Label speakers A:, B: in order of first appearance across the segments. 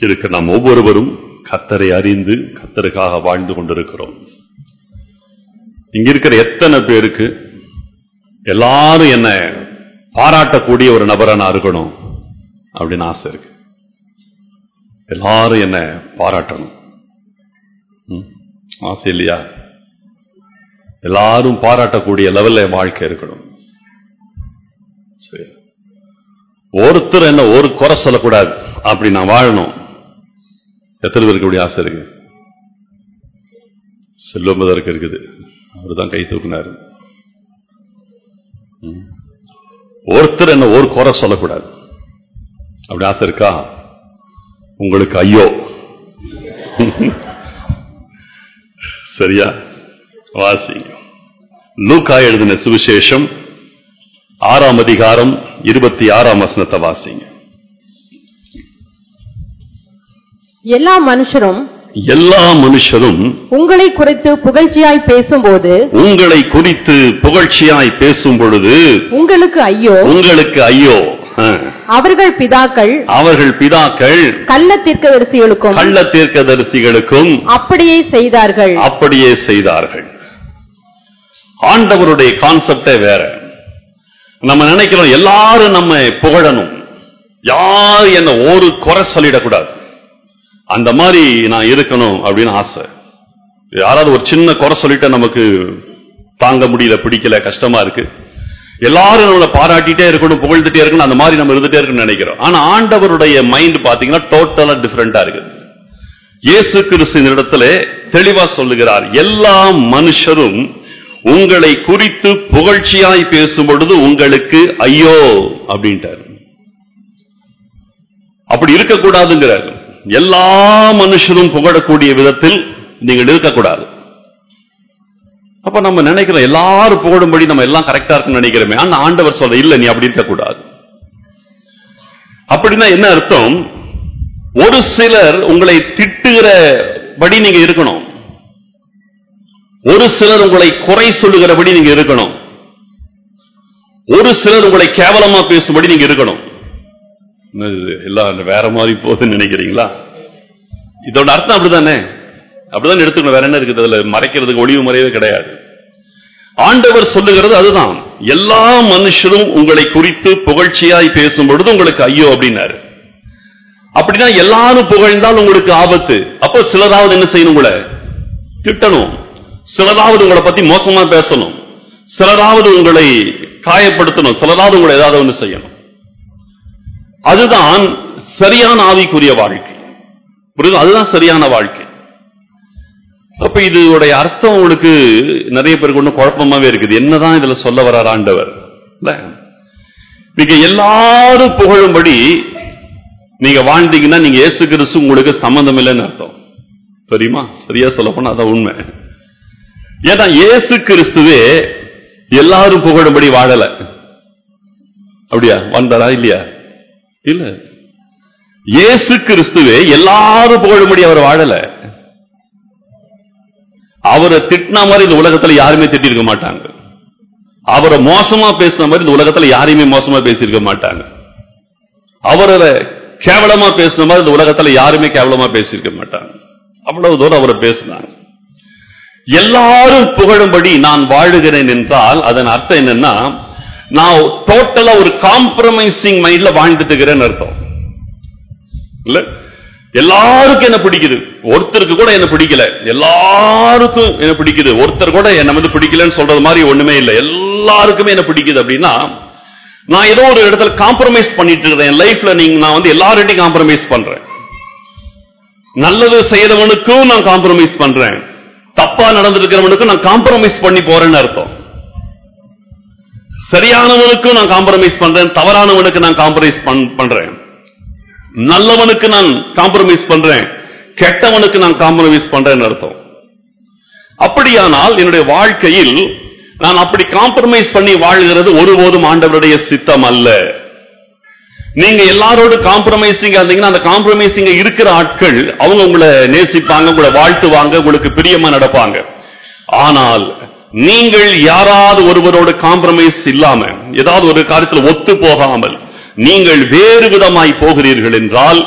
A: இருக்க நாம் ஒவ்வொருவரும் கத்தரை அறிந்து கத்தருக்காக வாழ்ந்து கொண்டிருக்கிறோம் இங்க இருக்கிற எத்தனை பேருக்கு எல்லாரும் என்ன பாராட்டக்கூடிய ஒரு நபரா நான் இருக்கணும் அப்படின்னு ஆசை இருக்கு எல்லாரும் என்ன பாராட்டணும் ம்? ஆசை இல்லையா எல்லாரும் பாராட்டக்கூடிய லெவல்ல என் வாழ்க்கை இருக்கணும் சரி. ஒருத்தர் என்ன ஒரு குறை சொல்லக்கூடாது அப்படி நான் வாழணும் எத்தனை பேருக்கு இப்படி ஆசை இருக்கு செல்வம்பதற்கு இருக்குது அவர் தான் கை தூக்குனாரு ம். ஒருத்தர் என்ன ஒரு குறை சொல்லக்கூடாது அப்படி ஆசை இருக்கா உங்களுக்கு ஐயோ சரியா வாசிங்க லூக்கா எழுதின சுவிசேஷம் ஆறாம் அதிகாரம் இருபத்தி ஆறாம் வசனத்தை வாசிங்க
B: எல்லா மனுஷரும்
A: எல்லா மனுஷரும்
B: உங்களை குறித்து புகழ்ச்சியாய் பேசும்போது
A: உங்களை குறித்து புகழ்ச்சியாய் பேசும் பொழுது
B: உங்களுக்கு ஐயோ
A: உங்களுக்கு ஐயோ ஆ.
B: அவர்கள் பிதாக்கள்
A: அவர்கள் பிதாக்கள்
B: கள்ள தீர்க்கதரிசிகளுக்கும்
A: கள்ள தீர்க்கதரிசிகளுக்கும்
B: அப்படியே செய்தார்கள்
A: அப்படியே செய்தார்கள் ஆண்டவருடைய கான்செப்டே வேற நம்ம நினைக்கிறோம் எல்லாரும் நம்ம புகழணும் யார் என்ன ஒரு குறை சொல்லிடக்கூடாது அந்த மாதிரி நான் இருக்கணும் அப்படின்னு ஆசை யாராவது ஒரு சின்ன குறை சொல்லிட்டு நமக்கு தாங்க முடியல பிடிக்கல கஷ்டமா இருக்கு எல்லாரும் நம்மளை பாராட்டிட்டே இருக்கணும் புகழ்ந்துட்டே இருக்கணும் அந்த மாதிரி நம்ம இருந்துட்டே இருக்கணும்னு நினைக்கிறோம் ஆனா ஆண்டவருடைய மைண்ட் பாத்தீங்கன்னா டோட்டலா டிஃபரெண்டா இருக்குது இயேசு கிறிஸ்து இந்த இடத்துல தெளிவா சொல்லுகிறார் எல்லா மனுஷரும் உங்களை குறித்து புகழ்ச்சியாய் பேசும் பொழுது உங்களுக்கு ஐயோ அப்படின்ட்டார் அப்படி இருக்கக்கூடாதுங்கிறார் எல்லா மனுஷரும் புகழக்கூடிய விதத்தில் நீங்கள் இருக்கக்கூடாது அப்ப நம்ம நினைக்கிறோம் எல்லாரும் புகழும்படி நம்ம எல்லாம் கரெக்டா இருக்குன்னு நினைக்கிறோமே ஆனா ஆண்டவர் சொல்ற இல்ல நீ அப்படி இருக்கக்கூடாது அப்படின்னா என்ன அர்த்தம் ஒரு சிலர் உங்களை திட்டுகிறபடி நீங்க இருக்கணும் ஒரு சிலர் உங்களை குறை சொல்லுகிறபடி நீங்க இருக்கணும் ஒரு சிலர் உங்களை கேவலமா பேசும்படி நீங்க இருக்கணும் என்னது, எல்லாம் வேற மாதிரி போகுதுன்னு நினைக்கிறீங்களா இதோட அர்த்தம் அப்படிதானே அப்படிதான் எடுத்துக்கணும் வேற என்ன இருக்குது அதுல மறைக்கிறதுக்கு ஒளிவு மறைவே கிடையாது ஆண்டவர் சொல்லுகிறது அதுதான் எல்லா மனுஷரும் உங்களை குறித்து புகழ்ச்சியாய் பேசும் பொழுது உங்களுக்கு ஐயோ அப்படின்னாரு அப்படின்னா எல்லாரும் புகழ்ந்தால் உங்களுக்கு ஆபத்து அப்போ சிலராவது என்ன செய்யணும் உங்களை திட்டணும் சிலராவது உங்களை பத்தி மோசமா பேசணும் சிலராவது உங்களை காயப்படுத்தணும் சிலராவது உங்களை ஏதாவது ஒன்று செய்யணும் அதுதான் சரியான ஆவிக்குரிய வாழ்க்கை புரியுது அதுதான் சரியான வாழ்க்கை அப்ப இதோடைய அர்த்தம் உங்களுக்கு நிறைய பேருக்கு ஒன்றும் குழப்பமாவே இருக்குது என்னதான் இதுல சொல்ல வர்றார் ஆண்டவர் இல்ல? நீங்க எல்லாரும் புகழும்படி நீங்க வாழ்ந்தீங்கன்னா நீங்க இயேசு கிறிஸ்து உங்களுக்கு சம்பந்தம் இல்லைன்னு அர்த்தம் தெரியுமா சரியா சொல்ல போனா அதான் உண்மை ஏன்னா இயேசு கிறிஸ்துவே எல்லாரும் புகழும்படி வாழல அப்படியா வந்தாரா இல்லையா இல்ல இயேசு கிறிஸ்துவே எல்லாரும் புகழும்படி அவர் வாழல அவரை திட்டின மாதிரி இந்த உலகத்துல யாருமே திட்டிருக்க மாட்டாங்க அவரை மோசமா பேசின மாதிரி இந்த உலகத்துல யாரையுமே மோசமா பேசியிருக்க மாட்டாங்க அவரை கேவலமா பேசின மாதிரி இந்த உலகத்துல யாருமே கேவலமா பேசியிருக்க மாட்டாங்க அவ்வளவு தூரம் அவரை பேசினாங்க எல்லாரும் புகழும்படி நான் வாழுகிறேன் என்றால் அதன் அர்த்தம் என்னன்னா நான் டோட்டலா ஒரு காம்ப்ரமைசிங் மைண்ட்ல வாழ்ந்துட்டு இருக்கிறேன்னு அர்த்தம் இல்ல எல்லாருக்கும் என்ன பிடிக்குது ஒருத்தருக்கு கூட என்ன பிடிக்கல எல்லாருக்கும் என்ன பிடிக்குது ஒருத்தர் கூட என்ன வந்து பிடிக்கலன்னு சொல்றது மாதிரி ஒண்ணுமே இல்லை எல்லாருக்குமே என்ன பிடிக்குது அப்படின்னா நான் ஏதோ ஒரு இடத்துல காம்ப்ரமைஸ் பண்ணிட்டு இருக்கிறேன் என் லைஃப்ல நீங்க நான் வந்து எல்லார்கிட்டையும் காம்ப்ரமைஸ் பண்றேன் நல்லது செய்யறவனுக்கும் நான் காம்ப்ரமைஸ் பண்றேன் தப்பா நடந்திருக்கிறவனுக்கும் நான் காம்ப்ரமைஸ் பண்ணி போறேன்னு அர்த்தம் சரியானவனுக்கும் நான் காம்ப்ரமைஸ் பண்றேன் தவறானவனுக்கு நான் காம்ப்ரமைஸ் பண்றேன் நல்லவனுக்கு நான் காம்ப்ரமைஸ் பண்றேன் கெட்டவனுக்கு நான் காம்ப்ரமைஸ் பண்றேன்னு அர்த்தம் அப்படியானால் என்னுடைய வாழ்க்கையில் நான் அப்படி காம்ப்ரமைஸ் பண்ணி வாழ்கிறது ஒருபோதும் ஆண்டவருடைய சித்தம் அல்ல நீங்க எல்லாரோடு காம்ப்ரமைசிங் இருந்தீங்கன்னா அந்த காம்ப்ரமைசிங்க இருக்கிற ஆட்கள் அவங்க உங்களை நேசிப்பாங்க உங்களை வாழ்த்துவாங்க உங்களுக்கு பிரியமா நடப்பாங்க ஆனால் நீங்கள் யாராவது ஒருவரோடு காம்ப்ரமைஸ் இல்லாம ஏதாவது ஒரு காரியத்தில் ஒத்து போகாமல் நீங்கள் வேறு விதமாய் போகிறீர்கள் என்றால்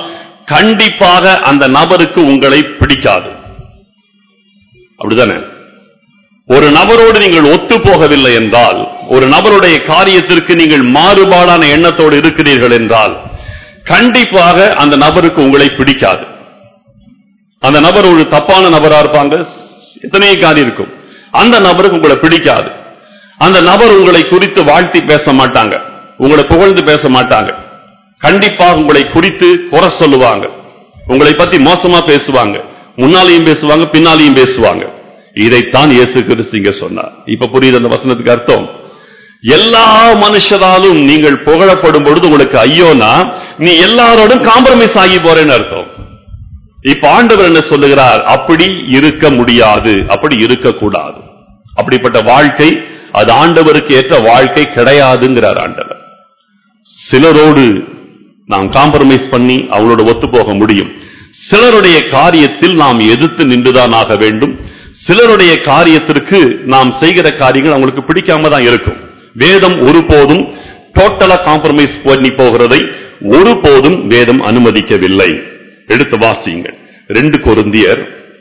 A: கண்டிப்பாக அந்த நபருக்கு உங்களை பிடிக்காது அப்படிதானே ஒரு நபரோடு நீங்கள் ஒத்து போகவில்லை என்றால் ஒரு நபருடைய காரியத்திற்கு நீங்கள் மாறுபாடான எண்ணத்தோடு இருக்கிறீர்கள் என்றால் கண்டிப்பாக அந்த நபருக்கு உங்களை பிடிக்காது அந்த நபர் ஒரு தப்பான நபரா இருப்பாங்க எத்தனையோ காரியம் இருக்கும் அந்த நபருக்கு உங்களை பிடிக்காது அந்த நபர் உங்களை குறித்து வாழ்த்தி பேச மாட்டாங்க உங்களை புகழ்ந்து பேச மாட்டாங்க கண்டிப்பாக உங்களை குறித்து குறை சொல்லுவாங்க உங்களை பத்தி மோசமா பேசுவாங்க முன்னாலையும் பேசுவாங்க பின்னாலையும் பேசுவாங்க இதைத்தான் இயேசு கிறிஸ்து இங்க சொன்னார் இப்ப புரியுது அந்த வசனத்துக்கு அர்த்தம் எல்லா மனுஷராலும் நீங்கள் புகழப்படும் பொழுது உங்களுக்கு ஐயோனா நீ எல்லாரோடும் காம்ப்ரமைஸ் ஆகி போறேன்னு அர்த்தம் இப்ப ஆண்டவர் என்ன சொல்லுகிறார் அப்படி இருக்க முடியாது அப்படி இருக்கக்கூடாது அப்படிப்பட்ட வாழ்க்கை அது ஆண்டவருக்கு ஏற்ற வாழ்க்கை கிடையாதுங்கிறார் ஆண்டவர் சிலரோடு நாம் காம்ப்ரமைஸ் பண்ணி அவங்களோட ஒத்து போக முடியும் சிலருடைய காரியத்தில் நாம் எதிர்த்து நின்றுதான் ஆக வேண்டும் சிலருடைய காரியத்திற்கு நாம் செய்கிற காரியங்கள் அவங்களுக்கு பிடிக்காம தான் இருக்கும் வேதம் ஒருபோதும் டோட்டலா காம்ப்ரமைஸ் பண்ணி போகிறதை ஒருபோதும் வேதம் அனுமதிக்கவில்லை எடுத்து வாசியுங்கள் ரெண்டு கொருந்தியர்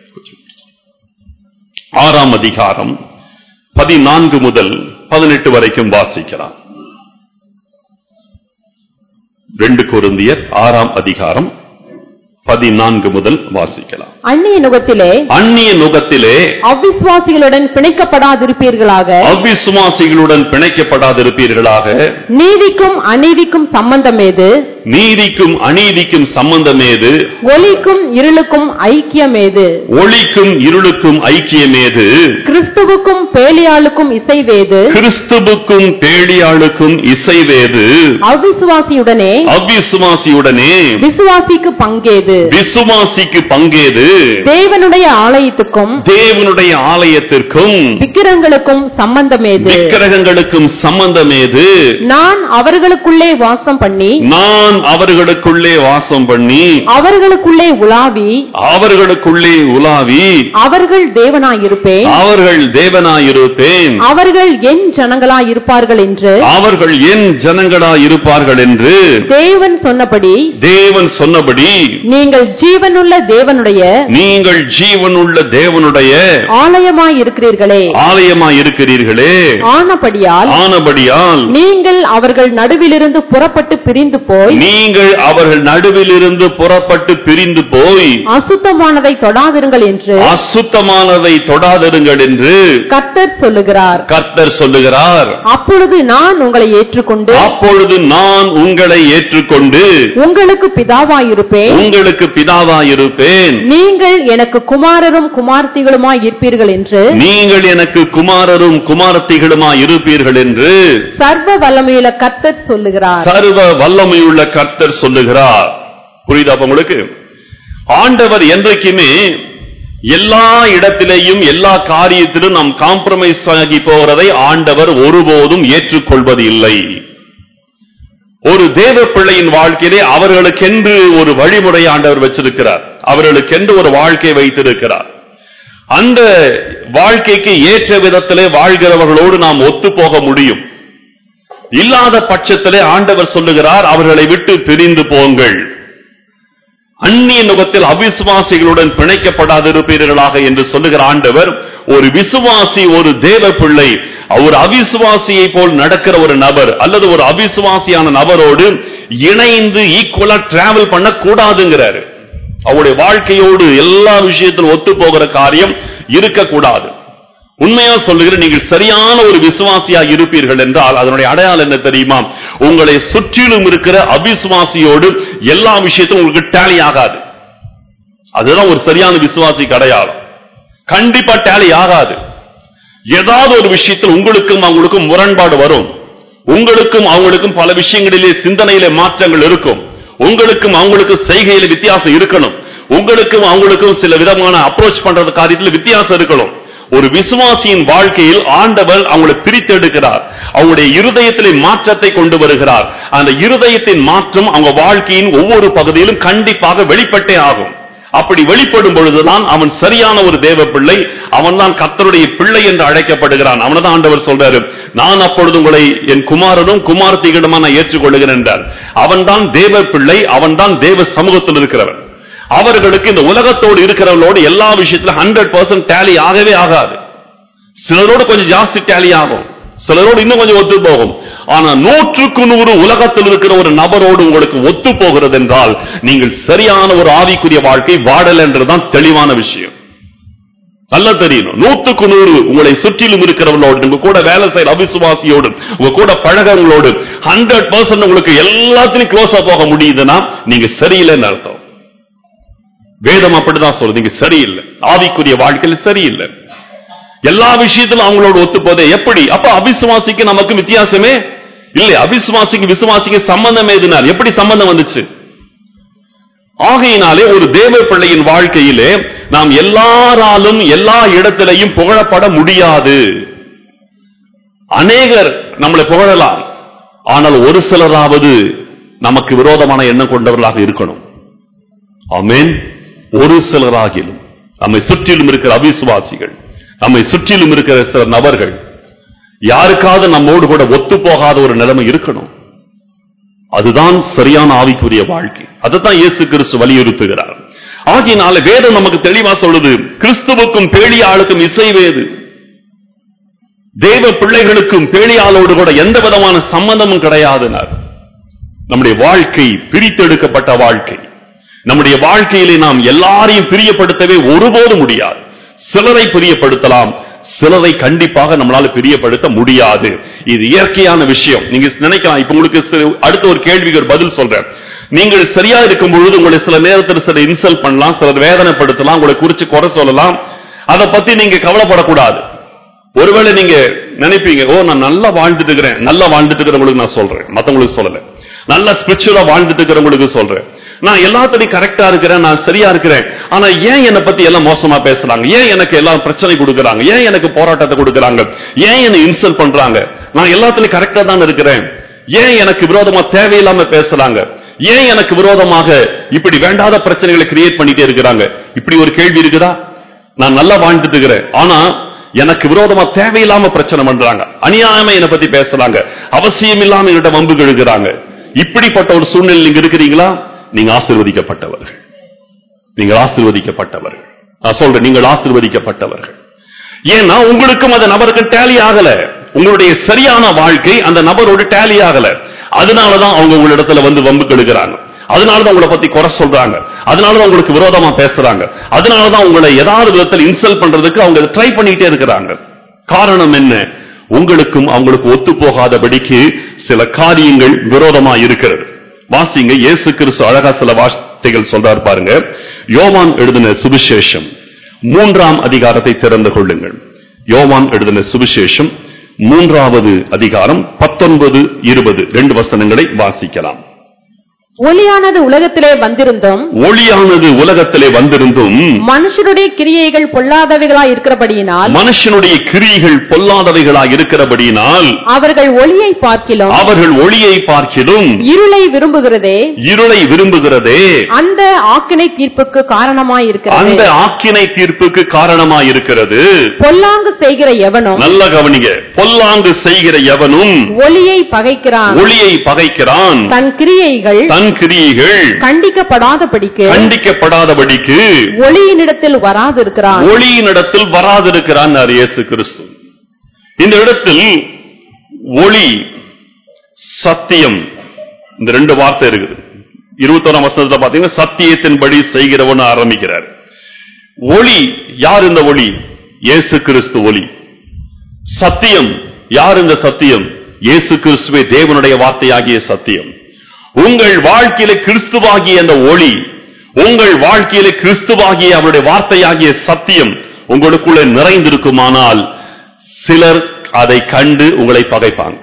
A: ஆறாம் அதிகாரம் பதினான்கு முதல் பதினெட்டு வரைக்கும் வாசிக்கலாம் ரெண்டு கொருந்தியர் ஆறாம் அதிகாரம் பதினான்கு முதல் வாசிக்கலாம்
B: அந்நிய நுகத்திலே
A: அந்நிய நுகத்திலே
B: அவிசுவாசிகளுடன் பிணைக்கப்படாதிருப்பீர்களாக
A: அவிசுவாசிகளுடன் பிணைக்கப்படாதிருப்பீர்களாக
B: நீதிக்கும் அநீதிக்கும் சம்பந்தம் ஏது
A: நீதிக்கும் அநீதிக்கும் சம்பந்தமேது
B: ஒளிக்கும் இருளுக்கும் ஐக்கியம் ஏது
A: ஒளிக்கும் இருளுக்கும் ஐக்கியமேது
B: கிறிஸ்துவுக்கும் பேலியாளுக்கும் இசைவேது
A: கிறிஸ்துவுக்கும் பேடியாளுக்கும் இசைவேது
B: அவிசுவாசியுடனே
A: அவிசுவாசியுடனே
B: விசுவாசிக்கு பங்கேது
A: விசுவாசிக்கு பங்கேது
B: தேவனுடைய ஆலயத்துக்கும்
A: தேவனுடைய ஆலயத்திற்கும்
B: விக்கிரங்களுக்கும் சம்பந்தமேது
A: விக்கிரகங்களுக்கும் சம்பந்தமேது
B: நான் அவர்களுக்குள்ளே வாசம் பண்ணி
A: நான் அவர்களுக்குள்ளே வாசம் பண்ணி
B: அவர்களுக்குள்ளே உலாவி
A: அவர்களுக்குள்ளே உலாவி
B: அவர்கள் தேவனாயிருப்பேன்
A: அவர்கள் தேவனாயிருப்பேன்
B: அவர்கள் என் ஜனங்களாயிருப்பார்கள் என்று
A: அவர்கள் என் ஜனங்களாயிருப்பார்கள் என்று
B: தேவன் சொன்னபடி
A: தேவன் சொன்னபடி
B: நீங்கள் ஜீவனுள்ள தேவனுடைய
A: நீங்கள் ஜீவனுள்ள தேவனுடைய
B: ஆலயமாயிருக்கிறீர்களே
A: ஆலயமாயிருக்கிறீர்களே
B: ஆனபடியால்
A: ஆனபடியால்
B: நீங்கள் அவர்கள் நடுவிலிருந்து புறப்பட்டு பிரிந்து போய்
A: நீங்கள் அவர்கள் நடுவிலிருந்து புறப்பட்டு பிரிந்து போய்
B: அசுத்தமானதை தொடாதிருங்கள் என்று
A: அசுத்தமானதை தொடாதிருங்கள் என்று
B: கர்த்தர் சொல்லுகிறார்
A: கர்த்தர் சொல்லுகிறார்
B: அப்பொழுது நான் உங்களை ஏற்றுக்கொண்டு
A: அப்பொழுது நான் உங்களை ஏற்றுக்கொண்டு
B: உங்களுக்கு பிதாவாயிருப்பேன்
A: உங்களுக்கு பிதாவாயிருப்பேன்
B: நீங்கள் எனக்கு குமாரரும் குமார்த்திகளுமாய் இருப்பீர்கள் என்று
A: நீங்கள் எனக்கு குமாரரும் குமாரத்திகளுமாய் இருப்பீர்கள் என்று
B: சர்வ வல்லமையுள்ள கர்த்தர் சொல்லுகிறார்
A: சர்வ வல்லமையுள்ள கர்த்தர் சொல்லுகிறார் புரியுதா அப்ப உங்களுக்கு ஆண்டவர் என்றைக்குமே எல்லா இடத்திலேயும் எல்லா காரியத்திலும் நாம் காம்ப்ரமைஸ் ஆகி போகிறதை ஆண்டவர் ஒருபோதும் ஏற்றுக்கொள்வது இல்லை ஒரு தேவ பிள்ளையின் வாழ்க்கையிலே அவர்களுக்கென்று ஒரு வழிமுறை ஆண்டவர் வச்சிருக்கிறார் அவர்களுக்கென்று ஒரு வாழ்க்கை வைத்திருக்கிறார் அந்த வாழ்க்கைக்கு ஏற்ற விதத்திலே வாழ்கிறவர்களோடு நாம் ஒத்து போக முடியும் இல்லாத பட்சத்திலே ஆண்டவர் சொல்லுகிறார் அவர்களை விட்டு பிரிந்து போங்கள் அந்நிய நுகத்தில் அவிசுவாசிகளுடன் பிணைக்கப்படாதிருப்பீர்களாக என்று சொல்லுகிற ஆண்டவர் ஒரு விசுவாசி ஒரு தேவ பிள்ளை ஒரு அவிசுவாசியை போல் நடக்கிற ஒரு நபர் அல்லது ஒரு அவிசுவாசியான நபரோடு இணைந்து ஈக்குவலா டிராவல் பண்ண கூடாதுங்கிறாரு அவருடைய வாழ்க்கையோடு எல்லா விஷயத்திலும் ஒத்து போகிற காரியம் இருக்கக்கூடாது உண்மையா சொல்லுகிற நீங்கள் சரியான ஒரு விசுவாசியா இருப்பீர்கள் என்றால் அதனுடைய அடையாளம் என்ன தெரியுமா உங்களை சுற்றிலும் இருக்கிற அவிசுவாசியோடு எல்லா விஷயத்திலும் உங்களுக்கு டேலி ஆகாது அதுதான் ஒரு சரியான விசுவாசிக்கு அடையாளம் கண்டிப்பா டேலி ஆகாது ஏதாவது ஒரு விஷயத்தில் உங்களுக்கும் அவங்களுக்கும் முரண்பாடு வரும் உங்களுக்கும் அவங்களுக்கும் பல விஷயங்களிலே சிந்தனையிலே மாற்றங்கள் இருக்கும் உங்களுக்கும் அவங்களுக்கும் செய்கையில வித்தியாசம் இருக்கணும் உங்களுக்கும் அவங்களுக்கும் சில விதமான அப்ரோச் பண்றது காரியத்தில் வித்தியாசம் இருக்கணும் ஒரு விசுவாசியின் வாழ்க்கையில் ஆண்டவர் அவங்களை பிரித்தெடுக்கிறார் அவங்களுடைய இருதயத்திலே மாற்றத்தை கொண்டு வருகிறார் அந்த இருதயத்தின் மாற்றம் அவங்க வாழ்க்கையின் ஒவ்வொரு பகுதியிலும் கண்டிப்பாக வெளிப்பட்டே ஆகும் அப்படி வெளிப்படும் பொழுதுதான் அவன் சரியான ஒரு தேவ பிள்ளை அவன் தான் கர்த்தருடைய பிள்ளை என்று அழைக்கப்படுகிறான் அவனதான் ஆண்டவர் சொல்றாரு நான் அப்பொழுது உங்களை என் குமாரனும் குமாரத்திகளிடமா நான் ஏற்றுக்கொள்கிறேன் என்றார் அவன்தான் தேவ பிள்ளை அவன்தான் தேவ சமூகத்தில் இருக்கிறவன் அவர்களுக்கு இந்த உலகத்தோடு இருக்கிறவர்களோடு எல்லா விஷயத்திலும் ஹண்ட்ரட் பர்சன்ட் டேலி ஆகவே ஆகாது சிலரோடு கொஞ்சம் ஜாஸ்தி டேலி ஆகும் சிலரோடு இன்னும் கொஞ்சம் ஒத்து போகும் ஆனா நூற்றுக்கு நூறு உலகத்தில் இருக்கிற ஒரு நபரோடு உங்களுக்கு ஒத்து போகிறது என்றால் நீங்கள் சரியான ஒரு ஆவிக்குரிய வாழ்க்கை வாடல் என்றுதான் தெளிவான விஷயம் நல்லா தெரியணும் நூத்துக்கு நூறு உங்களை சுற்றிலும் இருக்கிறவங்களோடு உங்க கூட வேலை செய்யற அவிசுவாசியோடு உங்க கூட பழகவங்களோடு ஹண்ட்ரட் பர்சன்ட் உங்களுக்கு எல்லாத்திலும் க்ளோஸா போக முடியுதுன்னா நீங்க சரியில்லைன்னு அர்த்தம் வேதம் அப்படிதான் சொல்லுது நீங்க சரியில்லை ஆவிக்குரிய வாழ்க்கையில் சரியில்லை எல்லா விஷயத்திலும் அவங்களோட ஒத்து போதே எப்படி அப்ப அவிசுவாசிக்கு நமக்கு வித்தியாசமே இல்லை அவிசுவாசிக்கு விசுவாசிக்கு சம்பந்தம் எதுனால் எப்படி சம்பந்தம் வந்துச்சு ஆகையினாலே ஒரு தேவ பிள்ளையின் வாழ்க்கையிலே நாம் எல்லாராலும் எல்லா இடத்திலையும் புகழப்பட முடியாது அநேகர் நம்மளை புகழலாம் ஆனால் ஒரு சிலராவது நமக்கு விரோதமான எண்ணம் கொண்டவர்களாக இருக்கணும் ஆமென் ஒரு சிலராகிலும் நம்மை சுற்றிலும் இருக்கிற அவிசுவாசிகள் நம்மை சுற்றிலும் இருக்கிற சில நபர்கள் யாருக்காவது நம்மோடு கூட ஒத்து போகாத ஒரு நிலைமை இருக்கணும் அதுதான் சரியான ஆவிக்குரிய வாழ்க்கை அதுதான் இயேசு கிறிஸ்து வலியுறுத்துகிறார் ஆகினால வேதம் நமக்கு தெளிவா சொல்லுது கிறிஸ்துவுக்கும் பேழியாளுக்கும் இசைவேது தேவ பிள்ளைகளுக்கும் பேழியாளோடு கூட எந்த விதமான சம்பந்தமும் கிடையாதுனார் நம்முடைய வாழ்க்கை பிரித்தெடுக்கப்பட்ட வாழ்க்கை நம்முடைய வாழ்க்கையிலே நாம் எல்லாரையும் பிரியப்படுத்தவே ஒருபோதும் முடியாது சிலரை பிரியப்படுத்தலாம் சிலரை கண்டிப்பாக நம்மளால பிரியப்படுத்த முடியாது இது இயற்கையான விஷயம் நீங்க நினைக்கலாம் இப்ப உங்களுக்கு சி- அடுத்த ஒரு கேள்விக்கு ஒரு பதில் சொல்றேன் நீங்கள் சரியா இருக்கும் பொழுது உங்களை சில நேரத்தில் சில இன்சல்ட் பண்ணலாம் சிலர் வேதனைப்படுத்தலாம் உங்களை குறிச்சு குறை சொல்லலாம் அதை பத்தி நீங்க கவலைப்படக்கூடாது ஒருவேளை நீங்க நினைப்பீங்க ஓ நான் நல்லா வாழ்ந்துட்டு இருக்கிறேன் நல்லா வாழ்ந்துட்டு இருக்கிறவங்களுக்கு நான் சொல்றேன் மத்தவங்களுக்கு சொல்லல நல்லா ஸ்பிரிச்சுவலா வாழ்ந்துட்டு இருக்கிறவங்களுக்கு சொல்றேன் நான் எல்லாத்துலயும் கரெக்டா இருக்கிறேன் நான் சரியா இருக்கிறேன் ஆனா ஏன் என்னை பத்தி எல்லாம் மோசமா பேசுறாங்க ஏன் எனக்கு எல்லாம் பிரச்சனை கொடுக்கறாங்க ஏன் எனக்கு போராட்டத்தை கொடுக்கறாங்க ஏன் என்னை இன்சல்ட் பண்றாங்க நான் எல்லாத்துலயும் கரெக்டா தான் இருக்கிறேன் ஏன் எனக்கு விரோதமா தேவையில்லாம பேசுறாங்க ஏன் எனக்கு விரோதமாக இப்படி வேண்டாத பிரச்சனைகளை கிரியேட் பண்ணிட்டே இருக்கிறாங்க இப்படி ஒரு கேள்வி இருக்குதா நான் நல்லா வாழ்ந்துட்டு இருக்கிறேன் ஆனா எனக்கு விரோதமா தேவையில்லாம பிரச்சனை பண்றாங்க அநியாயமா என்னை பத்தி பேசுறாங்க அவசியம் இல்லாம என்கிட்ட வம்பு கழுகுறாங்க இப்படிப்பட்ட ஒரு சூழ்நிலை நீங்க இருக்கிறீங்களா நீங்க ஆசீர்வதிக்கப்பட்டவர்கள் நீங்கள் ஆசீர்வதிக்கப்பட்டவர்கள் நான் சொல்றேன் நீங்கள் ஆசீர்வதிக்கப்பட்டவர்கள் ஏன்னா உங்களுக்கும் அந்த நபருக்கு டேலி ஆகல உங்களுடைய சரியான வாழ்க்கை அந்த நபரோடு டேலி ஆகல அதனாலதான் அவங்க உங்களிடத்துல வந்து வம்பு கெடுக்கிறாங்க அதனாலதான் உங்களை பத்தி குறை சொல்றாங்க அதனாலதான் உங்களுக்கு விரோதமா பேசுறாங்க அதனாலதான் உங்களை ஏதாவது விதத்தில் இன்சல்ட் பண்றதுக்கு அவங்க ட்ரை பண்ணிட்டே இருக்கிறாங்க காரணம் என்ன உங்களுக்கும் அவங்களுக்கு ஒத்து போகாதபடிக்கு சில காரியங்கள் விரோதமா இருக்கிறது வாசிங்க இயேசு கிறிஸ்து அழகா சில வார்த்தைகள் சொல்றாரு பாருங்க யோவான் எழுதின சுவிசேஷம் மூன்றாம் அதிகாரத்தை திறந்து கொள்ளுங்கள் யோவான் எழுதின சுவிசேஷம் மூன்றாவது அதிகாரம் பத்தொன்பது இருபது ரெண்டு வசனங்களை வாசிக்கலாம்
B: ஒளியானது உலகத்திலே வந்திருந்தும்
A: ஒளியானது உலகத்திலே வந்திருந்தும்
B: மனுஷருடைய கிரியைகள் பொல்லாதவைகளாய் இருக்கிறபடியினால்
A: மனுஷனுடைய கிரியைகள் பொல்லாதவைகளாய் இருக்கிறபடியினால்
B: அவர்கள் ஒளியை பார்க்கிலும்
A: அவர்கள் ஒளியை பார்க்கிலும்
B: இருளை விரும்புகிறதே
A: இருளை விரும்புகிறதே
B: அந்த ஆக்கினை தீர்ப்புக்கு காரணமாய் இருக்கிறது
A: அந்த ஆக்கினை தீர்ப்புக்கு காரணமாய் இருக்கிறது
B: பொல்லாங்கு செய்கிற எவனும்
A: நல்ல கவனிங்க பொல்லாங்கு செய்கிற எவனும்
B: ஒளியை பகைக்கிறான்
A: ஒளியை பகைக்கிறான்
B: தன் கிரியைகள்
A: தன் கிரியைகள்
B: கண்டிக்கப்படாதபடிக்கு
A: கண்டிக்கப்படாதபடிக்கு
B: ஒளியினிடத்தில் வராதிருக்கிறான்
A: ஒளியினிடத்தில் வராதிருக்கிறான் இயேசு கிறிஸ்து இந்த இடத்தில் ஒளி சத்தியம் இந்த ரெண்டு வார்த்தை இருக்குது இருபத்தோராம் வசனத்துல பாத்தீங்கன்னா சத்தியத்தின்படி செய்கிறவன் ஆரம்பிக்கிறார் ஒளி யார் இந்த ஒளி இயேசு கிறிஸ்து ஒளி சத்தியம் யார் இந்த சத்தியம் இயேசு கிறிஸ்துவே தேவனுடைய வார்த்தையாகிய சத்தியம் உங்கள் வாழ்க்கையில கிறிஸ்துவாகிய அந்த ஒளி உங்கள் வாழ்க்கையில கிறிஸ்துவாகிய அவருடைய வார்த்தையாகிய சத்தியம் உங்களுக்குள்ள நிறைந்திருக்குமானால் சிலர் அதை கண்டு உங்களை பகைப்பாங்க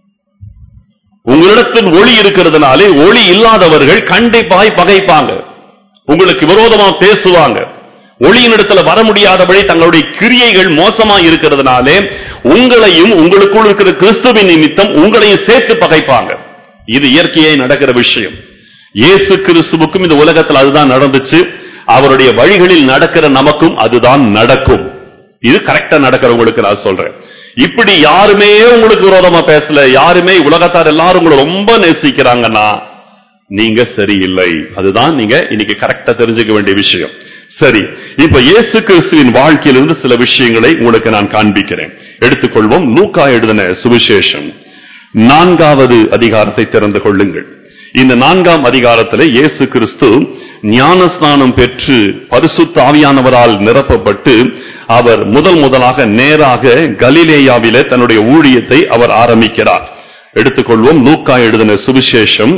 A: உங்களிடத்தில் ஒளி இருக்கிறதுனாலே ஒளி இல்லாதவர்கள் கண்டிப்பாய் பகைப்பாங்க உங்களுக்கு விரோதமா பேசுவாங்க ஒளியினிடத்துல வர முடியாதபடி தங்களுடைய கிரியைகள் மோசமா இருக்கிறதுனாலே உங்களையும் உங்களுக்குள் இருக்கிற கிறிஸ்துவின் நிமித்தம் உங்களையும் சேர்த்து பகைப்பாங்க இது இயற்கையாய் நடக்கிற விஷயம் இயேசு கிறிஸ்துவுக்கும் இந்த உலகத்தில் அதுதான் நடந்துச்சு அவருடைய வழிகளில் நடக்கிற நமக்கும் அதுதான் நடக்கும் இது கரெக்டா நடக்கிறவங்களுக்கு நான் சொல்றேன் இப்படி யாருமே உங்களுக்கு விரோதமா பேசல யாருமே உலகத்தார் எல்லாரும் உங்களை ரொம்ப நேசிக்கிறாங்கன்னா நீங்க சரியில்லை அதுதான் நீங்க இன்னைக்கு கரெக்டா தெரிஞ்சுக்க வேண்டிய விஷயம் சரி இப்ப இயேசு கிறிஸ்துவின் வாழ்க்கையிலிருந்து சில விஷயங்களை உங்களுக்கு நான் காண்பிக்கிறேன் எடுத்துக்கொள்வோம் லூக்கா எழுதின சுவிசேஷம் நான்காவது அதிகாரத்தை திறந்து கொள்ளுங்கள் இந்த நான்காம் அதிகாரத்திலே இயேசு கிறிஸ்து ஞானஸ்நானம் பெற்று பரிசுத்த ஆவியானவரால் நிரப்பப்பட்டு அவர் முதல் முதலாக நேராக கலிலேயாவிலே தன்னுடைய ஊழியத்தை அவர் ஆரம்பிக்கிறார் எடுத்துக்கொள்வோம் லூக்கா எழுதின சுவிசேஷம்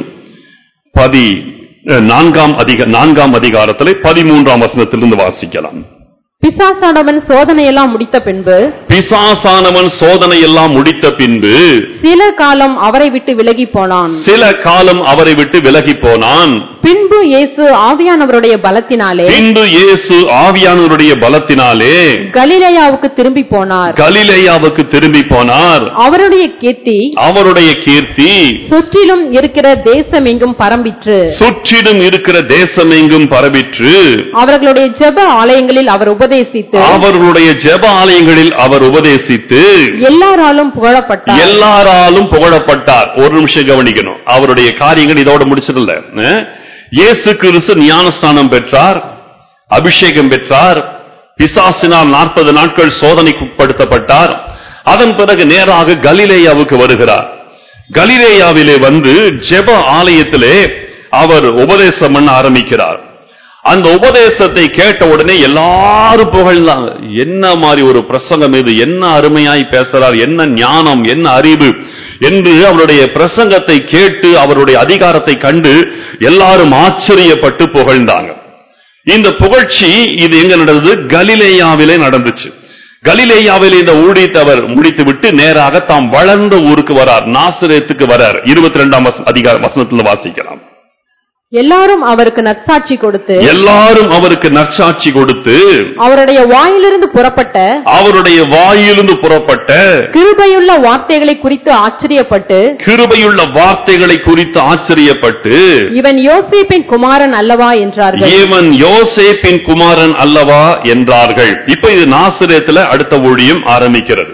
A: பதி அஹ், நான்காம் அதிக நான்காம் அதிகாரத்திலே பதிமூன்றாம் வசனத்திலிருந்து வாசிக்கலாம்
B: பிசாசானவன் சோதனையெல்லாம் முடித்த பின்பு
A: பிசாசானவன் சோதனை எல்லாம் முடித்த பின்பு
B: சில காலம் அவரை விட்டு விலகி போனான்
A: சில காலம் அவரை விட்டு விலகி போனான்
B: பின்பு இயேசு ஆவியானவருடைய பலத்தினாலே
A: பின்பு இயேசு ஆவியானவருடைய பலத்தினாலே
B: கலிலேயாவுக்கு திரும்பி போனார்
A: கலிலேயாவுக்கு திரும்பி போனார்
B: அவருடைய கீர்த்தி
A: அவருடைய கீர்த்தி
B: சுற்றிலும் இருக்கிற தேசம் எங்கும் பரம்பிற்று
A: சுற்றிலும் இருக்கிற தேசமெங்கும் பரவிற்று
B: அவர்களுடைய ஜெப ஆலயங்களில் அவர் உபதேசித்து
A: அவர்களுடைய ஜெப ஆலயங்களில் அவர் உபதேசித்து
B: எல்லாராலும் புகழப்பட்டார்
A: எல்லாராலும் புகழப்பட்டார் ஒரு நிமிஷம் கவனிக்கணும் அவருடைய காரியங்கள் இதோட முடிச்சதில்ல அஹ்? இயேசு கிறிஸ்து ஞானஸ்தானம் பெற்றார் அபிஷேகம் பெற்றார் பிசாசினால் நாற்பது நாட்கள் சோதனைக்கு உட்படுத்தப்பட்டார் அதன் பிறகு நேராக கலிலேயாவுக்கு வருகிறார் கலிலேயாவிலே வந்து ஜெப ஆலயத்திலே அவர் உபதேசம் பண்ண ஆரம்பிக்கிறார் அந்த உபதேசத்தை கேட்ட உடனே எல்லாரும் புகழ்ந்தாங்க என்ன மாதிரி ஒரு பிரசங்கம் இது என்ன அருமையாய் பேசுறார் என்ன ஞானம் என்ன அறிவு என்று அவருடைய பிரசங்கத்தை கேட்டு அவருடைய அதிகாரத்தை கண்டு எல்லாரும் ஆச்சரியப்பட்டு புகழ்ந்தாங்க இந்த புகழ்ச்சி இது எங்க நடந்தது கலிலேயாவிலே நடந்துச்சு கலிலேயாவிலே இந்த ஊழியத்தை அவர் முடித்துவிட்டு நேராக தாம் வளர்ந்த ஊருக்கு வரார் நாசரேத்துக்கு வரார் இருபத்தி ரெண்டாம் அதிகார வசனத்துல வாசிக்கலாம்
B: எல்லாரும் அவருக்கு நற்சாட்சி கொடுத்து
A: எல்லாரும் அவருக்கு நற்சாட்சி கொடுத்து
B: அவருடைய வாயிலிருந்து புறப்பட்ட
A: அவருடைய வாயிலிருந்து புறப்பட்ட
B: கிருபையுள்ள வார்த்தைகளை குறித்து ஆச்சரியப்பட்டு
A: கிருபையுள்ள வார்த்தைகளை குறித்து ஆச்சரியப்பட்டு
B: இவன் யோசேப்பின் குமாரன் அல்லவா என்றார்கள்
A: இவன் யோசேப்பின் குமாரன் அல்லவா என்றார்கள் இப்ப இது நாசிரியத்துல அடுத்த ஊழியம் ஆரம்பிக்கிறது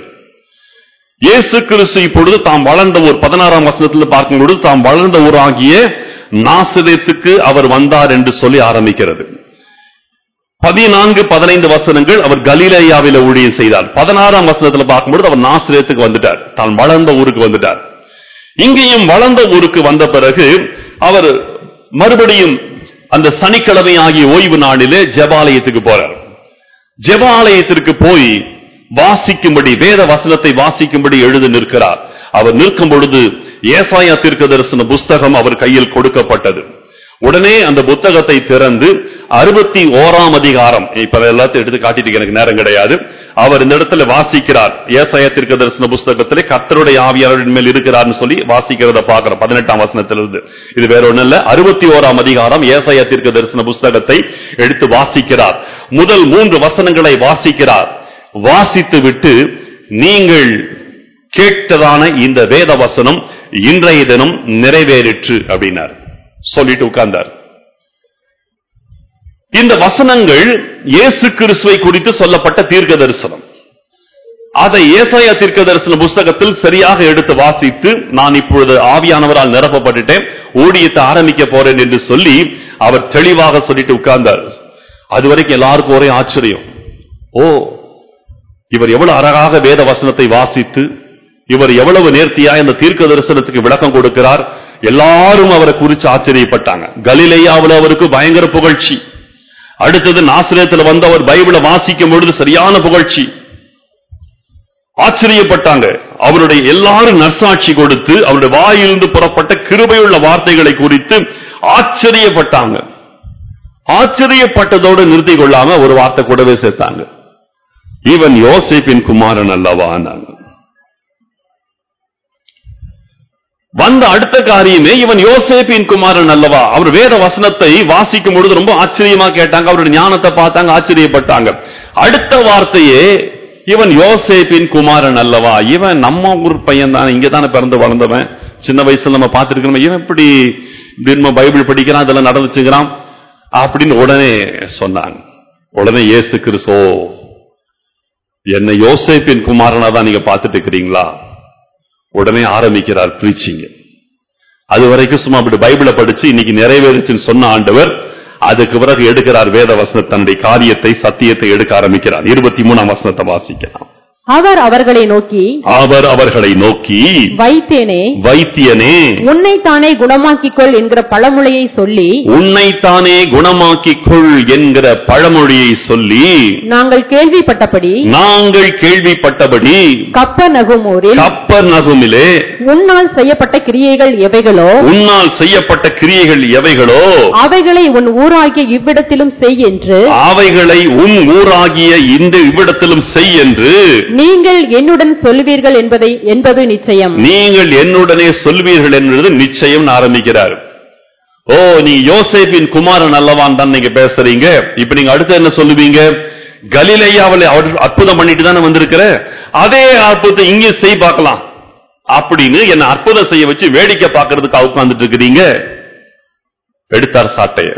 A: இயேசு கிறிஸ்து இப்பொழுது தாம் வளர்ந்த ஊர் பதினாறாம் வசனத்தில் பார்க்கும் பொழுது தாம் வளர்ந்த ஊராகிய நாசிரியத்துக்கு அவர் வந்தார் என்று சொல்லி ஆரம்பிக்கிறது பதினான்கு பதினைந்து வசனங்கள் அவர் கலிலேயாவில ஊழியம் செய்தார் பதினாறாம் வசனத்துல பார்க்கும்பொழுது அவர் நாசிரியத்துக்கு வந்துட்டார் தான் வளர்ந்த ஊருக்கு வந்துட்டார் இங்கேயும் வளர்ந்த ஊருக்கு வந்த பிறகு அவர் மறுபடியும் அந்த சனிக்கிழமை ஆகிய ஓய்வு நாளிலே ஜெபாலயத்துக்கு போறார் ஜெபாலயத்திற்கு போய் வாசிக்கும்படி வேத வசனத்தை வாசிக்கும்படி எழுதி நிற்கிறார் அவர் நிற்கும் பொழுது ஏசாயா தீர்க்க தரிசன புஸ்தகம் அவர் கையில் கொடுக்கப்பட்டது உடனே அந்த புத்தகத்தை திறந்து அறுபத்தி ஓராம் அதிகாரம் இப்ப எல்லாத்தையும் எடுத்து காட்டிட்டு எனக்கு நேரம் கிடையாது அவர் இந்த இடத்துல வாசிக்கிறார் ஏசாயா தீர்க்க தரிசன புஸ்தகத்திலே கர்த்தருடைய ஆவியாளரின் மேல் இருக்கிறார்னு சொல்லி வாசிக்கிறத பார்க்கிறோம் பதினெட்டாம் வசனத்திலிருந்து இது வேற ஒண்ணு இல்ல அறுபத்தி ஓராம் அதிகாரம் ஏசாயா தீர்க்க தரிசன புஸ்தகத்தை எடுத்து வாசிக்கிறார் முதல் மூன்று வசனங்களை வாசிக்கிறார் வாசித்து விட்டு நீங்கள் கேட்டதான இந்த வேத வசனம் இன்றைய தினம் நிறைவேறிற்று அப்படின்னார் சொல்லிட்டு உட்கார்ந்தார் இந்த வசனங்கள் இயேசு கிறிஸ்துவை குறித்து சொல்லப்பட்ட தீர்க்க தரிசனம் அதை ஏசாயா தீர்க்க தரிசன புஸ்தகத்தில் சரியாக எடுத்து வாசித்து நான் இப்பொழுது ஆவியானவரால் நிரப்பப்பட்டுட்டேன் ஊழியத்தை ஆரம்பிக்க போறேன் என்று சொல்லி அவர் தெளிவாக சொல்லிட்டு உட்கார்ந்தார் அதுவரைக்கும் எல்லாருக்கும் ஒரே ஆச்சரியம் ஓ இவர் எவ்வளவு அழகாக வேத வசனத்தை வாசித்து இவர் எவ்வளவு நேர்த்தியா இந்த தீர்க்க தரிசனத்துக்கு விளக்கம் கொடுக்கிறார் எல்லாரும் அவரை குறித்து ஆச்சரியப்பட்டாங்க கலிலேயாவில் அவருக்கு பயங்கர புகழ்ச்சி அடுத்தது நாசிரியத்துல வந்து அவர் பைபிளை வாசிக்கும் பொழுது சரியான புகழ்ச்சி ஆச்சரியப்பட்டாங்க அவருடைய எல்லாரும் நற்சாட்சி கொடுத்து அவருடைய வாயிலிருந்து புறப்பட்ட கிருபையுள்ள வார்த்தைகளை குறித்து ஆச்சரியப்பட்டாங்க ஆச்சரியப்பட்டதோடு நிறுத்தி கொள்ளாம ஒரு வார்த்தை கூடவே சேர்த்தாங்க இவன் யோசேப்பின் குமாரன் அல்லவான்னாங்க வந்த அடுத்த காரியமே இவன் யோசேப்பின் குமாரன் அல்லவா அவர் வேத வசனத்தை வாசிக்கும் பொழுது ரொம்ப ஆச்சரியமா கேட்டாங்க அவருடைய ஞானத்தை பார்த்தாங்க ஆச்சரியப்பட்டாங்க அடுத்த வார்த்தையே இவன் யோசேப்பின் குமாரன் அல்லவா இவன் நம்ம ஊர் பையன் தான் இங்க தானே பிறந்து வளர்ந்தவன் சின்ன வயசுல நம்ம பார்த்திருக்கோம் இவன் எப்படி தினமும் பைபிள் படிக்கிறான் இதெல்லாம் நடந்துச்சுங்கிறான் அப்படின்னு உடனே சொன்னாங்க உடனே இயேசு கிறிஸ்தோ என்னை யோசேப்பின் குமாரனா தான் நீங்க பார்த்துட்டு இருக்கிறீங்களா உடனே ஆரம்பிக்கிறார் பிரீச்சிங்க அது வரைக்கும் சும்மா அப்படி பைபிளை படிச்சு இன்னைக்கு நிறைவேறுச்சுன்னு சொன்ன ஆண்டவர் அதுக்கு பிறகு எடுக்கிறார் வேத வசனத்தை தன்னுடைய காரியத்தை சத்தியத்தை எடுக்க ஆரம்பிக்கிறார் இருபத்தி மூணாம் வசனத்தை வாசிக்கலாம்
B: அவர் அவர்களை நோக்கி
A: அவர் அவர்களை நோக்கி
B: வைத்தேனே
A: வைத்தியனே
B: உன்னைத்தானே குணமாக்கிக் கொள் என்கிற பழமொழியை சொல்லி
A: உன்னைத்தானே குணமாக்கிக் கொள் என்கிற பழமொழியை சொல்லி
B: நாங்கள் கேள்விப்பட்டபடி
A: நாங்கள் கேள்விப்பட்டபடி
B: கப்ப நகுமோரில்
A: கப்பர் நகுமிலே
B: உன்னால் செய்யப்பட்ட கிரியைகள் எவைகளோ
A: உன்னால் செய்யப்பட்ட கிரியைகள் எவைகளோ
B: அவைகளை உன் ஊராகிய இவ்விடத்திலும் செய் என்று
A: அவைகளை உன் ஊராகிய இந்த இவ்விடத்திலும் செய் என்று
B: நீங்கள் என்னுடன் சொல்வீர்கள் என்பதை என்பது நிச்சயம்
A: நீங்கள் என்னுடனே சொல்வீர்கள் என்பது நிச்சயம் ஆரம்பிக்கிறார் ஓ நீ யோசேப்பின் குமாரன் அல்லவான் தான் நீங்க பேசுறீங்க இப்ப நீங்க அடுத்து என்ன சொல்லுவீங்க கலிலேயாவில் அவர் அற்புதம் பண்ணிட்டு தானே வந்திருக்கிற அதே அற்புதத்தை இங்கே செய் பார்க்கலாம் அப்படின்னு என்ன அற்புதம் செய்ய வச்சு வேடிக்கை பார்க்கறதுக்கு உட்கார்ந்துட்டு இருக்கிறீங்க எடுத்தார் சாட்டைய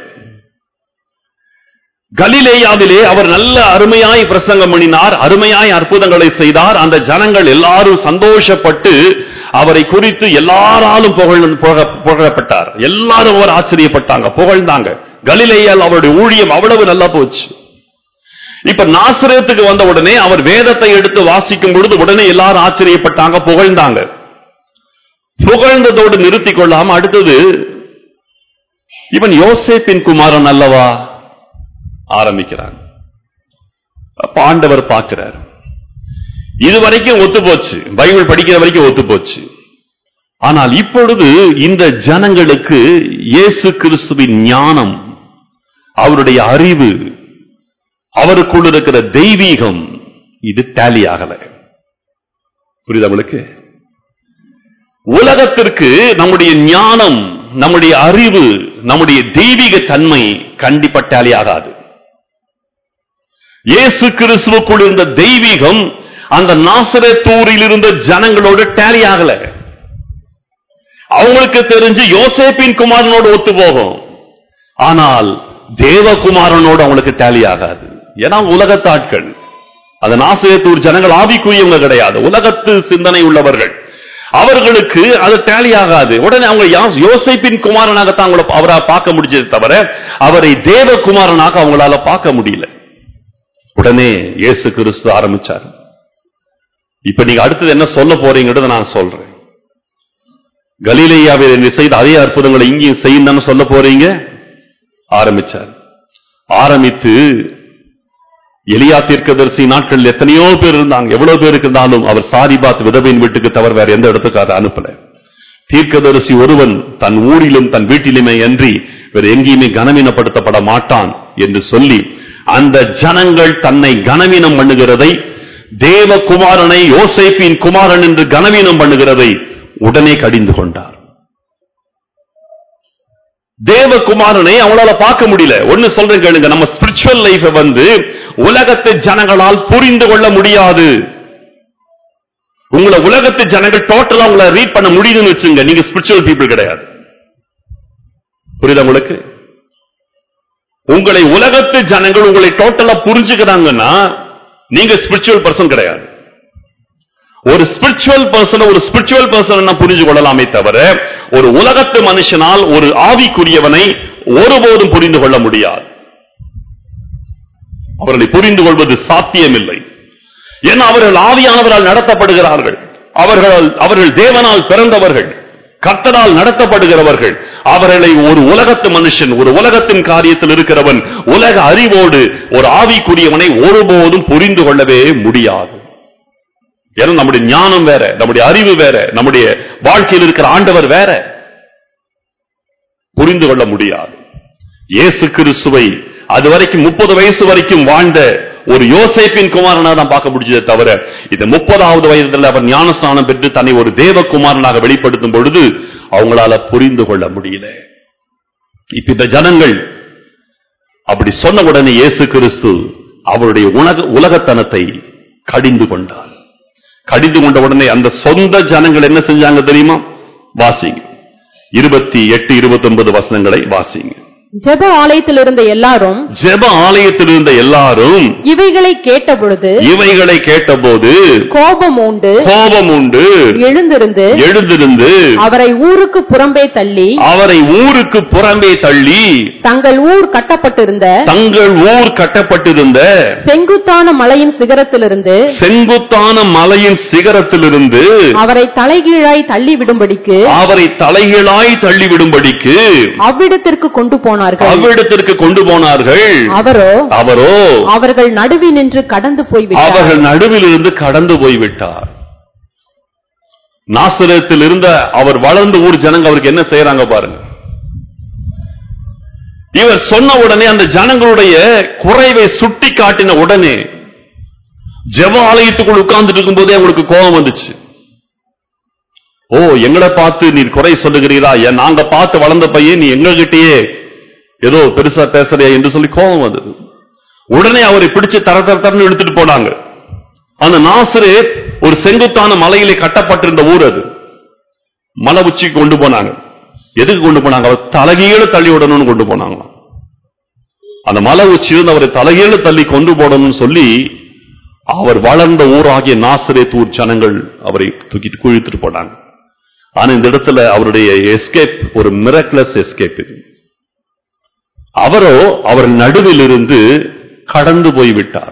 A: கலிலேயாவிலே அவர் நல்ல அருமையாய் பிரசங்கம் பண்ணினார் அருமையாய் அற்புதங்களை செய்தார் அந்த ஜனங்கள் எல்லாரும் சந்தோஷப்பட்டு அவரை குறித்து எல்லாராலும் புகழ் புகழ- புகழப்பட்டார் எல்லாரும் அவர் ஆச்சரியப்பட்டாங்க புகழ்ந்தாங்க கலிலேயால் அவருடைய ஊழியம் அவ்வளவு நல்லா போச்சு இப்ப நாசரேத்துக்கு வந்த உடனே அவர் வேதத்தை எடுத்து வாசிக்கும் பொழுது உடனே எல்லாரும் ஆச்சரியப்பட்டாங்க புகழ்ந்தாங்க புகழ்ந்ததோடு நிறுத்திக் கொள்ளாம அடுத்தது இவன் யோசேப்பின் குமாரன் அல்லவா ஆரம்பிக்கிறான் அப்ப ஆண்டவர் பார்க்கிறார் இது வரைக்கும் ஒத்து போச்சு பைபிள் படிக்கிற வரைக்கும் ஒத்து போச்சு ஆனால் இப்பொழுது இந்த ஜனங்களுக்கு இயேசு கிறிஸ்துவின் ஞானம் அவருடைய அறிவு அவருக்குள் இருக்கிற தெய்வீகம் இது டேலி ஆகல புரியுதா உங்களுக்கு உலகத்திற்கு நம்முடைய ஞானம் நம்முடைய அறிவு நம்முடைய தெய்வீக தன்மை கண்டிப்பா டேலி ஆகாது இயேசு கிறிஸ்துவுக்குள் இருந்த தெய்வீகம் அந்த நாசரேத்தூரில் இருந்த ஜனங்களோடு டேலி ஆகல அவங்களுக்கு தெரிஞ்சு யோசேப்பின் குமாரனோடு ஒத்து போகும் ஆனால் தேவகுமாரனோடு அவங்களுக்கு டேலி ஆகாது ஏன்னா உலகத்தாட்கள் அது நாசரேத்தூர் ஜனங்கள் ஆவிக்குரியவங்க கிடையாது உலகத்து சிந்தனை உள்ளவர்கள் அவர்களுக்கு அது டேலி ஆகாது உடனே அவங்க யா- யோசேப்பின் குமாரனாகத்தான் அவங்கள அவரா பார்க்க முடிஞ்சது தவிர அவரை தேவகுமாரனாக அவங்களால பார்க்க முடியல உடனே இயேசு கிறிஸ்து ஆரம்பிச்சார் இப்ப நீங்க அடுத்தது என்ன சொல்ல போறீங்கன்றத நான் சொல்றேன் கலிலேயாவில் நீ செய்த அதே அற்புதங்களை இங்கேயும் செய்யுன்னு சொல்ல போறீங்க ஆரம்பிச்சார் ஆரம்பித்து எலியா தீர்க்கதரிசி நாட்கள் எத்தனையோ பேர் இருந்தாங்க எவ்வளவு பேருக்கு இருந்தாலும் அவர் சாரிபாத் விதவையின் வீட்டுக்கு தவிர வேற எந்த இடத்துக்கு அதை அனுப்பல தீர்க்கதரிசி ஒருவன் தன் ஊரிலும் தன் வீட்டிலுமே அன்றி வேற எங்கேயுமே கனவீனப்படுத்தப்பட மாட்டான் என்று சொல்லி அந்த ஜனங்கள் தன்னை கனவீனம் பண்ணுகிறதை தேவகுமாரனை யோசேப்பின் குமாரன் என்று கனவீனம் பண்ணுகிறதை உடனே கடிந்து கொண்டார் தேவகுமாரனை அவங்களால பார்க்க முடியல ஒண்ணு சொல்றேன் கேளுங்க நம்ம ஸ்பிரிச்சுவல் லைஃப் வந்து உலகத்து ஜனங்களால் புரிந்து கொள்ள முடியாது உங்களை உலகத்து ஜனங்கள் டோட்டலா உங்களை ரீட் பண்ண முடியுதுன்னு வச்சுங்க நீங்க ஸ்பிரிச்சுவல் பீப்புள் கிடையாது புரியுதா உங்களுக்கு உங்களை உலகத்து ஜனங்கள் உங்களை டோட்டலா புரிஞ்சுக்கிறாங்கன்னா நீங்க ஸ்பிரிச்சுவல் பர்சன் கிடையாது ஒரு ஸ்பிரிச்சுவல் பர்சன் ஒரு ஸ்பிரிச்சுவல் பர்சன் புரிஞ்சு கொள்ளலாமே தவிர ஒரு உலகத்து மனுஷனால் ஒரு ஆவிக்குரியவனை ஒருபோதும் புரிந்து கொள்ள முடியாது அவர்களை புரிந்து கொள்வது சாத்தியமில்லை ஏன்னா அவர்கள் ஆவியானவரால் நடத்தப்படுகிறார்கள் அவர்கள் அவர்கள் தேவனால் பிறந்தவர்கள் கர்த்தரால் நடத்தப்படுகிறவர்கள் அவர்களை ஒரு உலகத்து மனுஷன் ஒரு உலகத்தின் காரியத்தில் இருக்கிறவன் உலக அறிவோடு ஒரு ஆவிக்குரியவனை ஒருபோதும் புரிந்து கொள்ளவே முடியாது ஏன்னா நம்முடைய ஞானம் வேற நம்முடைய அறிவு வேற நம்முடைய வாழ்க்கையில் இருக்கிற ஆண்டவர் வேற புரிந்து கொள்ள முடியாது இயேசு கிறிஸ்துவை அது வரைக்கும் முப்பது வயசு வரைக்கும் வாழ்ந்த ஒரு யோசேப்பின் குமாரனா தான் பார்க்க முடிஞ்சதே தவிர இந்த முப்பதாவது வயதில் அவர் ஞானஸ்நானம் பெற்று தன்னை ஒரு தேவகுமாரனாக வெளிப்படுத்தும் பொழுது அவங்களால புரிந்து கொள்ள முடியல இப்ப இந்த ஜனங்கள் அப்படி சொன்ன உடனே இயேசு கிறிஸ்து அவருடைய உலக உலகத்தனத்தை கடிந்து கொண்டார் கடிந்து கொண்ட உடனே அந்த சொந்த ஜனங்கள் என்ன செஞ்சாங்க தெரியுமா வாசிங்க இருபத்தி எட்டு இருபத்தி ஒன்பது வசனங்களை வாசிங்க
B: ஜெப ஆலயத்தில் இருந்த எல்லாரும்
A: ஜெப ஆலயத்தில் இருந்த எல்லாரும்
B: இவைகளை கேட்டபொழுது
A: இவைகளை கேட்டபோது
B: கோபம் உண்டு
A: கோபம் உண்டு
B: எழுந்திருந்து
A: எழுந்திருந்து
B: அவரை ஊருக்கு புறம்பே தள்ளி
A: அவரை ஊருக்கு புறம்பே தள்ளி
B: தங்கள் ஊர் கட்டப்பட்டிருந்த
A: தங்கள் ஊர் கட்டப்பட்டிருந்த
B: செங்குத்தான மலையின் சிகரத்திலிருந்து
A: செங்குத்தான மலையின் சிகரத்திலிருந்து
B: அவரை தலைகீழாய் தள்ளி விடும்படிக்கு
A: அவரை தலைகீழாய் தள்ளிவிடும்படிக்கு
B: அவ்விடத்திற்கு கொண்டு போனார்கள்
A: அவ்விடத்திற்கு கொண்டு போனார்கள்
B: அவரோ
A: அவரோ
B: அவர்கள் நடுவி நின்று கடந்து போய்விட்டார்
A: அவர்கள் நடுவில் இருந்து கடந்து போய்விட்டார் நாசரத்தில் இருந்த அவர் வளர்ந்த ஊர் ஜனங்க அவருக்கு என்ன செய்யறாங்க பாருங்க இவர் சொன்ன உடனே அந்த ஜனங்களுடைய குறைவை சுட்டி காட்டின உடனே ஜெப ஆலயத்துக்குள் உட்கார்ந்துட்டு இருக்கும்போதே அவங்களுக்கு கோபம் வந்துச்சு ஓ எங்களை பார்த்து நீர் குறை சொல்லுகிறீரா ஏன் நாங்க பார்த்து வளர்ந்த பையன் நீ எங்ககிட்டயே ஏதோ பெருசா பேசுறியா என்று சொல்லி கோபம் வந்தது உடனே அவரை பிடிச்சு தர தர தரன்னு எடுத்துட்டு போனாங்க அந்த நாசரேத் ஒரு செங்குத்தான மலையிலே கட்டப்பட்டிருந்த ஊர் அது மலை உச்சிக்கு கொண்டு போனாங்க எதுக்கு கொண்டு போனாங்க அவர் தலைகீழ தள்ளி விடணும்னு கொண்டு போனாங்க அந்த மலை உச்சியிலிருந்து அவரை தலைகீழ தள்ளி கொண்டு போடணும்னு சொல்லி அவர் வளர்ந்த ஊராகிய நாசரேத் ஊர் ஜனங்கள் அவரை தூக்கிட்டு குழித்துட்டு போனாங்க ஆனா இந்த இடத்துல அவருடைய எஸ்கேப் ஒரு மிரக்லஸ் எஸ்கேப் இது அவரோ அவர் நடுவில் இருந்து கடந்து போய்விட்டார்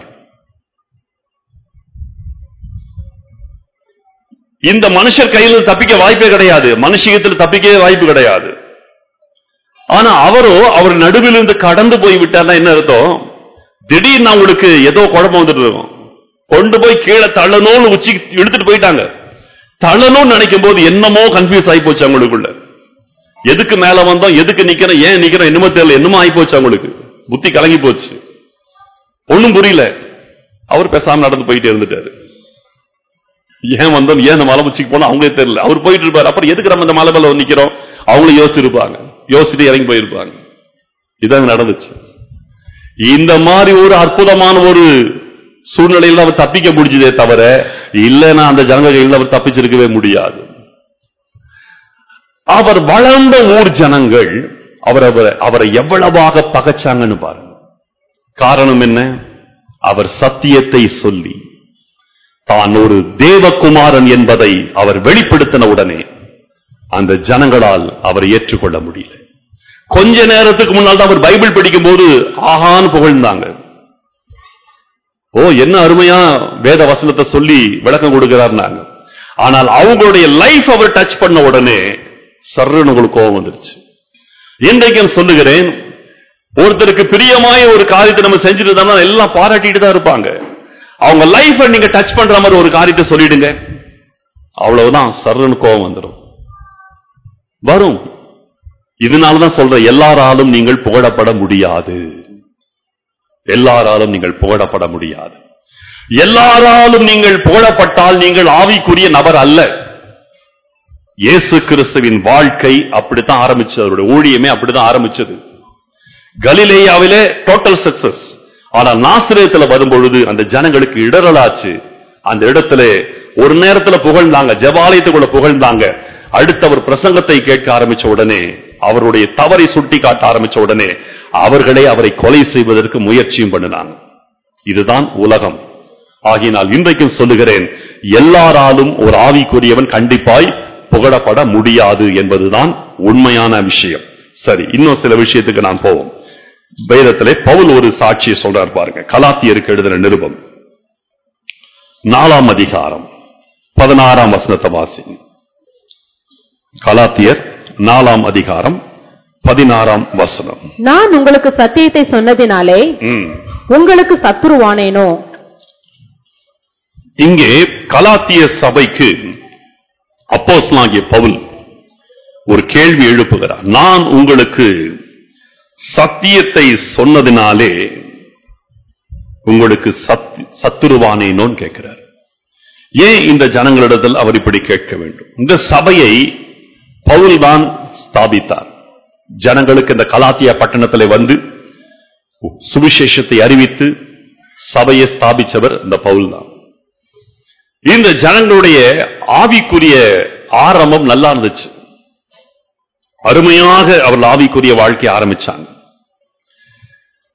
A: இந்த மனுஷர் கையில் தப்பிக்க வாய்ப்பே கிடையாது மனுஷியத்தில் தப்பிக்கவே வாய்ப்பு கிடையாது ஆனா அவரோ அவர் நடுவில் இருந்து கடந்து போய் விட்டார்னா என்ன அர்த்தம் திடீர்னு அவங்களுக்கு ஏதோ குழப்பம் வந்துட்டு இருக்கும் கொண்டு போய் கீழே தள்ளணும்னு உச்சி எடுத்துட்டு போயிட்டாங்க தள்ளணும்னு நினைக்கும் போது என்னமோ கன்ஃபியூஸ் ஆகி போச்சு அவங்களுக்குள்ள எதுக்கு மேல வந்தோம் எதுக்கு நிக்கிறோம் ஏன் நிக்கிறோம் என்னமோ தெரியல என்னமோ ஆகி போச்சு அவங்களுக்கு புத்தி கலங்கி போச்சு ஒண்ணும் புரியல அவர் பேசாம நடந்து போயிட்டே இருந்துட்டாரு ஏன் வந்தோம் ஏன் இந்த மலை உச்சிக்கு போனோம் அவங்களே தெரியல அவர் போயிட்டு இருப்பாரு அப்புறம் எதுக்கு நம்ம இந்த மலை மேல வந்து நிக்கிறோம் அவங்களும் யோசிச்சிருப்பாங்க யோசிச்சுட்டு இறங்கி போயிருப்பாங்க இதாங்க நடந்துச்சு இந்த மாதிரி ஒரு அற்புதமான ஒரு சூழ்நிலையில் அவர் தப்பிக்க முடிஞ்சதே தவிர இல்லைன்னா அந்த ஜனங்க கையில் அவர் தப்பிச்சிருக்கவே முடியாது அவர் வளர்ந்த ஊர் ஜனங்கள் அவர் அவரை அவரை எவ்வளவாக பகைச்சாங்கன்னு பாருங்க காரணம் என்ன அவர் சத்தியத்தை சொல்லி தான் ஒரு தேவகுமாரன் என்பதை அவர் வெளிப்படுத்தின உடனே அந்த ஜனங்களால் அவரை ஏற்றுக்கொள்ள முடியல கொஞ்ச நேரத்துக்கு முன்னால் தான் அவர் பைபிள் படிக்கும் போது ஆஹான்னு புகழ்ந்தாங்க ஓ என்ன அருமையா வேத வசனத்தை சொல்லி விளக்கம் கொடுக்கிறார்னாங்க ஆனால் அவங்களுடைய லைஃப் அவர் டச் பண்ண உடனே சர்ன்னு உங்களுக்கு கோபம் வந்துருச்சு இன்றைக்கும் சொல்லுகிறேன் ஒருத்தருக்கு பிரியமாய ஒரு காரியத்தை நம்ம செஞ்சுட்டு இருந்தோம்னா எல்லாம் பாராட்டிட்டு தான் இருப்பாங்க அவங்க லைஃபை நீங்க டச் பண்ற மாதிரி ஒரு காரியத்தை சொல்லிடுங்க அவ்வளவுதான் சர்ன்னு கோபம் வந்துடும் வரும் இதனாலதான் சொல்றேன் எல்லாராலும் நீங்கள் புகழப்பட முடியாது எல்லாராலும் நீங்கள் புகழப்பட முடியாது எல்லாராலும் நீங்கள் புகழப்பட்டால் நீங்கள் ஆவிக்குரிய நபர் அல்ல இயேசு கிறிஸ்துவின் வாழ்க்கை அப்படித்தான் ஆரம்பிச்சது அவருடைய ஊழியமே அப்படித்தான் ஆரம்பிச்சது கலிலேயாவிலே டோட்டல் சக்சஸ் ஆனா நாசிரியத்துல வரும்பொழுது அந்த ஜனங்களுக்கு இடரலாச்சு அந்த இடத்துல ஒரு நேரத்துல புகழ்ந்தாங்க ஜபாலயத்துக்குள்ள புகழ்ந்தாங்க அடுத்தவர் பிரசங்கத்தை கேட்க ஆரம்பிச்ச உடனே அவருடைய தவறை சுட்டி காட்ட ஆரம்பிச்ச உடனே அவர்களே அவரை கொலை செய்வதற்கு முயற்சியும் பண்ணினாங்க இதுதான் உலகம் ஆகினால் இன்றைக்கும் சொல்லுகிறேன் எல்லாராலும் ஒரு ஆவிக்குரியவன் கண்டிப்பாய் புகழப்பட முடியாது என்பதுதான் உண்மையான விஷயம் சரி இன்னும் சில விஷயத்துக்கு நான் போவோம் வேதத்திலே பவுல் ஒரு சாட்சியை சொல்றார் பாருங்க கலாத்தியருக்கு எழுதின நிருபம் நாலாம் அதிகாரம் பதினாறாம் வசனத்தை வாசிங்க கலாத்தியர் நாலாம் அதிகாரம் பதினாறாம் வசனம்
B: நான் உங்களுக்கு சத்தியத்தை சொன்னதினாலே
A: ம்.
B: உங்களுக்கு சத்துருவானேனோ
A: இங்கே கலாத்திய சபைக்கு அப்போஸ்தலனாகிய பவுல் ஒரு கேள்வி எழுப்புகிறார் நான் உங்களுக்கு சத்தியத்தை சொன்னதினாலே உங்களுக்கு சத் சத்துருவானேனோன்னு கேட்கிறார் ஏன் இந்த ஜனங்களிடத்தில் அவர் இப்படி கேட்க வேண்டும் இந்த சபையை பவுல் தான் ஸ்தாபித்தார் ஜனங்களுக்கு இந்த கலாத்தியா பட்டணத்திலே வந்து சுவிசேஷத்தை அறிவித்து சபையை ஸ்தாபிச்சவர் இந்த பவுல் தான் இந்த ஜனங்களுடைய ஆவிக்குரிய ஆரம்பம் நல்லா இருந்துச்சு அருமையாக அவர்கள் ஆவிக்குரிய வாழ்க்கையை ஆரம்பிச்சாங்க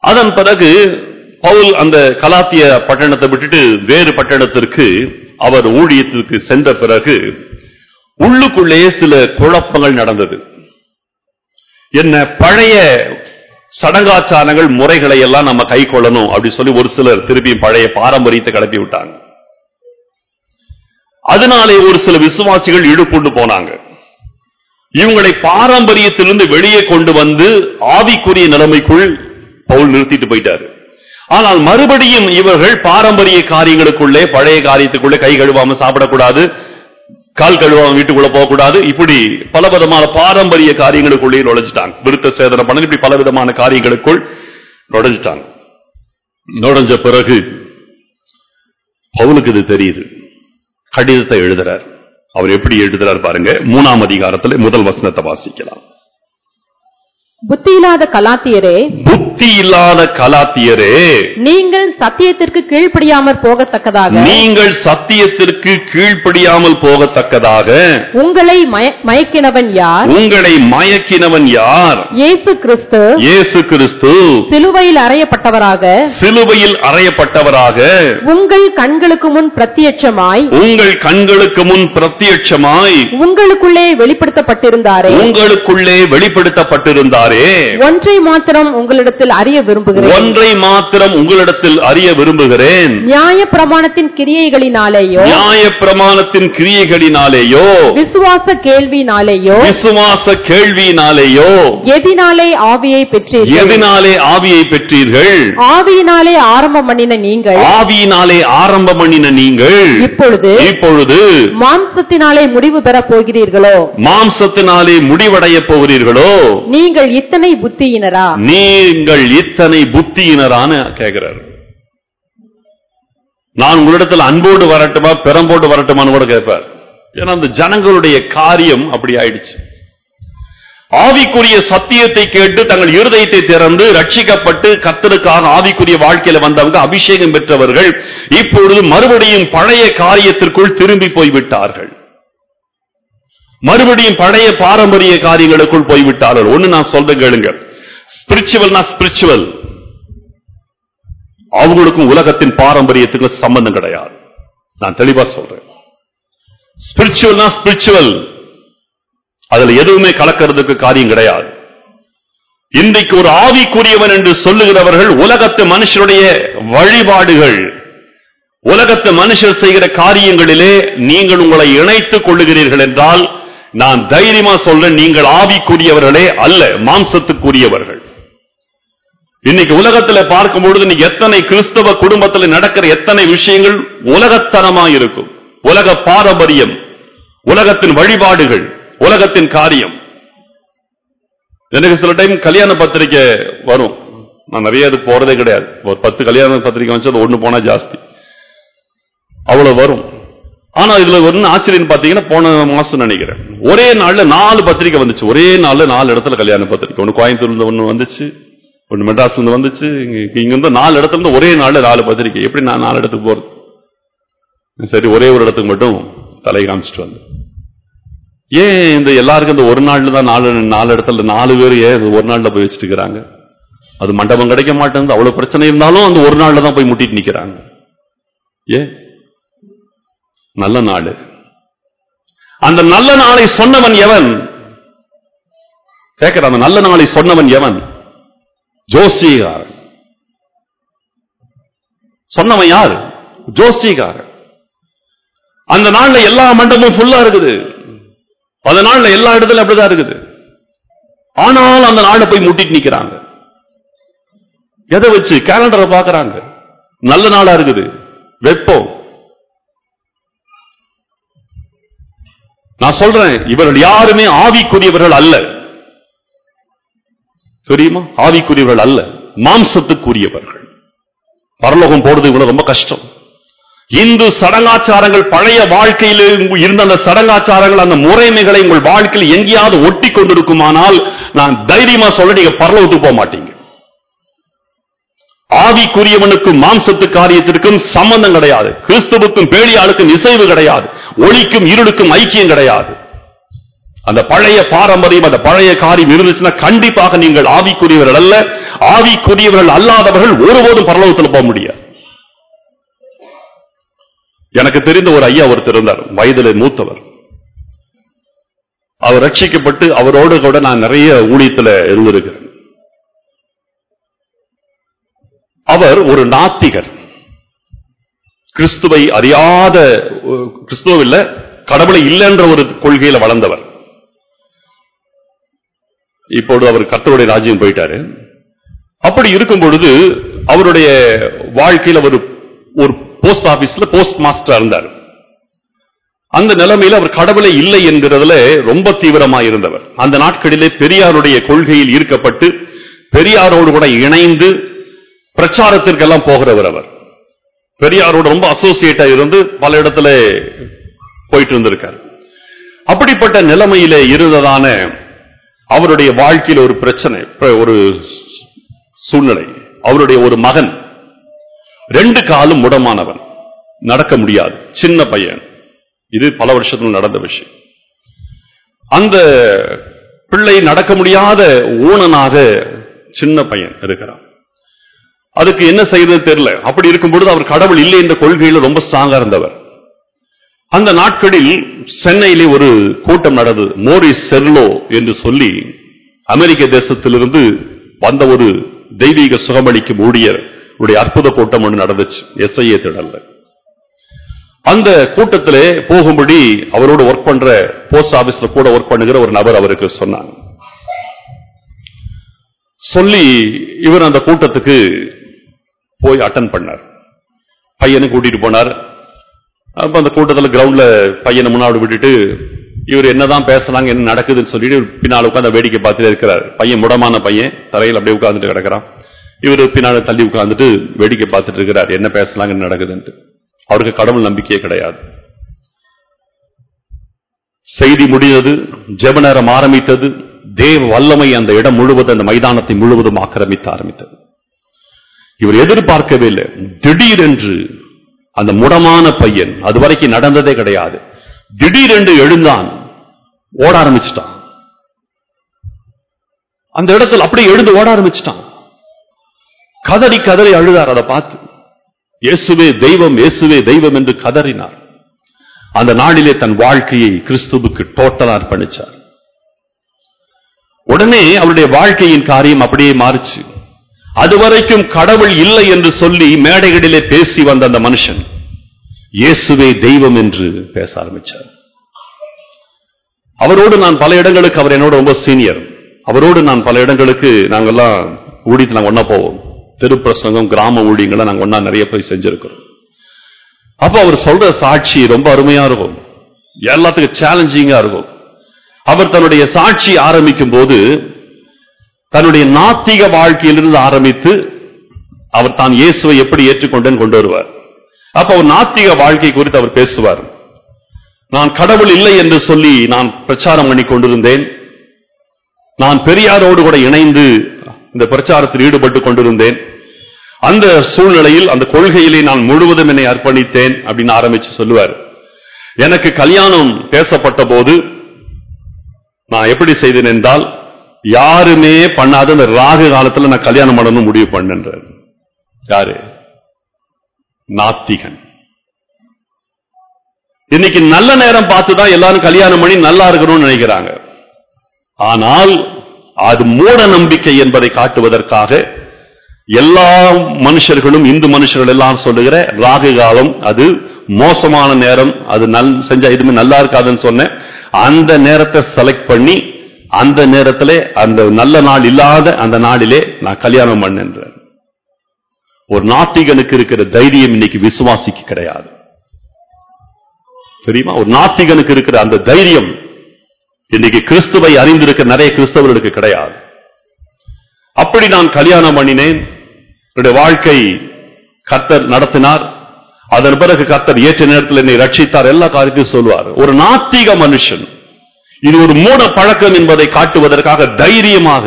A: அதன் பிறகு பவுல் அந்த கலாத்திய பட்டணத்தை விட்டுட்டு வேறு பட்டணத்திற்கு அவர் ஊழியத்திற்கு சென்ற பிறகு உள்ளுக்குள்ளே சில குழப்பங்கள் நடந்தது என்ன பழைய சடங்காச்சாரங்கள் முறைகளை எல்லாம் நம்ம கை கொள்ளணும் அப்படி சொல்லி ஒரு சிலர் திருப்பி பழைய பாரம்பரியத்தை கிளப்பி விட்டாங்க அதனாலே ஒரு சில விசுவாசிகள் ஈடுபட்டு போனாங்க இவங்களை பாரம்பரியத்திலிருந்து வெளியே கொண்டு வந்து ஆவிக்குரிய நிலைமைக்குள் பவுல் நிறுத்திட்டு போயிட்டாரு ஆனால் மறுபடியும் இவர்கள் பாரம்பரிய காரியங்களுக்குள்ளே பழைய காரியத்துக்குள்ளே கை கழுவாம சாப்பிடக்கூடாது கால் கழுவாம வீட்டுக்குள்ள போகக்கூடாது இப்படி பல விதமான பாரம்பரிய காரியங்களுக்குள்ளே நுழைஞ்சிட்டாங்க விருத்த சேதனம் பண்ண இப்படி பல விதமான காரியங்களுக்குள் நுழைஞ்சிட்டாங்க நுழைஞ்ச பிறகு பவுலுக்கு இது தெரியுது கடிதத்தை எழுதுறார் அவர் எப்படி எழுதுறார் பாருங்க மூணாம் அதிகாரத்துல முதல் வசனத்தை வாசிக்கலாம்
B: புத்தியில்லாத கலாத்தியரே
A: புத்தி இல்லாத கலாத்தியரே
B: நீங்கள் சத்தியத்திற்கு கீழ்ப்படியாமற் போகத்தக்கதாக
A: நீங்கள் சத்தியத்திற்கு கீழ்ப்படியாமல் போகத்தக்கதாக
B: உங்களை மய- மயக்கினவன் யார்
A: உங்களை மயக்கினவன் யார்
B: இயேசு கிறிஸ்து
A: இயேசு கிறிஸ்து
B: சிலுவையில் அறையப்பட்டவராக
A: சிலுவையில் அறையப்பட்டவராக
B: உங்கள் கண்களுக்கு முன் பிரத்யட்சமாய்
A: உங்கள் கண்களுக்கு முன் பிரத்யட்சமாய்
B: உங்களுக்குள்ளே வெளிப்படுத்தப்பட்டிருந்தாரே
A: உங்களுக்குள்ளே வெளிப்படுத்தப்பட்டிருந்தாரே
B: ஒன்றை மாத்திரம் உங்களிடத்தில் அறிய விரும்புகிறேன்
A: ஒன்றை மாத்திரம் உங்களிடத்தில் அறிய விரும்புகிறேன்
B: நியாய பிரமாணத்தின் கிரியைகளினாலேயோ
A: நியாய பிரமாணத்தின் கிரியைகளினாலேயோ
B: விசுவாச கேள்வினாலேயோ
A: விசுவாச கேள்வியினாலேயோ
B: எதினாலே ஆவியை பெற்றீர்கள்
A: எதனாலே ஆவியை பெற்றீர்கள்
B: ஆவியினாலே ஆரம்பம் பண்ணின நீங்கள்
A: ஆவியினாலே ஆரம்பம் பண்ணின நீங்கள்
B: இப்பொழுது
A: இப்பொழுது
B: மாம்சத்தினாலே முடிவு பெறப் போகிறீர்களோ
A: மாம்சத்தினாலே முடிவடைய போகிறீர்களோ
B: நீங்கள் இத்தனை புத்தியினரா
A: நீங்கள் இத்தனை புத்தியினரான கேட்கிறார் நான் உங்களிடத்தில் அன்போடு வரட்டுமா பெரம்போடு வரட்டுமான்னு கூட கேட்பார் ஏன்னா அந்த ஜனங்களுடைய காரியம் அப்படி ஆயிடுச்சு ஆவிக்குரிய சத்தியத்தை கேட்டு தங்கள் இருதயத்தை திறந்து ரட்சிக்கப்பட்டு கத்தருக்காக ஆவிக்குரிய வாழ்க்கையில வந்தவங்க அபிஷேகம் பெற்றவர்கள் இப்பொழுது மறுபடியும் பழைய காரியத்திற்குள் திரும்பி போய்விட்டார்கள் மறுபடியும் பழைய பாரம்பரிய காரியங்களுக்குள் போய்விட்டார்கள் ஒண்ணு நான் சொல்றேன் கேளுங்க ஸ்பிரிச்சுவல்னா ஸ்பிரிச்சுவல் அவங்களுக்கும் உலகத்தின் பாரம்பரியத்துக்கும் சம்பந்தம் கிடையாது நான் தெளிவா சொல்றேன் ஸ்பிரிச்சுவல்னா ஸ்பிரிச்சுவல் அதுல எதுவுமே கலக்கிறதுக்கு காரியம் கிடையாது இன்றைக்கு ஒரு ஆவிக்குரியவன் என்று சொல்லுகிறவர்கள் உலகத்து மனுஷருடைய வழிபாடுகள் உலகத்து மனுஷர் செய்கிற காரியங்களிலே நீங்கள் உங்களை இணைத்துக் கொள்ளுகிறீர்கள் என்றால் நான் தைரியமா சொல்றேன் நீங்கள் ஆவிக்குரியவர்களே அல்ல மாம்சத்துக்குரியவர்கள் இன்னைக்கு உலகத்துல பார்க்கும் பொழுது இன்னைக்கு எத்தனை கிறிஸ்தவ குடும்பத்துல நடக்கிற எத்தனை விஷயங்கள் உலகத்தனமா இருக்கும் உலக பாரம்பரியம் உலகத்தின் வழிபாடுகள் உலகத்தின் காரியம் எனக்கு சில டைம் கல்யாண பத்திரிக்கை வரும் நான் நிறைய அது போறதே கிடையாது ஒரு பத்து கல்யாண பத்திரிக்கை வச்சு அது ஒண்ணு போனா ஜாஸ்தி அவ்வளவு வரும் ஆனா இதுல ஒன்னு ஆச்சரியம் பாத்தீங்கன்னா போன மாசம் நினைக்கிறேன் ஒரே நாள்ல நாலு பத்திரிக்கை வந்துச்சு ஒரே நாள்ல நாலு இடத்துல கல்யாண பத்திரிக்கை ஒன்னு கோயம்புத்தூர்ல இருந்து ஒண்ணு வந்துச்சு ஒன்னு மெட்ராஸ்ல இருந்து வந்துச்சு இங்க இங்க இருந்து நாலு இடத்துல இருந்து ஒரே நாள்ல நாலு பத்திரிக்கை எப்படி நான் நாலு இடத்துக்கு போறது சரி ஒரே ஒரு இடத்துக்கு மட்டும் தலை காமிச்சிட்டு வந்து ஏன் இந்த எல்லாருக்கும் இந்த ஒரு நாள்ல தான் நாலு நாலு இடத்துல நாலு பேர் ஏன் இந்த ஒரு நாள்ல போய் வச்சுட்டு இருக்கிறாங்க அது மண்டபம் கிடைக்க மாட்டேங்குது அவ்வளவு பிரச்சனை இருந்தாலும் அந்த ஒரு நாள்ல தான் போய் முட்டிட்டு நிக்கிறாங்க ஏன் நல்ல நாள் அந்த நல்ல நாளை சொன்னவன் எவன் கேட்கிற அந்த நல்ல நாளை சொன்னவன் எவன் ஜோசிகாரன் சொன்னவன் யார் ஜோசிகாரன் அந்த நாள்ல எல்லா மண்டபமும் ஃபுல்லா இருக்குது அந்த நாள்ல எல்லா இடத்துல அப்படிதான் இருக்குது ஆனால் அந்த நாளை போய் முட்டிட்டு நிக்கிறாங்க எதை வச்சு கேலண்டரை பாக்குறாங்க நல்ல நாளா இருக்குது வெப்பம் நான் சொல்றேன் இவர்கள் யாருமே ஆவிக்குரியவர்கள் அல்ல தெரியுமா ஆவிக்குரியவர்கள் அல்ல மாம்சத்துக்குரியவர்கள் பரலோகம் போறது இவ்வளவு ரொம்ப கஷ்டம் இந்து சடங்காச்சாரங்கள் பழைய வாழ்க்கையில் இருந்த அந்த சடங்காச்சாரங்கள் அந்த முறைமைகளை உங்கள் வாழ்க்கையில் எங்கேயாவது ஒட்டி கொண்டிருக்குமானால் நான் தைரியமா சொல்ல நீங்க பரலோகத்துக்கு போக மாட்டீங்க ஆவிக்குரியவனுக்கும் மாம்சத்து காரியத்திற்கும் சம்பந்தம் கிடையாது கிறிஸ்துவுக்கும் பேழியாளுக்கும் இசைவு கிடையாது ஒளிக்கும் இருளுக்கும் ஐக்கியம் கிடையாது அந்த பழைய பாரம்பரியம் அந்த பழைய காரியம் இருந்துச்சுன்னா கண்டிப்பாக நீங்கள் ஆவிக்குரியவர்கள் அல்ல ஆவிக்குரியவர்கள் அல்லாதவர்கள் ஒருபோதும் பரலோகத்தில் போக முடியாது எனக்கு தெரிந்த ஒரு ஐயா ஒருத்தர் இருந்தார் வயதிலே மூத்தவர் அவர் ரட்சிக்கப்பட்டு அவரோடு கூட நான் நிறைய ஊழியத்துல இருந்திருக்கிறேன் அவர் ஒரு நாத்திகர் கிறிஸ்துவை அறியாத கிறிஸ்துவ இல்ல கடவுளை இல்லைன்ற ஒரு கொள்கையில வளர்ந்தவர் இப்போது அவர் கர்த்தருடைய ராஜ்யம் போயிட்டாரு அப்படி இருக்கும் பொழுது அவருடைய வாழ்க்கையில ஒரு ஒரு போஸ்ட் ஆபீஸ்ல போஸ்ட் மாஸ்டர் இருந்தார் அந்த நிலைமையில அவர் கடவுளே இல்லை என்கிறதுல ரொம்ப தீவிரமா இருந்தவர் அந்த நாட்களிலே பெரியாருடைய கொள்கையில் ஈர்க்கப்பட்டு பெரியாரோடு கூட இணைந்து பிரச்சாரத்திற்கெல்லாம் போகிறவர் அவர் பெரியாரோட ரொம்ப அசோசியேட்டா இருந்து பல இடத்துல போயிட்டு இருந்திருக்கார் அப்படிப்பட்ட நிலைமையிலே இருந்ததான அவருடைய வாழ்க்கையில் ஒரு பிரச்சனை இப்ப ஒரு சூழ்நிலை அவருடைய ஒரு மகன் ரெண்டு காலும் முடமானவன் நடக்க முடியாது சின்ன பையன் இது பல வருஷத்துல நடந்த விஷயம் அந்த பிள்ளை நடக்க முடியாத ஊனனாக சின்ன பையன் இருக்கிறான் அதுக்கு என்ன செய்யறது தெரியல அப்படி இருக்கும் பொழுது அவர் கடவுள் இல்லை என்ற கொள்கையில ரொம்ப ஸ்ட்ராங்கா இருந்தவர் அந்த நாட்களில் சென்னையிலே ஒரு கூட்டம் நடந்தது மோரிஸ் செர்லோ என்று சொல்லி அமெரிக்க தேசத்திலிருந்து வந்த ஒரு தெய்வீக சுகமளிக்கும் ஊழியர் உடைய அற்புத கூட்டம் ஒன்று நடந்துச்சு எஸ்ஐஏ திடல்ல அந்த கூட்டத்திலே போகும்படி அவரோட ஒர்க் பண்ற போஸ்ட் ஆபீஸ்ல கூட ஒர்க் பண்ணுகிற ஒரு நபர் அவருக்கு சொன்னாங்க சொல்லி இவர் அந்த கூட்டத்துக்கு போய் அட்டன் பண்ணார் பையனை கூட்டிட்டு போனார் அப்ப அந்த கூட்டத்துல கிரவுண்ட்ல பையனை முன்னாடி விட்டுட்டு இவர் என்னதான் பேசுறாங்க என்ன நடக்குதுன்னு சொல்லிட்டு பின்னால் உட்கார்ந்து வேடிக்கை பார்த்துட்டு இருக்கிறார் பையன் முடமான பையன் தரையில் அப்படியே உட்கார்ந்துட்டு கிடக்குறான் இவர் பின்னால் தள்ளி உட்கார்ந்துட்டு வேடிக்கை பார்த்துட்டு இருக்கிறார் என்ன பேசுறாங்க என்ன நடக்குதுன்ட்டு அவருக்கு கடவுள் நம்பிக்கையே கிடையாது செய்தி முடிந்தது ஜெப நேரம் ஆரம்பித்தது தேவ வல்லமை அந்த இடம் முழுவதும் அந்த மைதானத்தை முழுவதும் ஆக்கிரமித்து ஆரம்பித்தது இவர் எதிர்பார்க்கவே இல்லை திடீரென்று அந்த முடமான பையன் அது வரைக்கும் நடந்ததே கிடையாது திடீரென்று எழுந்தான் ஓட ஆரம்பிச்சிட்டான் அந்த இடத்துல அப்படியே எழுந்து ஓட ஆரம்பிச்சிட்டான் கதறி கதறி அழுதார் அதை பார்த்து இயேசுவே தெய்வம் இயேசுவே தெய்வம் என்று கதறினார் அந்த நாளிலே தன் வாழ்க்கையை கிறிஸ்துவுக்கு டோட்டலா அர்ப்பணிச்சார் உடனே அவருடைய வாழ்க்கையின் காரியம் அப்படியே மாறுச்சு அதுவரைக்கும் கடவுள் இல்லை என்று சொல்லி மேடைகளிலே பேசி வந்த அந்த மனுஷன் இயேசுவே தெய்வம் என்று பேச ஆரம்பிச்சார் அவரோடு நான் பல இடங்களுக்கு அவர் என்னோட ரொம்ப சீனியர் அவரோடு நான் பல இடங்களுக்கு நாங்கெல்லாம் ஊழியத்தில் நாங்கள் ஒண்ணா போவோம் திருப்பிரசங்கம் கிராம ஊழியங்களை நாங்கள் ஒண்ணா நிறைய போய் செஞ்சிருக்கிறோம் அப்போ அவர் சொல்ற சாட்சி ரொம்ப அருமையா இருக்கும் எல்லாத்துக்கும் சேலஞ்சிங்கா இருக்கும் அவர் தன்னுடைய சாட்சி ஆரம்பிக்கும் போது தன்னுடைய நாத்திக வாழ்க்கையிலிருந்து ஆரம்பித்து அவர் தான் இயேசுவை எப்படி ஏற்றுக்கொண்டேன்னு கொண்டு வருவார் அப்ப அவர் நாத்திக வாழ்க்கை குறித்து அவர் பேசுவார் நான் கடவுள் இல்லை என்று சொல்லி நான் பிரச்சாரம் பண்ணி கொண்டிருந்தேன் நான் பெரியாரோடு கூட இணைந்து இந்த பிரச்சாரத்தில் ஈடுபட்டு கொண்டிருந்தேன் அந்த சூழ்நிலையில் அந்த கொள்கையிலே நான் முழுவதும் என்னை அர்ப்பணித்தேன் அப்படின்னு ஆரம்பிச்சு சொல்லுவார் எனக்கு கல்யாணம் பேசப்பட்ட போது நான் எப்படி செய்தேன் என்றால் யாருமே பண்ணாத அந்த ராகு காலத்துல நான் கல்யாணம் பண்ணணும் முடிவு பண்ணேன் யாரு நாத்திகன் இன்னைக்கு நல்ல நேரம் பார்த்து தான் எல்லாரும் கல்யாணம் பண்ணி நல்லா இருக்கணும்னு நினைக்கிறாங்க ஆனால் அது மூட நம்பிக்கை என்பதை காட்டுவதற்காக எல்லா மனுஷர்களும் இந்து மனுஷர்கள் எல்லாம் சொல்லுகிற ராகு காலம் அது மோசமான நேரம் அது நல் செஞ்சா எதுவுமே நல்லா இருக்காதுன்னு சொன்னேன் அந்த நேரத்தை செலக்ட் பண்ணி அந்த நேரத்திலே அந்த நல்ல நாள் இல்லாத அந்த நாளிலே நான் கல்யாணம் பண்ணேன் ஒரு நாத்திகனுக்கு இருக்கிற தைரியம் இன்னைக்கு விசுவாசிக்கு கிடையாது தெரியுமா ஒரு நாத்திகனுக்கு இருக்கிற அந்த தைரியம் இன்னைக்கு கிறிஸ்துவை அறிந்திருக்க நிறைய கிறிஸ்தவர்களுக்கு கிடையாது அப்படி நான் கல்யாணம் பண்ணினேன் என்னுடைய வாழ்க்கை கர்த்தர் நடத்தினார் அதன் பிறகு கர்த்தர் ஏற்ற நேரத்தில் என்னை ரட்சித்தார் எல்லா காரியத்தையும் சொல்வார் ஒரு நாத்திக மனுஷன் இது ஒரு மூட பழக்கம் என்பதை காட்டுவதற்காக தைரியமாக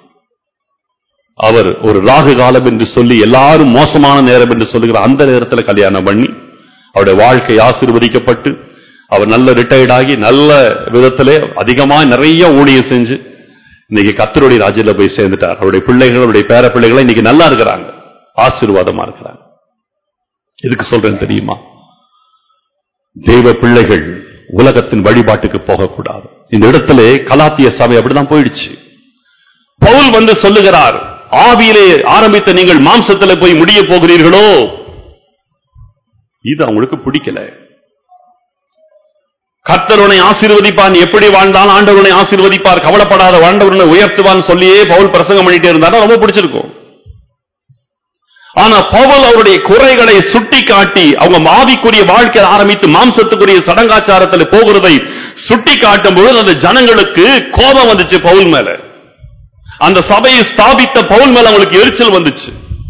A: அவர் ஒரு ராகு காலம் என்று சொல்லி எல்லாரும் மோசமான நேரம் என்று சொல்லுகிற அந்த நேரத்தில் கல்யாணம் பண்ணி அவருடைய வாழ்க்கை ஆசீர்வதிக்கப்பட்டு அவர் நல்ல ரிட்டையர்ட் ஆகி நல்ல விதத்திலே அதிகமா நிறைய ஊழியம் செஞ்சு இன்னைக்கு கத்தருடைய ராஜ்யத்துல போய் சேர்ந்துட்டார் அவருடைய பிள்ளைகள் அவருடைய பேர பிள்ளைகள் இன்னைக்கு நல்லா இருக்கிறாங்க ஆசீர்வாதமா இருக்கிறாங்க எதுக்கு சொல்றேன் தெரியுமா தெய்வ பிள்ளைகள் உலகத்தின் வழிபாட்டுக்கு போகக்கூடாது இந்த இடத்துல கலாத்திய சபை அப்படிதான் போயிடுச்சு பவுல் வந்து சொல்லுகிறார் ஆவியிலே ஆரம்பித்த நீங்கள் மாம்சத்துல போய் முடிய போகிறீர்களோ இது அவங்களுக்கு பிடிக்கல கர்த்தர் உன்னை ஆசீர்வதிப்பான் எப்படி வாழ்ந்தால் ஆண்டவர் உன்னை ஆசீர்வதிப்பார் கவலைப்படாத ஆண்டவர் உன்னை உயர்த்துவான் சொல்லியே பவுல் பிரசங்கம் பண்ணிட்டே இருந்தாலும் ரொம்ப பிடிச்சிருக்கும் ஆனா பவுல் அவருடைய குறைகளை சுட்டி காட்டி அவங்க மாவிக்குரிய வாழ்க்கை ஆரம்பித்து மாம்சத்துக்குரிய சடங்காச்சாரத்தில் போகிறதை சுட்டி காட்டும் பொழுது அந்த ஜனங்களுக்கு கோபம் வந்துச்சு பவுல் மேல அந்த சபையை ஸ்தாபித்த பவுல் மேல அவங்களுக்கு எரிச்சல் வந்துச்சு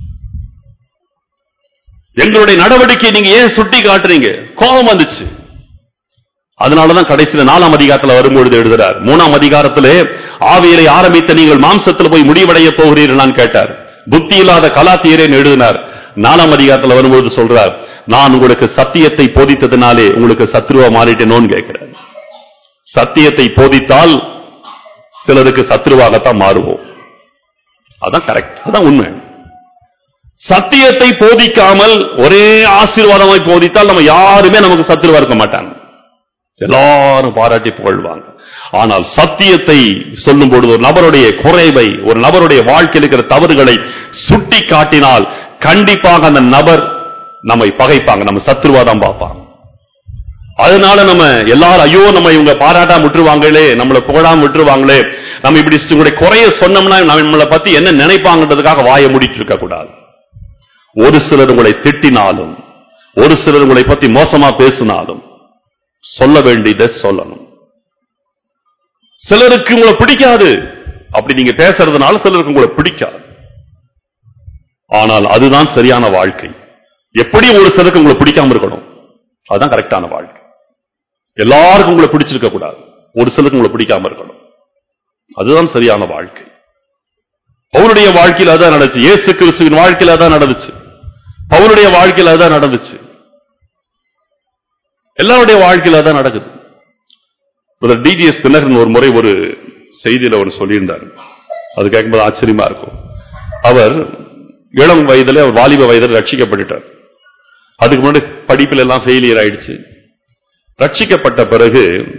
A: எங்களுடைய நடவடிக்கை நீங்க ஏன் சுட்டி காட்டுறீங்க கோபம் வந்துச்சு அதனாலதான் கடைசியில நாலாம் அதிகாரத்துல வரும்பொழுது எழுதுறார் மூணாம் அதிகாரத்திலே ஆவியலை ஆரம்பித்த நீங்கள் மாம்சத்துல போய் முடிவடைய போகிறீர்களான்னு கேட்டார் புத்தி இல்லாத கலாத்தியரேன்னு எழுதினார் நாலாம் அதிகாரத்துல வரும்போது சொல்றார் நான் உங்களுக்கு சத்தியத்தை போதித்ததுனாலே உங்களுக்கு சத்ருவா மாறிட்டேனோன்னு கேட்கிறார் சத்தியத்தை போதித்தால் சிலருக்கு சத்ருவாகத்தான் மாறுவோம் அதான் கரெக்ட் அதான் உண்மை சத்தியத்தை போதிக்காமல் ஒரே ஆசீர்வாதமாய் போதித்தால் நம்ம யாருமே நமக்கு சத்ருவா இருக்க மாட்டாங்க எல்லாரும் பாராட்டி புகழ்வாங்க ஆனால் சத்தியத்தை சொல்லும் பொழுது ஒரு நபருடைய குறைவை ஒரு நபருடைய வாழ்க்கையில் இருக்கிற தவறுகளை சுட்டி காட்டினால் கண்டிப்பாக அந்த நபர் நம்மை பகைப்பாங்க நம்ம சத்ருவாதான் பார்ப்பாங்க அதனால நம்ம எல்லாரும் ஐயோ நம்ம இவங்க பாராட்டாம விட்டுருவாங்களே நம்மளை புகழாம விட்டுருவாங்களே நம்ம இப்படி உங்களுடைய குறைய சொன்னோம்னா நம்மளை பத்தி என்ன நினைப்பாங்கன்றதுக்காக வாயை மூடிட்டு இருக்க கூடாது ஒரு சிலர் உங்களை திட்டினாலும் ஒரு சிலர் உங்களை பத்தி மோசமா பேசினாலும் சொல்ல வேண்டியதை சொல்லணும் சிலருக்கு உங்களை பிடிக்காது அப்படி நீங்க பேசுறதுனால சிலருக்கு உங்களை பிடிக்காது ஆனால் அதுதான் சரியான வாழ்க்கை எப்படி ஒரு சிலருக்கு உங்களை பிடிக்காம இருக்கணும் அதுதான் கரெக்டான வாழ்க்கை எல்லாருக்கும் உங்களை பிடிச்சிருக்க கூடாது ஒரு சிலருக்கு உங்களை பிடிக்காம இருக்கணும் அதுதான் சரியான வாழ்க்கை பவுலுடைய வாழ்க்கையில் அதான் நடந்துச்சு இயேசு கிறிஸ்துவின் வாழ்க்கையில் அதான் நடந்துச்சு பவுலுடைய வாழ்க்கையில் அதான் நடந்துச்சு எல்லாருடைய வாழ்க்கையில தான் நடக்குது டிஜிஎஸ் தினகரன் ஒரு முறை ஒரு செய்தியில ஒரு சொல்லியிருந்தார் அது கேட்கும்போது ஆச்சரியமா இருக்கும் அவர் இளம் வயதில் அவர் வாலிப வயதில் ரட்சிக்கப்பட்டுட்டார் அதுக்கு முன்னாடி படிப்பில் எல்லாம் ஃபெயிலியர் ஆயிடுச்சு ரட்சிக்கப்பட்ட பிறகு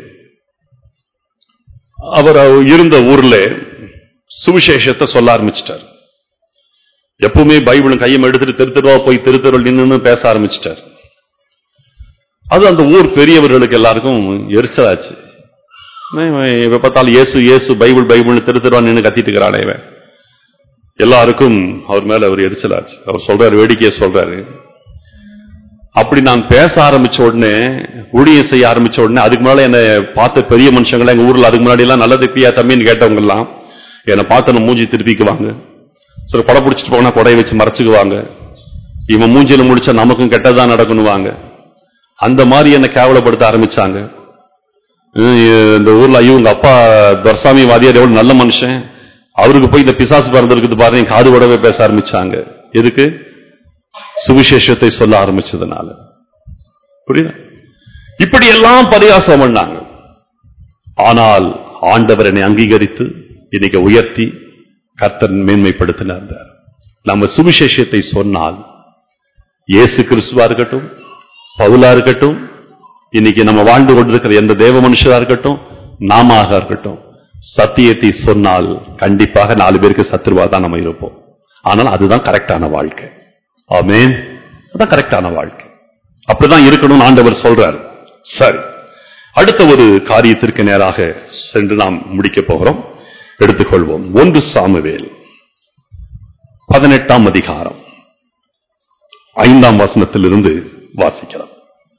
A: அவர் இருந்த ஊர்ல சுவிசேஷத்தை சொல்ல ஆரம்பிச்சிட்டார் எப்பவுமே பைபிளும் கையும் எடுத்துட்டு தெரு தெருவா போய் தெரு தெருவில் நின்று பேச ஆரம்பிச்சிட்டார் அது அந்த ஊர் பெரியவர்களுக்கு எல்லாருக்கும் எரிச்சலாச்சு இப்ப பார்த்தாலும் இயேசு இயேசு பைபிள் பைபிள் திரு திருவா நின்று கத்திட்டு இருக்கிறானே இவன் எல்லாருக்கும் அவர் மேல அவர் எரிச்சலாச்சு அவர் சொல்றாரு வேடிக்கையை சொல்றாரு அப்படி நான் பேச ஆரம்பிச்ச உடனே ஊழியம் செய்ய ஆரம்பிச்ச உடனே அதுக்கு முன்னால என்ன பார்த்த பெரிய மனுஷங்கள எங்க ஊர்ல அதுக்கு முன்னாடி எல்லாம் நல்லது பியா தம்பின்னு கேட்டவங்க எல்லாம் என்னை பார்த்து மூஞ்சி திருப்பிக்குவாங்க சில கொடை பிடிச்சிட்டு போனா கொடையை வச்சு மறைச்சுக்குவாங்க இவன் மூஞ்சில முடிச்சா நமக்கும் கெட்டதான் நடக்கணுவாங்க அந்த மாதிரி என்ன கேவலப்படுத்த ஆரம்பிச்சாங்க இந்த ஊர்ல ஐயோ உங்க அப்பா துரசாமி வாதியார் எவ்வளவு நல்ல மனுஷன் அவருக்கு போய் இந்த பிசாசு பறந்துருக்குது பாருங்க காது கூடவே பேச ஆரம்பிச்சாங்க எதுக்கு சுவிசேஷத்தை சொல்ல ஆரம்பிச்சதுனால புரியுதா இப்படி எல்லாம் பரியாசம் பண்ணாங்க ஆனால் ஆண்டவர் என்னை அங்கீகரித்து இன்னைக்கு உயர்த்தி கர்த்தர் மேன்மைப்படுத்தினார் நம்ம சுவிசேஷத்தை சொன்னால் இயேசு கிறிஸ்துவா இருக்கட்டும் பவுலா இருக்கட்டும் இன்னைக்கு நம்ம வாழ்ந்து கொண்டிருக்கிற எந்த தேவ மனுஷரா இருக்கட்டும் நாம இருக்கட்டும் சத்தியத்தை சொன்னால் கண்டிப்பாக நாலு பேருக்கு சத்துருவா தான் நம்ம இருப்போம் ஆனால் அதுதான் கரெக்டான வாழ்க்கை ஆமேன் அதான் கரெக்டான வாழ்க்கை அப்படிதான் இருக்கணும்னு ஆண்டவர் சொல்றார் சரி அடுத்த ஒரு காரியத்திற்கு நேராக சென்று நாம் முடிக்க போகிறோம் எடுத்துக்கொள்வோம் ஒன்று சாமுவேல் பதினெட்டாம் அதிகாரம் ஐந்தாம் வசனத்திலிருந்து வாசிக்கலாம்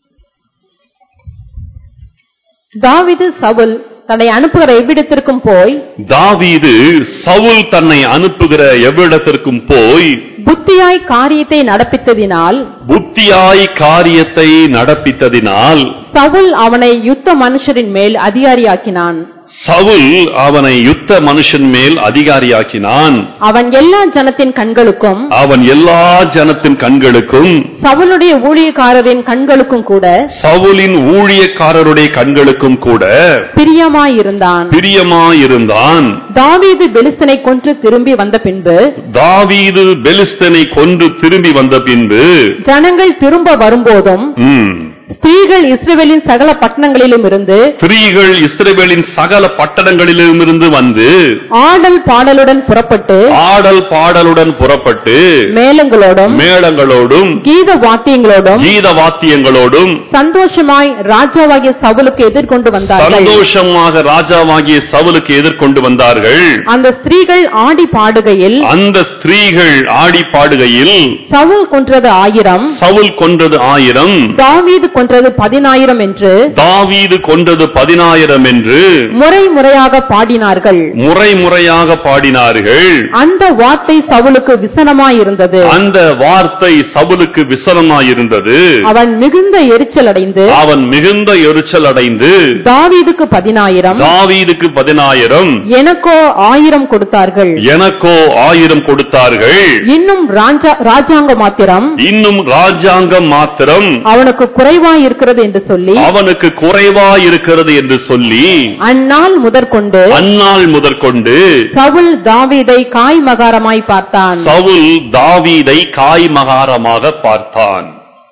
B: தாவிது சவுல் தன்னை அனுப்புகிற எவ்விடத்திற்கும் போய்
A: தாவீது சவுல் தன்னை அனுப்புகிற எவ்விடத்திற்கும் போய்
B: புத்தியாய் காரியத்தை நடப்பித்ததினால்
A: புத்தியாய் காரியத்தை நடப்பித்ததினால்
B: சவுல் அவனை யுத்த மனுஷரின் மேல் அதிகாரியாக்கினான்
A: சவுல் அவனை யுத்த மனுஷன் மேல் அதிகாரியாக்கினான்
B: அவன் எல்லா ஜனத்தின் கண்களுக்கும்
A: அவன் எல்லா ஜனத்தின் கண்களுக்கும்
B: சவுலுடைய ஊழியக்காரரின் கண்களுக்கும் கூட
A: சவுலின் ஊழியக்காரருடைய கண்களுக்கும் கூட
B: பிரியமாயிருந்தான்
A: பிரியமாயிருந்தான்
B: தாவீது பெலிஸ்தனை கொன்று திரும்பி வந்த பின்பு
A: தாவீது பெலிஸ்தனை கொன்று திரும்பி வந்த பின்பு
B: ஜனங்கள் திரும்ப வரும்போதும்
A: ம்,
B: ஸ்திரீகள் இஸ்ரவேலின் சகல பட்டணங்களிலும் இருந்து
A: ஸ்திரீகள் இஸ்ரவேலின் சகல பட்டணங்களிலுமிருந்து வந்து
B: ஆடல் பாடலுடன் புறப்பட்டு
A: ஆடல் பாடலுடன் புறப்பட்டு
B: மேளங்களோடும்
A: மேளங்களோடும்
B: கீத வாத்தியங்களோடும்
A: கீத வாத்தியங்களோடும்
B: சந்தோஷமாய் ராஜாவாகிய சவுலுக்கு எதிர்கொண்டு வந்தார்கள்
A: சந்தோஷமாக ராஜாவாகிய சவுலுக்கு எதிர்கொண்டு வந்தார்கள்
B: அந்த ஸ்திரீகள் ஆடி பாடுகையில்
A: அந்த ஸ்திரீகள் ஆடி பாடுகையில்
B: சவுல் கொன்றது ஆயிரம்
A: சவுல் கொன்றது ஆயிரம்
B: தாவீது கொன்றது பதினாயிரம் என்று
A: தாவீது கொன்றது பதினாயிரம் என்று
B: முறை முறையாக பாடினார்கள்
A: முறை முறையாக பாடினார்கள்
B: அந்த வார்த்தை சவுலுக்கு விசனமாயிருந்தது
A: அந்த வார்த்தை சவுலுக்கு விசனமாயிருந்தது
B: அவன் மிகுந்த எரிச்சல் அடைந்து
A: அவன் மிகுந்த எரிச்சல் அடைந்து
B: தாவீதுக்கு பதினாயிரம்
A: தாவீதுக்கு பதினாயிரம்
B: எனக்கோ ஆயிரம் கொடுத்தார்கள்
A: எனக்கோ ஆயிரம் கொடுத்தார்கள்
B: இன்னும் ராஜா- ராஜாங்க மாத்திரம்
A: இன்னும் ராஜாங்கம் மாத்திரம்
B: அவனுக்கு குறைவாய் இருக்கிறது என்று சொல்லி
A: அவனுக்கு குறைவா இருக்கிறது என்று சொல்லி
B: அந்நாள் முதற்கொண்டு
A: அந்நாள் முதற்கொண்டு
B: சவுல் தாவீதை காய் மகாரமாய் பார்த்தான்
A: சவுல் தாவீதை காய்மகாரமாக பார்த்தான்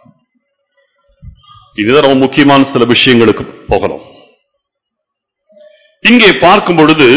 A: இதுதான் ரொம்ப முக்கியமான சில விஷயங்களுக்கு போகணும் இங்கே பார்க்கும் பொழுது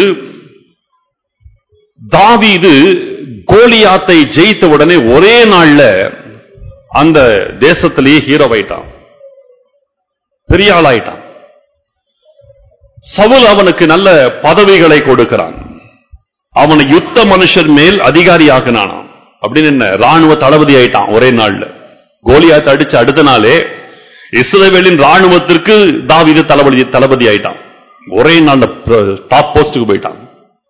A: தாவீது கோலியாத்தை ஜெயித்த உடனே ஒரே நாள்ல அந்த தேசத்திலேயே ஹீரோவாயிட்டான் பெரிய ஆளாயிட்டான் சவுல் அவனுக்கு நல்ல பதவிகளை கொடுக்கிறான் அவனை யுத்த மனுஷர் மேல் அதிகாரி ஆக்கினானாம் அப்படின்னு என்ன ராணுவ தளபதி ஆயிட்டான் ஒரே நாள்ல கோலியாத்தை அடிச்ச அடுத்த நாளே இஸ்ரவேலின் ராணுவத்திற்கு தாவீது தளபதி தளபதி ஆயிட்டான் ஒரே நாள்ல டாப் போஸ்டுக்கு போயிட்டான்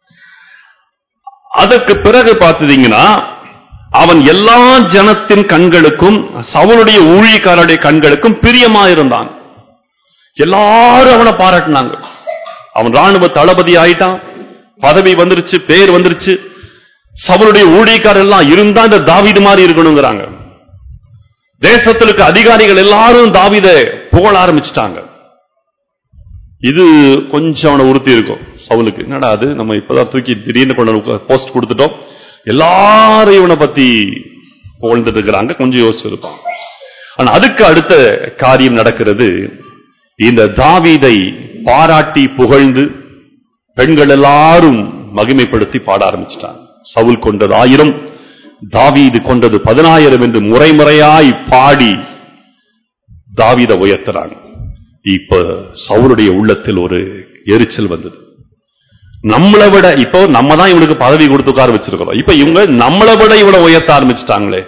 A: அதற்கு பிறகு பார்த்தீங்கன்னா அவன் எல்லா ஜனத்தின் கண்களுக்கும் சவுளுடைய ஊழியக்காரருடைய கண்களுக்கும் பிரியமா இருந்தான் எல்லாரும் அவனை பாராட்டினாங்க அவன் ராணுவ தளபதி ஆயிட்டான் பதவி வந்துருச்சு பேர் வந்துருச்சு சவுளுடைய ஊழியக்காரர் எல்லாம் இருந்தா இந்த தாவீது மாதிரி இருக்கணுங்கிறாங்க தேசத்திற்கு அதிகாரிகள் எல்லாரும் தாவீதை புகழ ஆரம்பிச்சிட்டாங்க இது கொஞ்சம் அவனை உறுத்தி இருக்கும் சவுலுக்கு என்னடா அது நம்ம இப்பதான் தூக்கி திடீர்னு கொண்டு போஸ்ட் கொடுத்துட்டோம் எல்லாரும் இவனை பத்தி புகழ்ந்துட்டு இருக்கிறாங்க கொஞ்சம் யோசிச்சிருப்பான் ஆனா அதுக்கு அடுத்த காரியம் நடக்கிறது இந்த தாவீதை பாராட்டி புகழ்ந்து பெண்கள் எல்லாரும் மகிமைப்படுத்தி பாட ஆரம்பிச்சிட்டாங்க சவுல் கொண்டது ஆயிரம் தாவீது கொண்டது பதினாயிரம் என்று முறைமுறையாய் பாடி தாவீதை உயர்த்துறாங்க இப்ப சவுலுடைய உள்ளத்தில் ஒரு எரிச்சல் வந்தது நம்மளை விட இப்போ நம்ம தான் இவனுக்கு பதவி கொடுத்து உட்கார வச்சிருக்கிறோம் இப்ப இவங்க நம்மளை விட இவனை உயர்த்த ஆரம்பிச்சிட்டாங்களே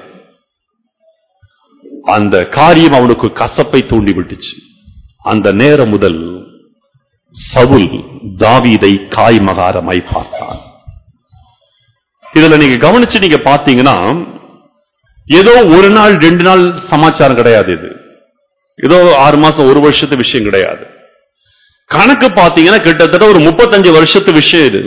A: அந்த காரியம் அவனுக்கு கசப்பை தூண்டி விட்டுச்சு அந்த நேரம் முதல் சவுல் தாவீதை காய்மகாரமாய் பார்த்தான் இதுல நீங்க கவனிச்சு நீங்க பாத்தீங்கன்னா ஏதோ ஒரு நாள் ரெண்டு நாள் சமாச்சாரம் கிடையாது இது ஏதோ ஆறு மாசம் ஒரு வருஷத்து விஷயம் கிடையாது கணக்கு பாத்தீங்கன்னா கிட்டத்தட்ட ஒரு முப்பத்தஞ்சு வருஷத்து விஷயம் இது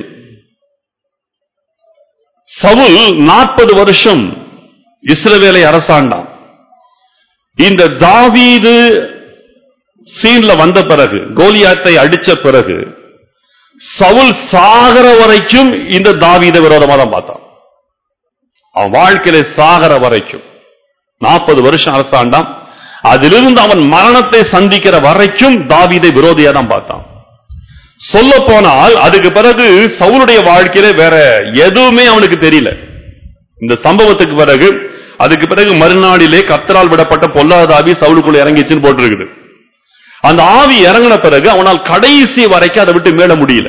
A: சவுல் நாற்பது வருஷம் இஸ்ரவேலை அரசாண்டான் இந்த தாவீது சீன்ல வந்த பிறகு கோலியாத்தை அடிச்ச பிறகு சவுல் சாகர வரைக்கும் இந்த தாவீத விரோதமா தான் பார்த்தான் அவன் வாழ்க்கையில சாகர வரைக்கும் நாற்பது வருஷம் அரசாண்டான் அதிலிருந்து அவன் மரணத்தை சந்திக்கிற வரைக்கும் தாவீதை விரோதியா தான் பார்த்தான் சொல்ல போனால் அதுக்கு பிறகு சவுலுடைய வாழ்க்கையில வேற எதுவுமே அவனுக்கு தெரியல இந்த சம்பவத்துக்கு பிறகு அதுக்கு பிறகு மறுநாளிலே கத்தரால் விடப்பட்ட பொல்லாத ஆவி சவுலுக்குள்ள இறங்கிச்சுன்னு போட்டிருக்குது அந்த ஆவி இறங்கின பிறகு அவனால் கடைசி வரைக்கும் அதை விட்டு மீள முடியல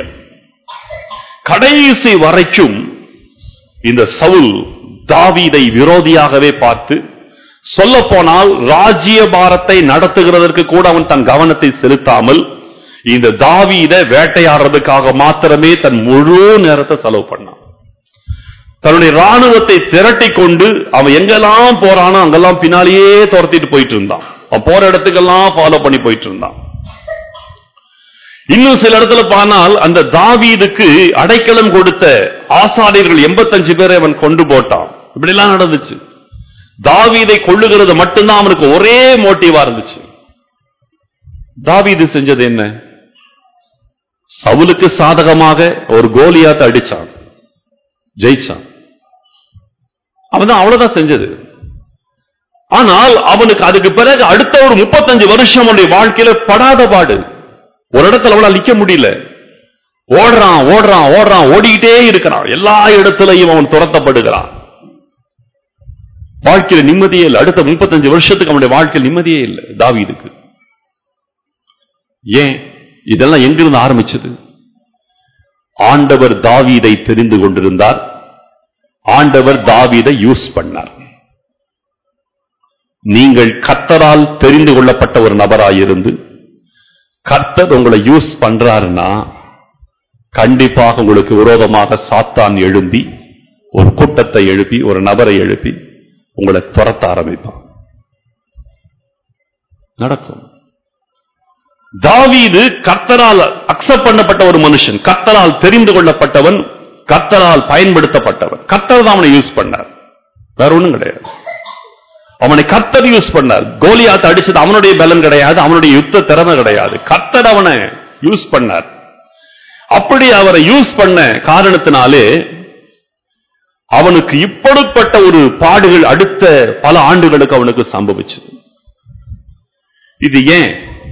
A: கடைசி வரைக்கும் இந்த சவுல் தாவீதை விரோதியாகவே பார்த்து சொல்ல போனால் ராஜ்ய பாரத்தை நடத்துகிறதற்கு கூட அவன் தன் கவனத்தை செலுத்தாமல் இந்த தாவீதை வேட்டையாடுறதுக்காக மாத்திரமே தன் முழு நேரத்தை செலவு பண்ணான் தன்னுடைய ராணுவத்தை திரட்டி கொண்டு அவன் எங்கெல்லாம் போறானோ அங்கெல்லாம் பின்னாலேயே துரத்திட்டு போயிட்டு இருந்தான் அவன் போற இடத்துக்கெல்லாம் ஃபாலோ பண்ணி போயிட்டு இருந்தான் இன்னும் சில இடத்துல பானால் அந்த தாவீதுக்கு அடைக்கலம் கொடுத்த ஆசாரியர்கள் 85 பேரை அவன் கொண்டு போட்டான் இப்படி எல்லாம் நடந்துச்சு தாவீதை கொள்ளுகிறது மட்டும்தான் அவனுக்கு ஒரே மோட்டிவா இருந்துச்சு தாவீது செஞ்சது என்ன சவுலுக்கு சாதகமாக ஒரு கோலியாத்தை அடிச்சான் ஜெயிச்சான் அவன் தான் அவ்வளவுதான் செஞ்சது ஆனால் அவனுக்கு அதுக்கு பிறகு அடுத்த ஒரு முப்பத்தஞ்சு வருஷம் அவனுடைய வாழ்க்கையில படாத பாடு ஒரு இடத்துல அவனால நிக்க முடியல ஓடுறான் ஓடுறான் ஓடுறான் ஓடிக்கிட்டே இருக்கிறான் எல்லா இடத்துலயும் அவன் துரத்தப்படுகிறான் வாழ்க்கையில நிம்மதியே இல்லை அடுத்த முப்பத்தஞ்சு வருஷத்துக்கு அவனுடைய வாழ்க்கையில் நிம்மதியே இல்லை தாவீதுக்கு ஏன் இதெல்லாம் எங்கிருந்து ஆரம்பிச்சது ஆண்டவர் தாவீதை தெரிந்து கொண்டிருந்தார் ஆண்டவர் தாவீதை யூஸ் பண்ணார் நீங்கள் கர்த்தரால் தெரிந்து கொள்ளப்பட்ட ஒரு நபராயிருந்து கர்த்தர் உங்களை யூஸ் பண்றாருன்னா கண்டிப்பாக உங்களுக்கு விரோதமாக சாத்தான் எழும்பி ஒரு கூட்டத்தை எழுப்பி ஒரு நபரை எழுப்பி உங்களை துரத்த ஆரம்பிப்பான் நடக்கும் தாவீது கர்த்தரால் அக்செப்ட் பண்ணப்பட்ட ஒரு மனுஷன் கர்த்தரால் தெரிந்து கொள்ளப்பட்டவன் கர்த்தரால் பயன்படுத்தப்பட்டவன் கர்த்தர் தான் அவனை யூஸ் பண்ணார் வேற ஒண்ணும் கிடையாது அவனை கர்த்தர் யூஸ் பண்ணார் கோலியாத்தை அடிச்சது அவனுடைய பலன் கிடையாது அவனுடைய யுத்த திறமை கிடையாது கர்த்தர் அவனை யூஸ் பண்ணார் அப்படி அவரை யூஸ் பண்ண காரணத்தினாலே அவனுக்கு இப்படிப்பட்ட ஒரு பாடுகள் அடுத்த பல ஆண்டுகளுக்கு அவனுக்கு சம்பவிச்சது இது ஏன்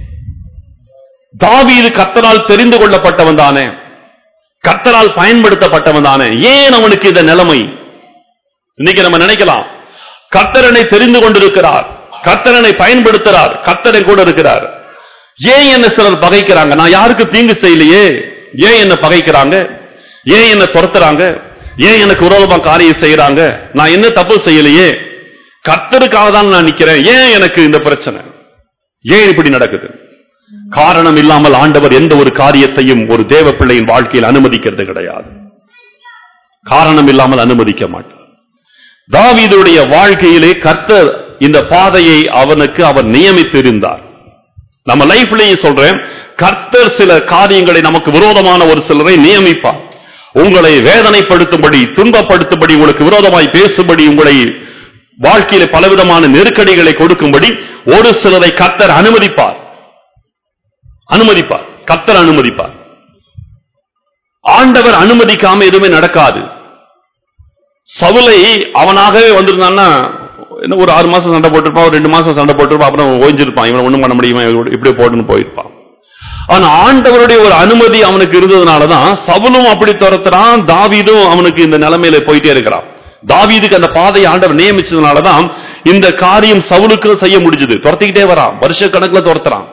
A: தாவீது கர்த்தரால் தெரிந்து கொள்ளப்பட்டவன் தானே கர்த்தரால் பயன்படுத்தப்பட்டவன் தானே ஏன் அவனுக்கு இந்த நிலைமை இன்னைக்கு நம்ம நினைக்கலாம் கர்த்தரனை தெரிந்து கொண்டிருக்கிறார் கர்த்தரனை பயன்படுத்துறார் கர்த்தரை கூட இருக்கிறார் ஏன் என்ன சிலர் பகைக்கிறாங்க நான் யாருக்கு தீங்கு செய்யலையே ஏன் என்ன பகைக்கிறாங்க ஏன் என்ன துரத்துறாங்க ஏன் எனக்கு விரோதமா காரியம் செய்யறாங்க நான் என்ன தப்பு செய்யலையே கர்த்தருக்காக தான் நான் நிக்கிறேன் ஏன் எனக்கு இந்த பிரச்சனை ஏன் இப்படி நடக்குது காரணம் இல்லாமல் ஆண்டவர் எந்த ஒரு காரியத்தையும் ஒரு தேவ பிள்ளையின் வாழ்க்கையில் அனுமதிக்கிறது கிடையாது காரணம் இல்லாமல் அனுமதிக்க மாட்டார் தாவீதுடைய வாழ்க்கையிலே கர்த்தர் இந்த பாதையை அவனுக்கு அவர் நியமித்திருந்தார் நம்ம லைஃப்லயே சொல்றேன் கர்த்தர் சில காரியங்களை நமக்கு விரோதமான ஒரு சிலரை நியமிப்பார் உங்களை வேதனைப்படுத்தும்படி துன்பப்படுத்தும்படி உங்களுக்கு விரோதமாய் பேசும்படி உங்களை வாழ்க்கையில பலவிதமான நெருக்கடிகளை கொடுக்கும்படி ஒரு சிலரை கர்த்தர் அனுமதிப்பார் அனுமதிப்பார் கர்த்தர் அனுமதிப்பார் ஆண்டவர் அனுமதிக்காம எதுவுமே நடக்காது சவுலை அவனாகவே வந்திருந்தான்னா என்ன ஒரு ஆறு மாசம் சண்டை போட்டிருப்பான் ஒரு ரெண்டு மாசம் சண்டை போட்டிருப்பான் அப்புறம் ஓய்ஞ்சிருப்பான் இவனை ஒண்ணும் பண்ண முடியுமா இவன் இப்படி போட்டுன்னு போயிருப்பான் ஆனா ஆண்டவருடைய ஒரு அனுமதி அவனுக்கு இருந்ததுனாலதான் சவுலும் அப்படி துரத்துறான் தாவீதும் அவனுக்கு இந்த நிலைமையில போயிட்டே இருக்கிறான் தாவீதுக்கு அந்த பாதையை ஆண்டவர் நியமிச்சதுனாலதான் இந்த காரியம் சவுலுக்கு செய்ய முடிஞ்சது துரத்திக்கிட்டே வரான் வருஷ கணக்குல துரத்துறான்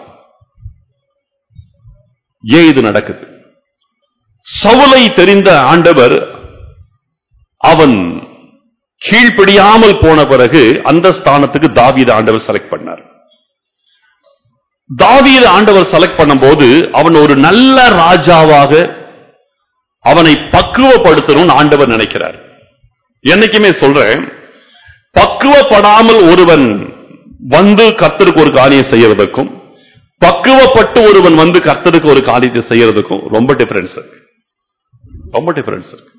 A: ஏன் இது நடக்குது சவுலை தெரிந்த ஆண்டவர் அவன் கீழ்ப்படியாமல் போன பிறகு அந்த ஸ்தானத்துக்கு தாவீது ஆண்டவர் செலக்ட் பண்ணார் தாவீது ஆண்டவர் செலக்ட் பண்ணும்போது அவன் ஒரு நல்ல ராஜாவாக அவனை பக்குவப்படுத்தணும்னு ஆண்டவர் நினைக்கிறார் என்னைக்குமே சொல்றேன் பக்குவப்படாமல் ஒருவன் வந்து கர்த்தருக்கு ஒரு காரியம் செய்யறதுக்கும் பக்குவப்பட்டு ஒருவன் வந்து கர்த்தருக்கு ஒரு காரியத்தை செய்யறதுக்கும் ரொம்ப டிஃபரன்ஸ் இருக்கு ரொம்ப டிஃபரன்ஸ் இருக்கு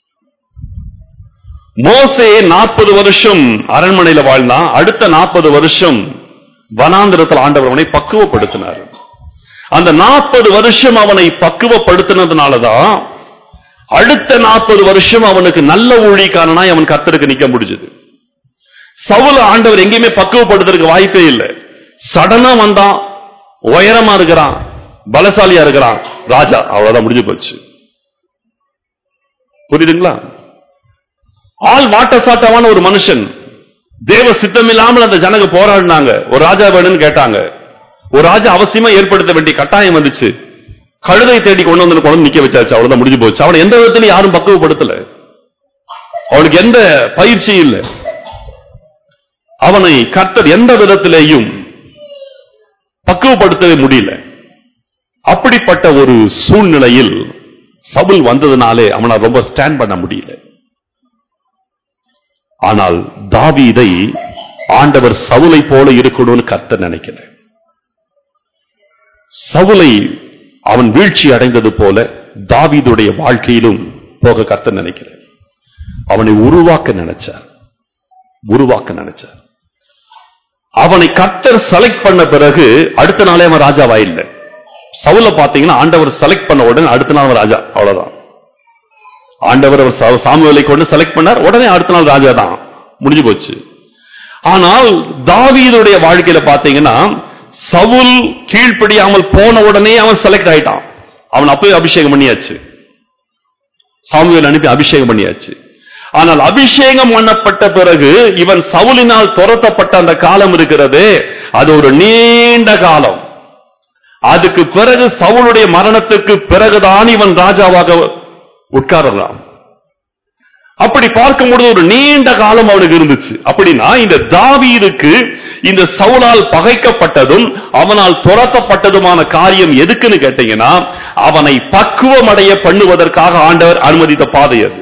A: மோசே நாற்பது வருஷம் அரண்மனையில வாழ்ந்தான் அடுத்த நாற்பது வருஷம் வனாந்திரத்தில் ஆண்டவர் அவனை பக்குவப்படுத்தினார் அந்த நாற்பது வருஷம் அவனை பக்குவப்படுத்தினதுனாலதான் அடுத்த நாற்பது வருஷம் அவனுக்கு நல்ல ஊழிக்காரனாய் அவன் கர்த்தருக்கு நிக்க முடிஞ்சது சவுல ஆண்டவர் எங்கேயுமே பக்குவப்படுத்துறதுக்கு வாய்ப்பே இல்லை சடனா வந்தான் உயரமா இருக்கிறான் பலசாலியா இருக்கிறான் ராஜா அவ்வளவுதான் முடிஞ்சு போச்சு புரியுதுங்களா ஆள் வாட்ட சாட்டமான ஒரு மனுஷன் தேவ சித்தம் இல்லாமல் அந்த ஜனங்க போராடினாங்க ஒரு ராஜா வேணும்னு கேட்டாங்க ஒரு ராஜா அவசியமா ஏற்படுத்த வேண்டிய கட்டாயம் வந்துச்சு கழுதை தேடி கொண்டு வந்து கொண்டு வந்து நிக்க வச்சாச்சு அவ்வளவுதான் முடிஞ்சு போச்சு அவனை எந்த விதத்திலையும் யாரும் பக்குவப்படுத்தல அவனுக்கு எந்த பயிற்சியும் இல்லை அவனை கர்த்தர் எந்த விதத்திலேயும் பக்குவப்படுத்தவே முடியல அப்படிப்பட்ட ஒரு சூழ்நிலையில் சவுல் வந்ததுனாலே அவனை ரொம்ப ஸ்டாண்ட் பண்ண முடியல ஆனால் தாவீதை ஆண்டவர் சவுலை போல இருக்கணும்னு கர்த்தர் நினைக்கல சவுலை அவன் வீழ்ச்சி அடைந்தது போல தாவீதுடைய வாழ்க்கையிலும் போக கத்த நினைக்கிறேன் அவனை உருவாக்க நினைச்சார் உருவாக்க நினைச்சார் அவனை கத்தர் செலக்ட் பண்ண பிறகு அடுத்த நாளே அவன் ராஜாவா இல்லை சவுல பாத்தீங்கன்னா ஆண்டவர் செலக்ட் பண்ண உடனே அடுத்த நாள் அவன் ராஜா அவ்வளவுதான் ஆண்டவர் அவர் சா- சாமுவேலை கொண்டு செலக்ட் பண்ணார் உடனே அடுத்த நாள் ராஜா தான் முடிஞ்சு போச்சு ஆனால் தாவீதுடைய வாழ்க்கையில பாத்தீங்கன்னா சவுல் கீழ்ப்படியாமல் போன உடனே அவன் செலக்ட் ஆயிட்டான் அவன் அப்பவே அபிஷேகம் பண்ணியாச்சு சாமுவேல் அனுப்பி அபிஷேகம் பண்ணியாச்சு ஆனால் அபிஷேகம் பண்ணப்பட்ட பிறகு இவன் சவுலினால் துரத்தப்பட்ட அந்த காலம் இருக்கிறதே அது ஒரு நீண்ட காலம் அதுக்கு பிறகு சவுளுடைய மரணத்துக்கு பிறகுதான் இவன் ராஜாவாக உட்காரலாம் அப்படி பார்க்கும்பொழுது ஒரு நீண்ட காலம் அவனுக்கு இருந்துச்சு அப்படின்னா இந்த தாவீதுக்கு இந்த சவுலால் பகைக்கப்பட்டதும் அவனால் துரத்தப்பட்டதுமான காரியம் எதுக்குன்னு கேட்டீங்கன்னா அவனை பக்குவமடைய பண்ணுவதற்காக ஆண்டவர் அனுமதித்த பாதை அது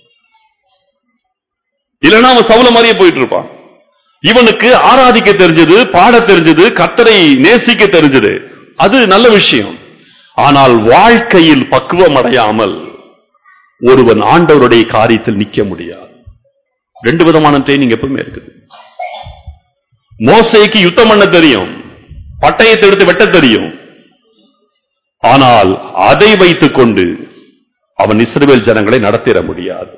A: இல்லைன்னா அவன் சவுல மாதிரியே போயிட்டு இருப்பான் இவனுக்கு ஆராதிக்க தெரிஞ்சது பாட தெரிஞ்சது கத்தரை நேசிக்க தெரிஞ்சது அது நல்ல விஷயம் ஆனால் வாழ்க்கையில் பக்குவம் அடையாமல் ஒருவன் ஆண்டவருடைய காரியத்தில் நிக்க முடியாது ரெண்டு விதமான ட்ரைனிங் எப்பவுமே இருக்குது மோசைக்கு யுத்தம் பண்ண தெரியும் பட்டயத்தை எடுத்து வெட்ட தெரியும் ஆனால் அதை வைத்துக் கொண்டு அவன் இஸ்ரவேல் ஜனங்களை நடத்திட முடியாது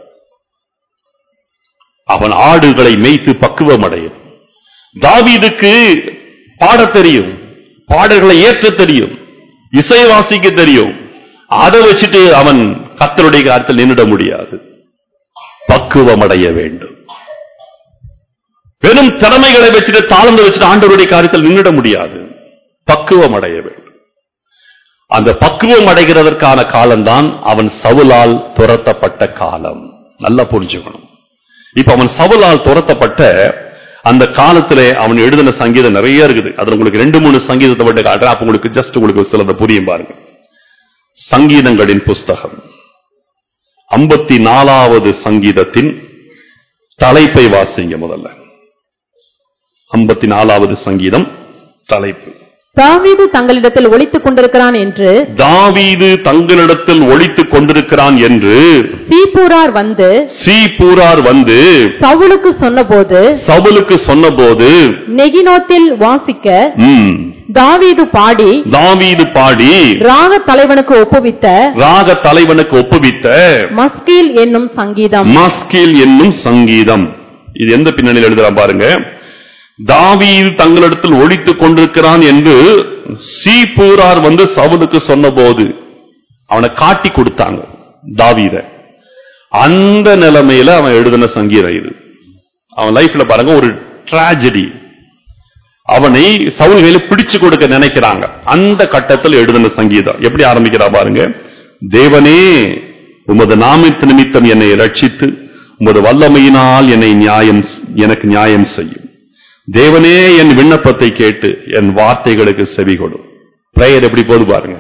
A: அவன் ஆடுகளை மேய்த்து பக்குவம் அடையும் தாவீதுக்கு பாடத் தெரியும் பாடல்களை ஏற்ற தெரியும் இசை வாசிக்க தெரியும் அதை வச்சுட்டு அவன் கத்தருடைய காரியத்தில் நின்றுட முடியாது பக்குவம் அடைய வேண்டும் வெறும் திறமைகளை வச்சுட்டு தாழ்ந்து வச்சுட்டு ஆண்டவருடைய காரியத்தில் நின்றுட முடியாது பக்குவம் அடைய வேண்டும் அந்த பக்குவம் அடைகிறதற்கான காலம்தான் அவன் சவுலால் துரத்தப்பட்ட காலம் நல்லா புரிஞ்சுக்கணும் இப்ப அவன் சவுலால் துரத்தப்பட்ட அந்த காலத்திலே அவன் எழுதின சங்கீதம் நிறைய இருக்குது அதுல உங்களுக்கு ரெண்டு மூணு சங்கீதத்தை மட்டும் காட்டுறேன் அப்ப உங்களுக்கு ஜஸ்ட் உங்களுக்கு சிலதை புரியும் பாருங்க சங்கீதங்களின் புஸ்தகம் ஐம்பத்தி நாலாவது சங்கீதத்தின் தலைப்பை வாசிங்க முதல்ல ஐம்பத்தி நாலாவது சங்கீதம் தலைப்பு
B: தாவீது தங்களிடத்தில் ஒளித்துக் கொண்டிருக்கிறான் என்று
A: தாவீது தங்களிடத்தில் ஒளித்துக் கொண்டிருக்கிறான் என்று
B: சீப்பூரார் வந்து
A: சீபூரார் வந்து
B: சவுலுக்கு சொன்னபோது
A: சவுலுக்கு சொன்னபோது
B: நெகினோத்தில் வாசிக்க
A: ம்,
B: தாவீது பாடி
A: தாவீது பாடி
B: ராக தலைவனுக்கு ஒப்புவித்த
A: ராக தலைவனுக்கு ஒப்புவித்த
B: மஸ்கீல் என்னும் சங்கீதம்
A: மாஸ்கில் என்னும் சங்கீதம் இது எந்த பின்னணியில் எழுதுறா பாருங்க தாவீது தங்களிடத்தில் ஒழித்துக் கொண்டிருக்கிறான் என்று சீபூரார் வந்து சவுலுக்கு சொன்னபோது அவனை காட்டி கொடுத்தாங்க தாவீத அந்த நிலைமையில அவன் எழுதின சங்கீதம் இது அவன் லைஃப்ல பாருங்க ஒரு டிராஜடி அவனை சவுல் கையில பிடிச்சு கொடுக்க நினைக்கிறாங்க அந்த கட்டத்தில் எழுதின சங்கீதம் எப்படி ஆரம்பிக்கிறா பாருங்க தேவனே உமது நாமத்து நிமித்தம் என்னை ரட்சித்து உமது வல்லமையினால் என்னை நியாயம் எனக்கு நியாயம் செய்யும் தேவனே என் விண்ணப்பத்தை கேட்டு என் வார்த்தைகளுக்கு செவி கொடு பிரேயர் எப்படி போது பாருங்க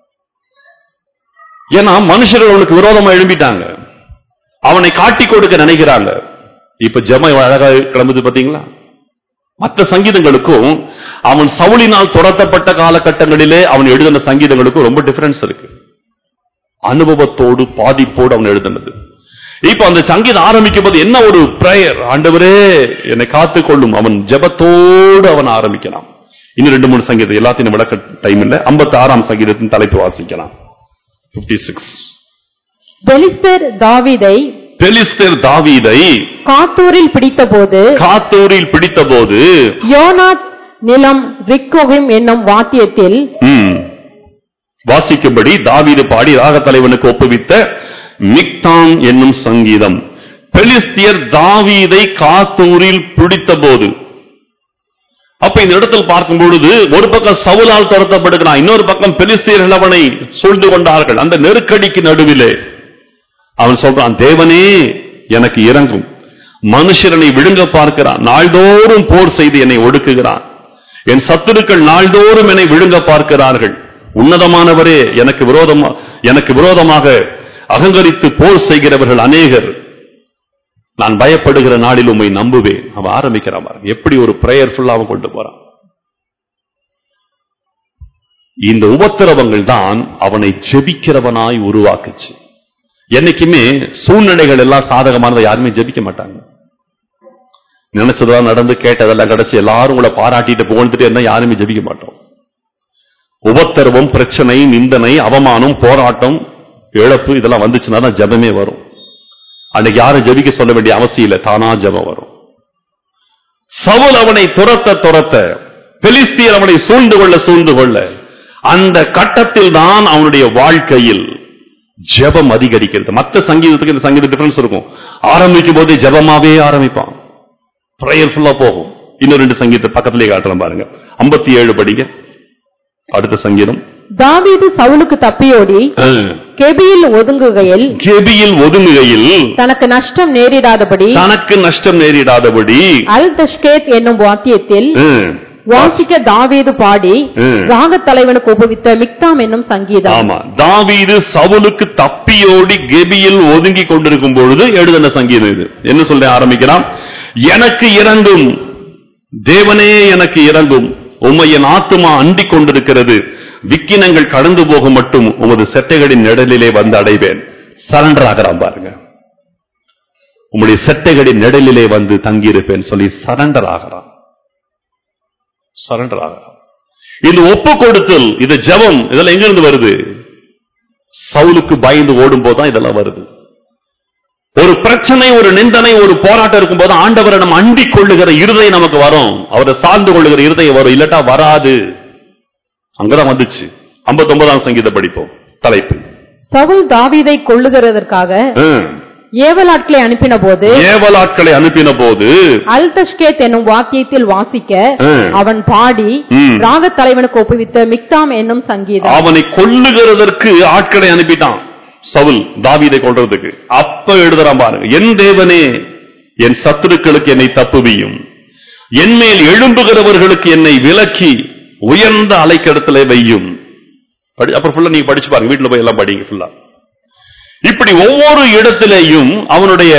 A: ஏன்னா மனுஷர்கள் அவனுக்கு விரோதமா எழும்பிட்டாங்க அவனை காட்டி கொடுக்க நினைக்கிறாங்க இப்ப ஜெபம் எவ்வளவு அழகா கிளம்புது பாத்தீங்களா மற்ற சங்கீதங்களுக்கும் அவன் சவுளினால் துரத்தப்பட்ட காலகட்டங்களிலே அவன் எழுதின சங்கீதங்களுக்கும் ரொம்ப டிஃபரன்ஸ் இருக்கு அனுபவத்தோடு பாதிப்போடு அவன் எழுதினது இப்ப அந்த சங்கீதம் ஆரம்பிக்கும் போது என்ன ஒரு பிரேயர் ஆண்டவரே என்னை காத்துக்கொள்ளும் அவன் ஜெபத்தோடு அவன் ஆரம்பிக்கலாம் இன்னும் ரெண்டு மூணு சங்கீதம் எல்லாத்தையும் விளக்க டைம் இல்ல 56 ஆறாம் சங்கீதத்தின் தலைப்பு வாசிக்கலாம் 56 சிக்ஸ்
B: பெலிஸ்தர் தாவீதை
A: பெலிஸ்தர் தாவீதை
B: காத்தூரில் பிடித்தபோது
A: காத்தூரில் பிடித்தபோது
B: யோனாத் நிலம் ரிக்கோகிம் என்னும் வாத்தியத்தில்
A: ம், வாசிக்கும்படி தாவீது பாடி ராக தலைவனுக்கு ஒப்புவித்த மிக்தாம் என்னும் சங்கீதம் பெலிஸ்தியர் தாவீதை காத்தூரில் பிடித்தபோது அப்ப இந்த இடத்தில் பார்க்கும் பொழுது ஒரு பக்கம் சவுலால் துரத்தப்படுகிறான் இன்னொரு பக்கம் பெலிஸ்தியர்கள் அவனை சூழ்ந்து கொண்டார்கள் அந்த நெருக்கடிக்கு நடுவிலே அவன் சொல்றான் தேவனே எனக்கு இறங்கும் மனுஷரனை விழுங்க பார்க்கிறான் நாள்தோறும் போர் செய்து என்னை ஒடுக்குகிறான் என் சத்துருக்கள் நாள்தோறும் என்னை விழுங்க பார்க்கிறார்கள் உன்னதமானவரே எனக்கு விரோதமா எனக்கு விரோதமாக அகங்கரித்து போர் செய்கிறவர்கள் அநேகர் நான் பயப்படுகிற நாளில் உம்மை நம்புவேன் அவன் ஆரம்பிக்கிறான் பாருங்க. எப்படி ஒரு பிரேயர்ஃபுல்லா அவன் கொண்டு போறான் இந்த உபத்திரவங்கள் தான் அவனை ஜெபிக்கிறவனாய் உருவாக்குச்சு என்னைக்குமே சூழ்நிலைகள் எல்லாம் சாதகமானதை யாருமே ஜெபிக்க மாட்டாங்க நினைச்சதெல்லாம் நடந்து கேட்டதெல்லாம் கிடைச்சு எல்லாரும் உங்களை பாராட்டிட்டு புகழ்ந்துட்டு இருந்தா யாருமே ஜெபிக்க மாட்டோம் உபத்திரவம் பிரச்சனை நிந்தனை அவமானம் போராட்டம் இழப்பு இதெல்லாம் வந்துச்சுன்னா தான் ஜெபமே வரும் அன்னைக்கு யாரும் ஜெபிக்க சொல்ல வேண்டிய அவசியம் இல்லை தானா ஜெபம் வரும் சவுல் அவனை துரத்த துரத்த பெலிஸ்தியர் அவனை சூழ்ந்து கொள்ள சூழ்ந்து கொள்ள அந்த கட்டத்தில் தான் அவனுடைய வாழ்க்கையில் ஜெபம் அதிகரிக்கிறது மற்ற சங்கீதத்துக்கு இந்த சங்கீத டிஃபரன்ஸ் இருக்கும் ஆரம்பிக்கும் போதே ஜெபமாவே ஆரம்பிப்பான் ப்ரேயர்ஃபுல்லா போகும் இன்னும் ரெண்டு சங்கீதத்தை பக்கத்திலே காட்டுறேன் பாருங்க 57 ஏழு படிங்க அடுத்த சங்கீதம்
B: தாவீது சவுலுக்கு தப்பியோடி கெபியில் ஒதுங்குகையில்
A: கெபியில் ஒதுங்குகையில்
B: தனக்கு நஷ்டம் நேரிடாதபடி
A: தனக்கு நஷ்டம் நேரிடாதபடி
B: அல் தஷ்கேத் என்னும் வாத்தியத்தில்
A: ம்,
B: வாசிக்க தாவீது பாடி
A: ம்.
B: ராகத் தலைவனுக்கு உபவித்த மிக்தாம் என்னும் சங்கீதம்
A: ஆமா தாவீது சவுலுக்கு தப்பியோடி கெபியில் ஒதுங்கி கொண்டிருக்கும் பொழுது எழுதின சங்கீதம் இது என்ன சொல்ல ஆரம்பிக்கிறான் எனக்கு இறங்கும் தேவனே எனக்கு இறங்கும் உம்மை என் ஆத்துமா அண்டிக் கொண்டிருக்கிறது விக்கினங்கள் கடந்து போக மட்டும் உமது செட்டைகளின் நிழலிலே வந்து அடைவேன் சரண்டர் ஆகிறான் பாருங்க உம்முடைய செட்டைகளின் நிழலிலே வந்து தங்கியிருப்பேன் சொல்லி சரண்டர் ஆகிறான் சரண்டர் ஆகிறான் இந்த ஒப்பு கொடுத்தல் இது ஜெபம் இதெல்லாம் எங்க இருந்து வருது சவுலுக்கு பயந்து ஓடும் போதுதான் இதெல்லாம் வருது ஒரு பிரச்சனை ஒரு நிந்தனை ஒரு போராட்டம் இருக்கும்போது ஆண்டவரை நம்ம அண்டிக் கொள்ளுகிற இருதை நமக்கு வரும் அவரை சார்ந்து கொள்ளுகிற இருதயம் வரும் இல்லட்டா வராது அங்கதான் வந்துச்சு 59ஆம் சங்கீத படிப்போம் தலைப்பு
B: சவுல் தாவீதை கொள்ளுகிறதற்காக
A: ம்.
B: ஏவலாட்களை அனுப்பின போது
A: ஏவலாட்களை அனுப்பின போது
B: அல் தஷ்கேத் என்னும் வாத்தியத்தில் வாசிக்க
A: ம்.
B: அவன் பாடி
A: ம்.
B: ராகத் தலைவனுக்கு ஒப்புவித்த மிக்தாம் என்னும் சங்கீதம்
A: அவனை கொல்லுகிறதற்கு ஆட்களை அனுப்பிட்டான் சவுல் தாவீதை கொல்றதுக்கு அப்ப எழுதுறான் பாருங்க என் தேவனே என் சத்துருக்களுக்கு என்னை தப்புவியும் என் மேல் எழும்புகிறவர்களுக்கு என்னை விலக்கி உயர்ந்த அலைக்கடத்திலே வையும் படி- அப்புறம் ஃபுல்லா நீங்க படிச்சு பாருங்க வீட்டுல போய் எல்லாம் படிங்க ஃபுல்லா இப்படி ஒவ்வொரு இடத்திலேயும் அவனுடைய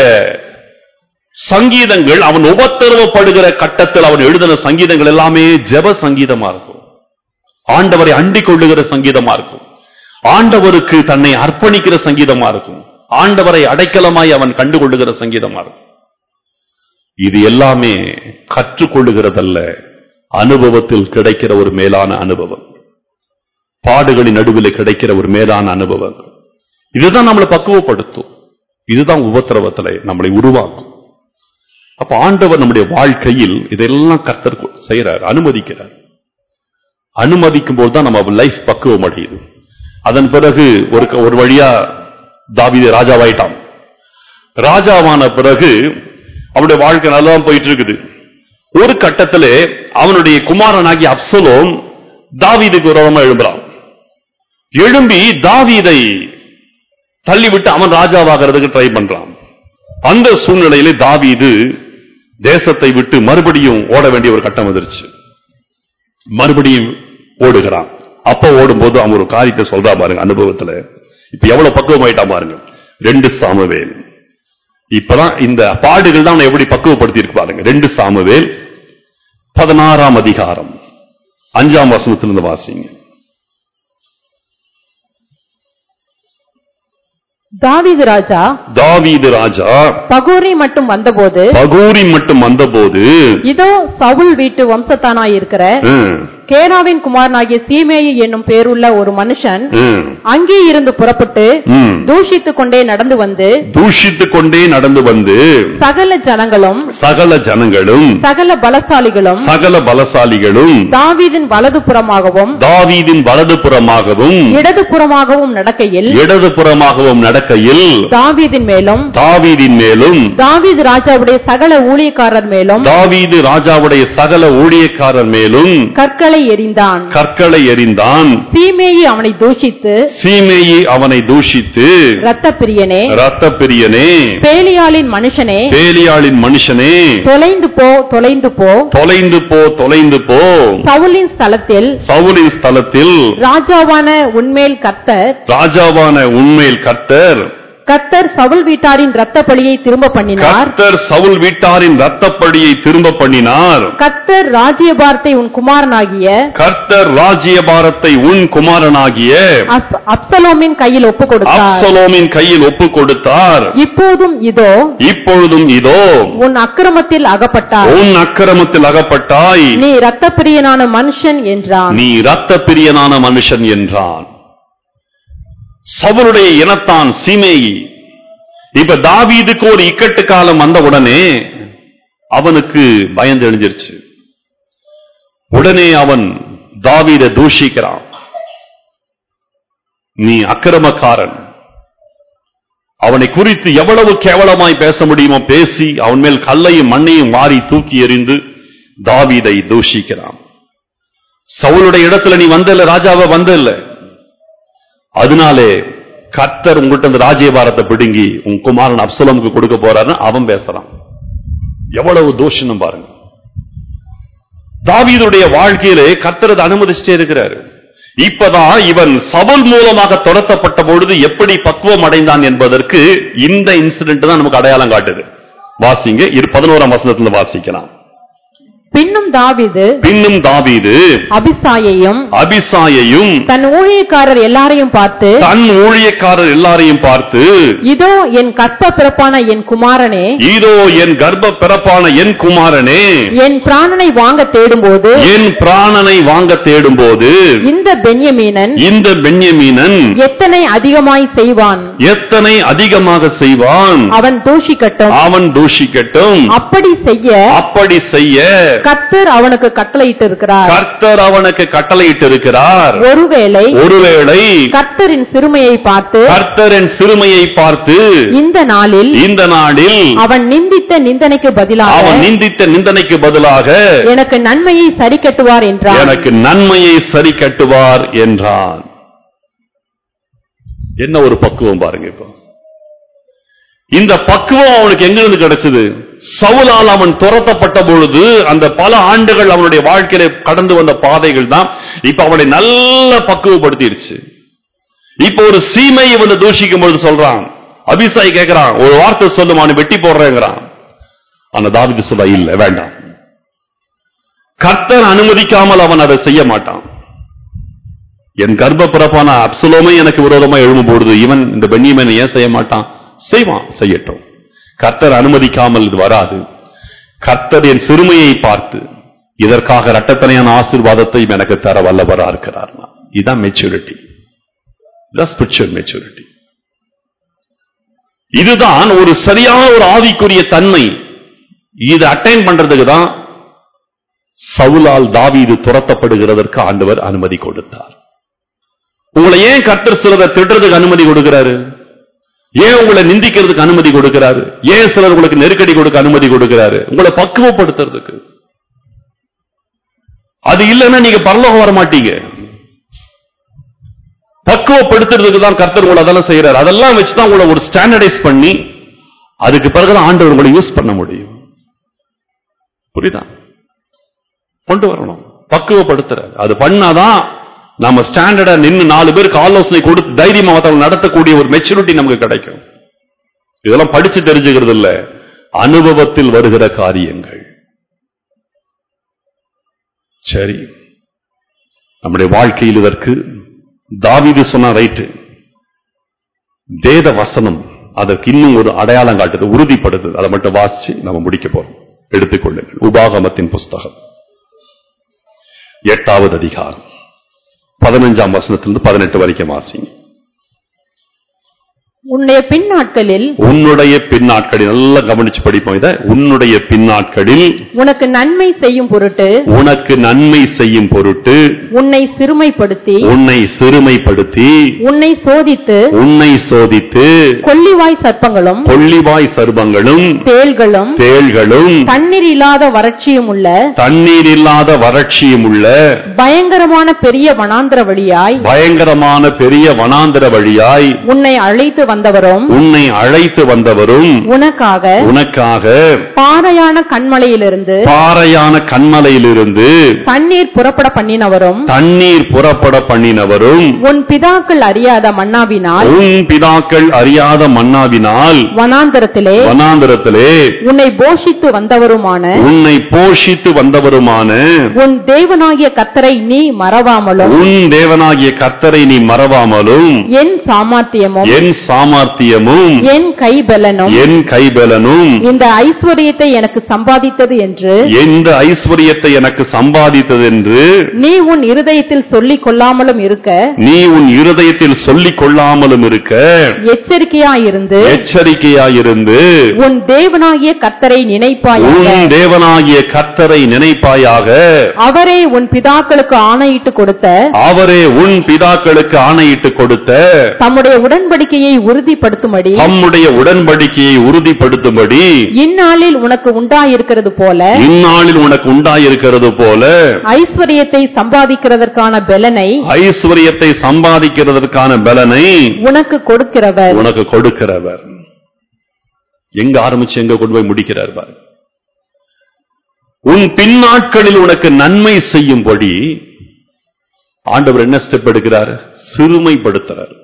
A: சங்கீதங்கள் அவன் உபத்திரவப்படுகிற கட்டத்தில் அவன் எழுதின சங்கீதங்கள் எல்லாமே ஜெப சங்கீதமா இருக்கும் ஆண்டவரை அண்டிக் கொள்ளுகிற சங்கீதமா இருக்கும் ஆண்டவருக்கு தன்னை அர்ப்பணிக்கிற சங்கீதமா இருக்கும் ஆண்டவரை அடைக்கலமாய் அவன் கண்டு கொள்ளுகிற சங்கீதமா இருக்கும் இது எல்லாமே கற்றுக்கொள்ளுகிறதல்ல அனுபவத்தில் கிடைக்கிற ஒரு மேலான அனுபவம் பாடுகளின் நடுவில் கிடைக்கிற ஒரு மேலான அனுபவம் இதுதான் நம்மளை பக்குவப்படுத்தும் இதுதான் உபத்திரவத்துல நம்மளை உருவாக்கும் அப்ப ஆண்டவர் நம்முடைய வாழ்க்கையில் இதெல்லாம் கர்த்தர் செய்யறார் அனுமதிக்கிறார் அனுமதிக்கும் போது தான் நம்ம லைஃப் பக்குவம் அடையுது அதன் பிறகு ஒரு ஒரு வழியா தாவீது ராஜாவாயிட்டான் ராஜாவான பிறகு அவனுடைய வாழ்க்கை நல்லா போயிட்டு இருக்குது ஒரு கட்டத்திலே அவனுடைய குமாரனாகிய அப்சலோம் தாவீதுக்கு விரோதமா எழும்புறான் எழும்பி தாவீதை தள்ளிவிட்டு அவன் ராஜாவாகிறதுக்கு ட்ரை பண்றான் அந்த சூழ்நிலையிலே தாவீது தேசத்தை விட்டு மறுபடியும் ஓட வேண்டிய ஒரு கட்டம் வந்துருச்சு மறுபடியும் ஓடுகிறான் அப்ப ஓடும்போது அவன் ஒரு காரியத்தை சொல்றா பாருங்க அனுபவத்துல இப்ப எவ்வளவு பக்குவமாயிட்டா பாருங்க ரெண்டு சாமுவேல் இப்பதான் இந்த பாடுகள் தான் அவனை எப்படி பக்குவப்படுத்தி இருக்கு பாருங்க ரெண்டு சாமுவேல் பதினாறாம் அதிகாரம் அஞ்சாம் வசனத்திலிருந்து வாசிங்க
B: தாவீது ராஜா
A: தாவீது ராஜா
B: பகோரி மட்டும் வந்தபோது
A: பகூரி மட்டும் வந்தபோது
B: இதோ சவுல் வீட்டு வம்சத்தானாய் இருக்கிற
A: ம்,
B: கேராவின் குமாரனாகிய சீமேயி என்னும் பேருள்ள ஒரு மனுஷன்
A: ம்,
B: அங்கே இருந்து புறப்பட்டு
A: ம்.
B: தூஷித்துக் கொண்டே நடந்து வந்து
A: தூஷித்துக் கொண்டே நடந்து வந்து
B: சகல ஜனங்களும்
A: சகல ஜனங்களும்
B: சகல பலசாலிகளும்
A: சகல பலசாலிகளும்
B: தாவீதின் வலது புறமாகவும்
A: தாவீதின் வலது புறமாகவும்
B: இடது புறமாகவும் நடக்கையில்
A: இடது புறமாகவும் நடக்கையில்
B: தாவீதின் மேலும்
A: தாவீதின் மேலும்
B: தாவீது ராஜாவுடைய சகல ஊழியக்காரர் மேலும்
A: தாவீது ராஜாவுடைய சகல ஊழியக்காரர் மேலும்
B: கற்களை எறிந்தான்
A: கற்களை எறிந்தான்
B: சீமேயி அவனை தூஷித்து
A: சீமேயி அவனை தூஷித்து
B: இரத்த பிரியனே
A: இரத்த பிரியனே
B: பேலியாளின் மனுஷனே
A: பேலியாளின் மனுஷனே
B: தொலைந்து போ தொலைந்து போ
A: தொலைந்து போ தொலைந்து போ
B: சவுலின் ஸ்தலத்தில்
A: சவுலின் ஸ்தலத்தில்
B: ராஜாவான உன்மேல் கர்த்தர்
A: ராஜாவான உண்மையில் கர்த்தர்
B: கர்த்தர் சவுல் வீட்டாரின் இரத்த பலியை திரும்ப பண்ணினார்
A: கர்த்தர் சவுல் வீட்டாரின் ரத்தப்படியை திரும்ப பண்ணினார்
B: கர்த்தர் ராஜ்யபாரத்தை உன் குமாரனாகிய
A: கர்த்தர் ராஜ்யபாரத்தை உன் குமாரனாகிய
B: அஸ்- அப்சலோமின் கையில் ஒப்பு கொடுத்தார்
A: அப்சலோமின் கையில் ஒப்பு கொடுத்தார்
B: இப்போதும் இதோ
A: இப்பொழுதும் இதோ
B: உன் அக்கிரமத்தில் அகப்பட்டார்
A: உன் அக்கிரமத்தில் அகப்பட்டாய்
B: நீ இரத்தப்பிரியனான மனுஷன் என்றான்
A: நீ இரத்த பிரியனான மனுஷன் என்றான் சவுளுடைய இனத்தான் சீமேயி இப்ப தாவீதுக்கு ஒரு இக்கட்டு காலம் வந்த உடனே அவனுக்கு பயந்து எழுஞ்சிருச்சு உடனே அவன் தாவீதை தூஷிக்கிறான் நீ அக்கிரமக்காரன் அவனை குறித்து எவ்வளவு கேவலமாய் பேச முடியுமோ பேசி அவன் மேல் கல்லையும் மண்ணையும் மாறி தூக்கி எறிந்து தாவீதை தூஷிக்கிறான் சவுளுடைய இடத்துல நீ வந்தல ராஜாவை வந்தல்ல அதனாலே கர்த்தர் உங்கள்கிட்ட இந்த ராஜ்யபாரத்தை பிடுங்கி உன் குமாரன் அப்சலமுக்கு கொடுக்க போறான்னு அவன் பேசுறான் எவ்வளவு தோஷனம் பாருங்க தாவீதுடைய வாழ்க்கையிலே கர்த்தர் அதை அனுமதிச்சுட்டே இருக்கிறாரு இப்பதான் இவன் சவுல் மூலமாக துரத்தப்பட்ட பொழுது எப்படி பக்குவம் அடைந்தான் என்பதற்கு இந்த இன்சிடென்ட் தான் நமக்கு அடையாளம் காட்டுது வாசிங்க இரு பதினோராம் வசனத்துல வாசிக்கலாம்
B: பின்னும் தாவீது
A: பின்னும் தாவீது
B: அபிசாயையும்
A: அபிசாயையும்
B: தன் ஊழியக்காரர் எல்லாரையும் பார்த்து
A: தன் ஊழியக்காரர் எல்லாரையும் பார்த்து
B: இதோ என் கற்ப பிறப்பான என் குமாரனே
A: இதோ என் கர்ப்ப பிறப்பான என் குமாரனே
B: என் பிராணனை வாங்க தேடும்போது
A: என் பிராணனை வாங்க தேடும்போது
B: இந்த பென்யமீனன்
A: இந்த பென்யமீனன்
B: எத்தனை அதிகமாய் செய்வான்
A: எத்தனை அதிகமாக செய்வான்
B: அவன் தூஷிக்கட்டும்
A: அவன் தூஷிக்கட்டும்
B: அப்படி செய்ய
A: அப்படி செய்ய
B: கர்த்தர் அவனுக்கு கட்டளையிட்டு இருக்கிறார்
A: கர்த்தர் அவனுக்கு கட்டளையிட்டு இருக்கிறார்
B: ஒருவேளை
A: ஒருவேளை
B: கர்த்தரின் சிறுமையை பார்த்து
A: கர்த்தரின் சிறுமையை பார்த்து
B: இந்த நாளில்
A: இந்த நாளில்
B: அவன் நிந்தித்த நிந்தனைக்கு பதிலாக
A: அவன் நிந்தித்த நிந்தனைக்கு பதிலாக
B: எனக்கு நன்மையை சரி கட்டுவார் என்றார்
A: எனக்கு நன்மையை சரி கட்டுவார் என்றான் என்ன ஒரு பக்குவம் பாருங்க இப்போ இந்த பக்குவம் அவனுக்கு எங்கிருந்து கிடைச்சது சவுலால் அவன் துரத்தப்பட்ட பொழுது அந்த பல ஆண்டுகள் அவனுடைய வாழ்க்கையில கடந்து வந்த பாதைகள் தான் இப்ப அவனை நல்ல பக்குவப்படுத்திடுச்சு இப்ப ஒரு சீமை இவனை தூஷிக்கும் பொழுது சொல்றான் அபிசாய் கேட்கிறான் ஒரு வார்த்தை சொல்லும் அவனை வெட்டி போடுறேங்கிறான் ஆனா தாவிது சொல்ல இல்ல வேண்டாம் கர்த்தர் அனுமதிக்காமல் அவன் அதை செய்ய மாட்டான் என் கர்ப்ப பிறப்பான அப்சலோமே எனக்கு விரோதமா எழும்பும் பொழுது இவன் இந்த பெண்ணியமன் ஏன் செய்ய மாட்டான் செய்வான் செய்யட்டும் கர்த்தர் அனுமதிக்காமல் இது வராது கர்த்தர் என் சிறுமையை பார்த்து இதற்காக இரட்டத்தனையான ஆசீர்வாதத்தை எனக்கு தர வல்லவரா இருக்கிறார் இதுதான் மெச்சூரிட்டி இதுதான் ஸ்பிரிச்சுவல் மெச்சூரிட்டி இதுதான் ஒரு சரியான ஒரு ஆவிக்குரிய தன்மை இது அட்டைன் பண்றதுக்கு தான் சவுலால் தாவீது துரத்தப்படுகிறதற்கு ஆண்டவர் அனுமதி கொடுத்தார் உங்களை ஏன் கர்த்தர் சிலரை திட்டுறதுக்கு அனுமதி கொடுக்கிறாரு ஏன் உங்களை நிந்திக்கிறதுக்கு அனுமதி கொடுக்கிறாரு ஏன் சிலர் உங்களுக்கு நெருக்கடி கொடுக்க அனுமதி கொடுக்கிறாரு உங்களை பக்குவப்படுத்துறதுக்கு அது இல்லைன்னா நீங்க பரலோகம் வர மாட்டீங்க பக்குவப்படுத்துறதுக்கு தான் கர்த்தர் உங்களை அதெல்லாம் செய்யறாரு அதெல்லாம் வச்சுதான் உங்களை ஒரு ஸ்டாண்டர்டைஸ் பண்ணி அதுக்கு பிறகுதான் ஆண்டவர் உங்களை யூஸ் பண்ண முடியும் புரியுதா கொண்டு வரணும் பக்குவப்படுத்துறாரு அது பண்ணாதான் நம்ம ஸ்டாண்டர்டா நின்னு நாலு பேருக்கு ஆலோசனை கொடுத்து தைரியமா மத்தவங்க நடத்தக்கூடிய ஒரு மெச்சூரிட்டி நமக்கு கிடைக்கும் இதெல்லாம் படிச்சு தெரிஞ்சுக்கிறது இல்ல அனுபவத்தில் வருகிற காரியங்கள் சரி நம்முடைய வாழ்க்கையில் இதற்கு தாவீது சொன்ன ரைட்டு வேத வசனம் அதற்கு இன்னும் ஒரு அடையாளம் காட்டுது உறுதிப்படுது அதை மட்டும் வாசிச்சு நம்ம முடிக்க போறோம் எடுத்துக்கொள்ளுங்கள் உபாகமத்தின் புஸ்தகம் எட்டாவது அதிகாரம் பதினஞ்சாம் வசனத்திலிருந்து பதினெட்டு வரைக்கும் வாசிங்க
B: உன்னுடைய பின் நாட்களில்
A: உன்னுடைய பின்னாட்களில் நல்லா கவனிச்சு படிப்போம் இத உன்னுடைய பின்னாட்களில்
B: உனக்கு நன்மை செய்யும் பொருட்டு
A: உனக்கு நன்மை செய்யும் பொருட்டு
B: உன்னை சிறுமைப்படுத்தி
A: உன்னை சிறுமைப்படுத்தி
B: உன்னை சோதித்து
A: உன்னை சோதித்து
B: கொள்ளிவாய் சர்ப்பங்களும்
A: கொள்ளிவாய் சர்பங்களும்
B: தேள்களும்
A: தேள்களும்
B: தண்ணீர் இல்லாத வறட்சியும் உள்ள
A: தண்ணீர் இல்லாத வறட்சியும் உள்ள
B: பயங்கரமான பெரிய வனாந்திர வழியாய்
A: பயங்கரமான பெரிய வனாந்தர வழியாய்
B: உன்னை அழைத்து வந்தவரும்
A: உன்னை அழைத்து வந்தவரும்
B: உனக்காக
A: உனக்காக
B: பாறையான கண்மலையிலிருந்து
A: பாறையான கண்மலையிலிருந்து
B: தண்ணீர் புறப்பட பண்ணினவரும்
A: தண்ணீர் புறப்பட பண்ணினவரும்
B: உன் பிதாக்கள் அறியாத மன்னாவினால்
A: உன் பிதாக்கள் அறியாத மன்னாவினால்
B: வனாந்தரத்திலே
A: வனாந்திரத்திலே
B: உன்னை போஷித்து வந்தவருமான
A: உன்னை போஷித்து வந்தவருமான
B: உன் தேவனாகிய கத்தரை நீ மறவாமலும்
A: உன் தேவனாகிய கர்த்தரை நீ மறவாமலும்
B: என் சாமர்த்தியமும்
A: என் சாமர்த்தியமும்
B: என் கைபலனும்
A: என் கைபலனும்
B: இந்த ஐஸ்வர்யத்தை எனக்கு சம்பாதித்தது என்று
A: எந்த ஐஸ்வர்யத்தை எனக்கு சம்பாதித்ததென்று
B: நீ உன் இருதயத்தில் சொல்லிக் கொள்ளாமலும் இருக்க
A: நீ உன் இருதயத்தில் சொல்லிக் கொள்ளாமலும் இருக்க
B: எச்சரிக்கையாயிருந்து
A: எச்சரிக்கையாயிருந்து
B: உன் தேவனாகிய கத்தரை நினைப்பாயாக
A: உன் தேவனாகிய கர்த்தரை நினைப்பாயாக
B: அவரே உன் பிதாக்களுக்கு ஆணையிட்டு கொடுத்த
A: அவரே உன் பிதாக்களுக்கு ஆணையிட்டு கொடுத்த
B: தம்முடைய உடன்படிக்கையை உறுதிப்படுத்தும்படி
A: தம்முடைய உடன்படிக்கையை உறுதிப்படுத்தும்படி
B: இந்நாளில் உனக்கு உண்டாயிருக்கிறது போல
A: இந்நாளில் உனக்கு உண்டாயிருக்கிறது போல
B: ஐஸ்வர்யத்தை சம்பாதிக்கிறதற்கான பலனை
A: ஐஸ்வர்யத்தை சம்பாதிக்கிறதற்கான பலனை
B: உனக்கு கொடுக்கிறவர்
A: உனக்கு கொடுக்கிறவர் எங்க ஆரம்பிச்சு எங்க கொண்டு போய் முடிக்கிறார் பாரு உன் பின்னாட்களில் உனக்கு நன்மை செய்யும்படி ஆண்டவர் என்ன ஸ்டெப் எடுக்கிறார் சிறுமைப்படுத்துறார்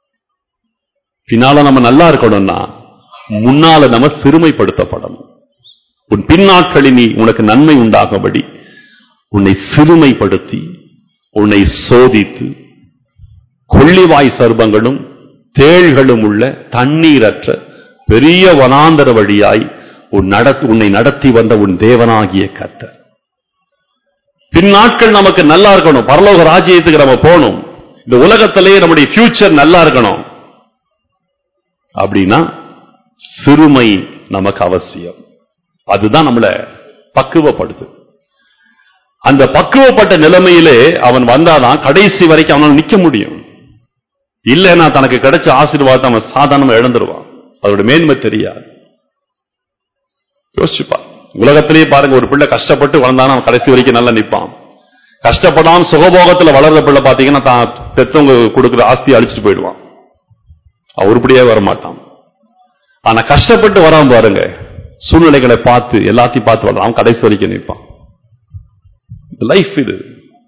A: பின்னால நம்ம நல்லா இருக்கணும்னா முன்னால நம்ம சிறுமைப்படுத்தப்படணும் உன் பின்னாட்களில் நீ உனக்கு நன்மை உண்டாகும்படி உன்னை சிறுமைப்படுத்தி உன்னை சோதித்து கொள்ளிவாய் சர்பங்களும் தேள்களும் உள்ள தண்ணீரற்ற பெரிய வனாந்தர வழியாய் உன் நடத்தி உன்னை நடத்தி வந்த உன் தேவனாகிய கர்த்தர் பின்னாட்கள் நமக்கு நல்லா இருக்கணும் பரலோக ராஜ்யத்துக்கு நம்ம போகணும் இந்த உலகத்திலேயே நம்முடைய ஃபியூச்சர் நல்லா இருக்கணும் அப்படின்னா சிறுமை நமக்கு அவசியம் அதுதான் நம்மளை பக்குவப்படுது அந்த பக்குவப்பட்ட நிலைமையிலே அவன் வந்தாதான் கடைசி வரைக்கும் அவனால நிக்க முடியும் இல்லைன்னா தனக்கு கிடைச்ச ஆசீர்வாதத்தை அவன் சாதாரணமா இழந்துருவான் அதோட மேன்மை தெரியாது யோசிச்சுப்பா உலகத்திலேயே பாருங்க ஒரு பிள்ளை கஷ்டப்பட்டு வளர்ந்தானா அவன் கடைசி வரைக்கும் நல்லா நிப்பான் கஷ்டப்படாம சுகபோகத்துல வளர்ற பிள்ளை பாத்தீங்கன்னா தான் பெத்தவங்க கொடுக்குற ஆஸ்தியை அழிச்சிட்டு போயிடுவான் அவன் உருப்படியே வரமாட்டான் ஆனா கஷ்டப்பட்டு வரான் பாருங்க சூழ்நிலைகளை பார்த்து எல்லாத்தையும் பார்த்து வளரான் அவன் கடைசி வரைக்கும் நிற்பான் லைஃப் இது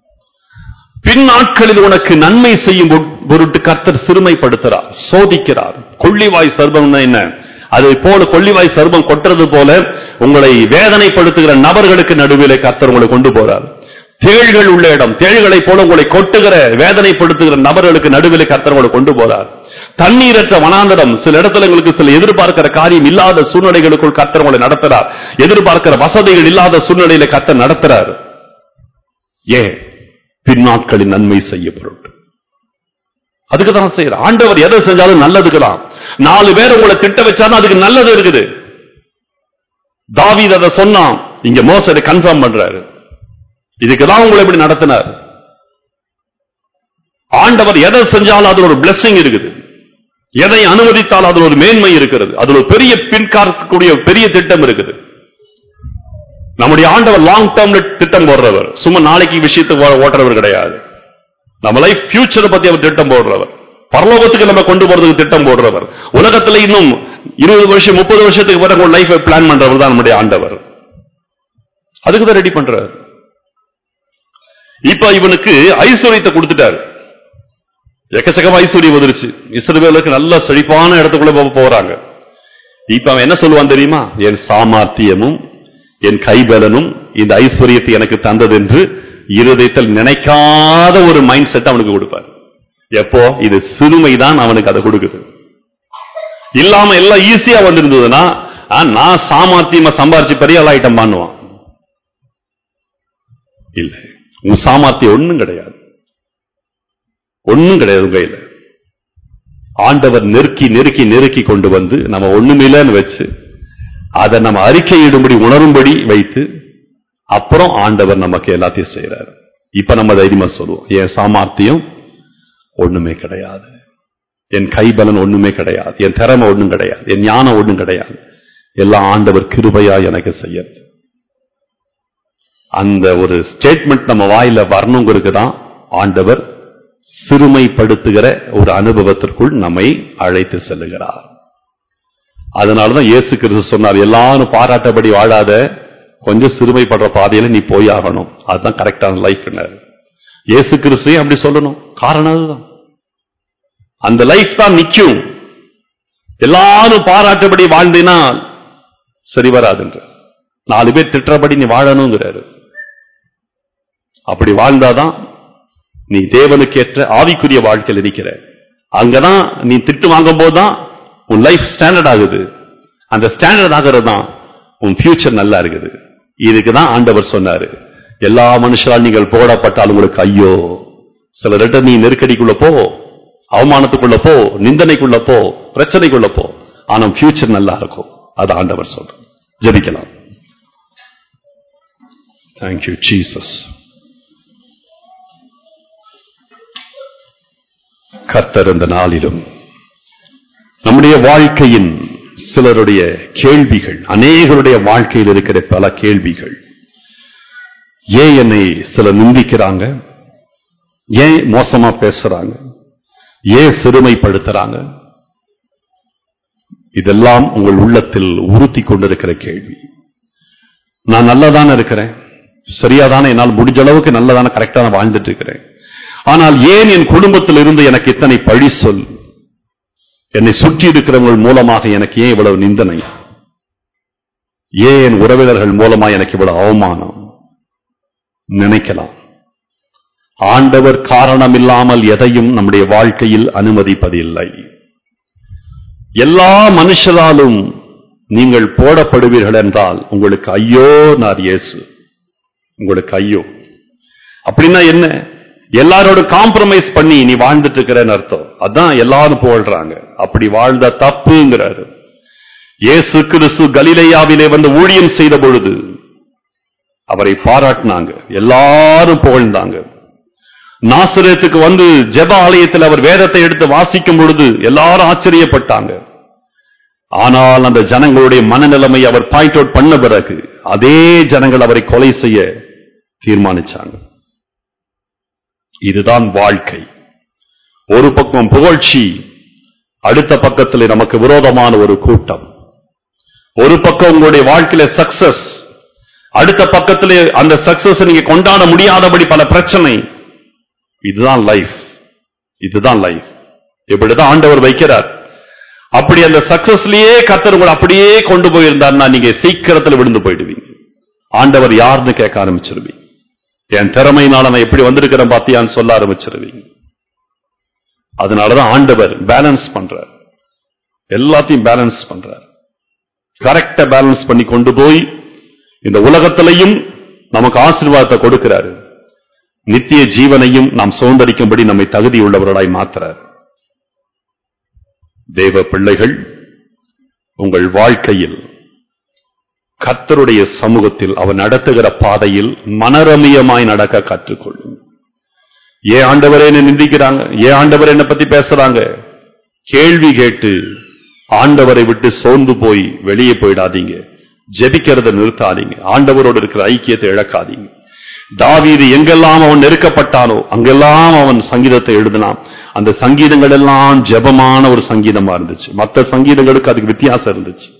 A: பின் நாட்களில் உனக்கு நன்மை செய்யும் பொ- பொருட்டு கர்த்தர் சிறுமைப்படுத்துறார் சோதிக்கிறார் கொள்ளிவாய் சர்பம்னா என்ன அதை போல கொள்ளிவாய் சர்பம் கொட்டுறது போல உங்களை வேதனைப்படுத்துகிற நபர்களுக்கு நடுவிலே கர்த்தர் உங்களை கொண்டு போறார் தேள்கள் உள்ள இடம் தேள்களைப் போல உங்களை கொட்டுகிற வேதனைப்படுத்துகிற நபர்களுக்கு நடுவிலே கர்த்தர் உங்களை கொண்டு போறார் தண்ணீரற்ற வனாந்தரம் சில இடத்துல உங்களுக்கு சில எதிர்பார்க்கிற காரியம் இல்லாத சூழ்நிலைகளுக்குள் கர்த்தர் உங்களை நடத்துறார் எதிர்பார்க்கிற வசதிகள் இல்லாத சூழ்நிலையில கர்த்தர் நடத்துறார் ஏன் பின்னாட்களின் நன்மை செய்ய பொருட்டு அதுக்கு தான் செய்யற ஆண்டவர் எதை செஞ்சாலும் நல்லதுக்கு தான் நாலு பேர் உங்களை திட்ட வச்சாலும் அதுக்கு நல்லது இருக்குது தாவீது அதை சொன்னான் இங்க மோசடி கன்ஃபார்ம் பண்றாரு இதுக்கு தான் உங்களை இப்படி நடத்தினார் ஆண்டவர் எதை செஞ்சாலும் அதுல ஒரு blessing இருக்குது எதை அனுமதித்தால் அதுல ஒரு மேன்மை இருக்கிறது அதுல ஒரு பெரிய பின்காக்கக்கூடிய பெரிய திட்டம் இருக்குது நம்முடைய ஆண்டவர் லாங் டேர்ம்ல திட்டம் போடுறவர் சும்மா நாளைக்கு விஷயத்தை ஓ- ஓட்டுறவர் கிடையாது நம்ம லைஃப் ஃபியூச்சரை பத்தி அவர் திட்டம் போடுறவர் பரலோகத்துக்கு நம்ம கொண்டு போறதுக்கு திட்டம் போடுறவர் உலகத்துல இன்னும் இருபது வருஷம் முப்பது வருஷத்துக்கு பிறகு உங்க லைஃபை பிளான் பண்றவர் தான் நம்முடைய ஆண்டவர் அதுக்கு தான் ரெடி பண்றாரு இப்ப இவனுக்கு ஐஸ்வர்யத்தை கொடுத்துட்டாரு எக்கச்சக்கமா ஐஸ்வர்யம் வந்துருச்சு இஸ்ரவேலுக்கு நல்ல செழிப்பான இடத்துக்குள்ள போ- போறாங்க இப்ப அவன் என்ன சொல்லுவான் தெரியுமா என் சாமர்த்தியமும் என் கைபலனும் இந்த ஐஸ்வர்யத்தை எனக்கு தந்தது என்று இருதயத்தில் நினைக்காத ஒரு மைண்ட் செட் அவனுக்கு கொடுப்பார் எப்போ இது சிறுமைதான் அவனுக்கு அதை கொடுக்குது இல்லாம எல்லாம் ஈஸியா வந்திருந்ததுன்னா ஆ, நான் சாமர்த்தியமா சம்பாரிச்சு பெரிய ஆள் ஐட்டம் பண்ணுவான் இல்ல உன் சாமர்த்தியம் ஒண்ணும் கிடையாது ஒண்ணும் கிடையாது உன் கையில ஆண்டவர் நெருக்கி நெருக்கி நெருக்கி கொண்டு வந்து நம்ம ஒண்ணுமில்லன்னு வச்சு அதை நம்ம அறிக்கையிடும்படி உணரும்படி வைத்து அப்புறம் ஆண்டவர் நமக்கு எல்லாத்தையும் செய்யறாரு இப்ப நம்ம தைரியமா சொல்லுவோம் என் சாமர்த்தியம் ஒண்ணுமே கிடையாது என் கைபலன் ஒண்ணுமே கிடையாது என் திறமை ஒண்ணும் கிடையாது என் ஞானம் ஒண்ணும் கிடையாது எல்லாம் ஆண்டவர் கிருபையா எனக்கு செய்யறது அந்த ஒரு ஸ்டேட்மெண்ட் நம்ம வாயில வரணுங்கிறதுக்கு தான் ஆண்டவர் சிறுமைப்படுத்துகிற ஒரு அனுபவத்திற்குள் நம்மை அழைத்து செல்லுகிறார் அதனாலதான் இயேசு கிறிஸ்து சொன்னார் எல்லாரும் பாராட்டபடி வாழாத கொஞ்சம் சிறுமைப்படுற பாதையில நீ போயாகணும் அதுதான் கரெக்டான லைஃப் இயேசு கிறிஸ்துவே அப்படி சொல்லணும் காரணம் அதுதான் அந்த லைஃப் தான் நிக்கும் எல்லாரும் பாராட்டபடி வாழ்ந்தினால் சரி வராதுன்ற நாலு பேர் திட்டுறபடி நீ வாழணுங்கிறாரு அப்படி வாழ்ந்தாதான் நீ தேவனுக்கேற்ற ஆவிக்குரிய வாழ்க்கையில் இருக்கிற அங்கதான் நீ திட்டு வாங்கும் போதுதான் உன் லைஃப் ஸ்டாண்டர்ட் ஆகுது அந்த ஸ்டாண்டர்ட் ஆகிறது தான் உன் ஃபியூச்சர் நல்லா இருக்குது இதுக்கு தான் ஆண்டவர் சொன்னாரு எல்லா மனுஷரால் நீங்கள் போடப்பட்டால் உங்களுக்கு ஐயோ சிலர்கிட்ட நீ நெருக்கடிக்குள்ள போ அவமானத்துக்குள்ள போ நிந்தனைக்குள்ள போ பிரச்சனைக்குள்ள போ ஆனா ஃபியூச்சர் நல்லா இருக்கும் அது ஆண்டவர் சொல்ற ஜெபிக்கலாம் தேங்க்யூ ஜீசஸ் கர்த்தர் இந்த நாளிலும் நம்முடைய வாழ்க்கையின் சிலருடைய கேள்விகள் அநேகருடைய வாழ்க்கையில் இருக்கிற பல கேள்விகள் ஏன் என்னை சிலர் நிந்திக்கிறாங்க ஏன் மோசமா பேசுறாங்க ஏன் சிறுமைப்படுத்துறாங்க இதெல்லாம் உங்கள் உள்ளத்தில் உறுத்தி கொண்டிருக்கிற கேள்வி நான் நல்லதானே இருக்கிறேன் சரியாதானே என்னால் முடிஞ்ச அளவுக்கு நல்லதான கரெக்டான வாழ்ந்துட்டு இருக்கிறேன் ஆனால் ஏன் என் குடும்பத்தில் இருந்து எனக்கு இத்தனை பழி சொல் என்னை சுற்றி இருக்கிறவங்கள் மூலமாக எனக்கு ஏன் இவ்வளவு நிந்தனை ஏன் என் உறவினர்கள் மூலமா எனக்கு இவ்வளவு அவமானம் நினைக்கலாம் ஆண்டவர் காரணம் இல்லாமல் எதையும் நம்முடைய வாழ்க்கையில் அனுமதிப்பதில்லை எல்லா மனுஷராலும் நீங்கள் போடப்படுவீர்கள் என்றால் உங்களுக்கு ஐயோ நார் இயேசு உங்களுக்கு ஐயோ அப்படின்னா என்ன எல்லாரோட காம்ப்ரமைஸ் பண்ணி நீ வாழ்ந்துட்டு இருக்கிறன்னு அர்த்தம் அதான் எல்லாரும் போடுறாங்க அப்படி வாழ்ந்த தப்புங்கிறாரு இயேசு கிறிஸ்து கலிலேயாவிலே வந்து ஊழியம் செய்த பொழுது அவரை பாராட்டினாங்க எல்லாரும் புகழ்ந்தாங்க நாசரேத்துக்கு வந்து ஜெப ஆலயத்தில் அவர் வேதத்தை எடுத்து வாசிக்கும் பொழுது எல்லாரும் ஆச்சரியப்பட்டாங்க ஆனால் அந்த ஜனங்களுடைய மனநிலைமை அவர் பாயிண்ட் அவுட் பண்ண பிறகு அதே ஜனங்கள் அவரை கொலை செய்ய தீர்மானிச்சாங்க இதுதான் வாழ்க்கை ஒரு பக்கம் புகழ்ச்சி அடுத்த பக்கத்தில் நமக்கு விரோதமான ஒரு கூட்டம் ஒரு பக்கம் உங்களுடைய வாழ்க்கையில சக்சஸ் அடுத்த பக்கத்திலே அந்த சக்சஸ் நீங்க கொண்டாட முடியாதபடி பல பிரச்சனை இதுதான் லைஃப் இதுதான் லைஃப் இப்படிதான் ஆண்டவர் வைக்கிறார் அப்படி அந்த சக்சஸ்லயே கத்தர் உங்களை அப்படியே கொண்டு போயிருந்தார்னா நீங்க சீக்கிரத்துல விழுந்து போயிடுவீங்க ஆண்டவர் யாருன்னு கேட்க ஆரம்பிச்சிருவீங்க என் திறமையினால நான் எப்படி வந்திருக்கிறேன் பாத்தியான்னு சொல்ல ஆரம்பிச்சிருவீங்க அதனாலதான் ஆண்டவர் பேலன்ஸ் பண்றார் எல்லாத்தையும் பேலன்ஸ் பண்றார் கரெக்டா பேலன்ஸ் பண்ணி கொண்டு போய் இந்த உலகத்திலையும் நமக்கு ஆசீர்வாதத்தை கொடுக்கிறாரு நித்திய ஜீவனையும் நாம் சுதந்திரிக்கும்படி நம்மை தகுதியுள்ளவர்களாய் மாத்துறார் தேவ பிள்ளைகள் உங்கள் வாழ்க்கையில் கர்த்தருடைய சமூகத்தில் அவர் நடத்துகிற பாதையில் மனரமியமாய் நடக்க கற்றுக்கொள்ளும் ஏன் ஆண்டவரே என்ன நிந்திக்கிறாங்க ஏன் ஆண்டவர் என்ன பத்தி பேசுறாங்க கேள்வி கேட்டு ஆண்டவரை விட்டு சோர்ந்து போய் வெளியே போயிடாதீங்க ஜெபிக்கிறத நிறுத்தாதீங்க ஆண்டவரோடு இருக்கிற ஐக்கியத்தை இழக்காதீங்க தாவீது எங்கெல்லாம் அவன் நெருக்கப்பட்டானோ அங்கெல்லாம் அவன் சங்கீதத்தை எழுதினான் அந்த சங்கீதங்கள் எல்லாம் ஜெபமான ஒரு சங்கீதமா இருந்துச்சு மற்ற சங்கீதங்களுக்கு அதுக்கு வித்தியாசம் இருந்துச்சு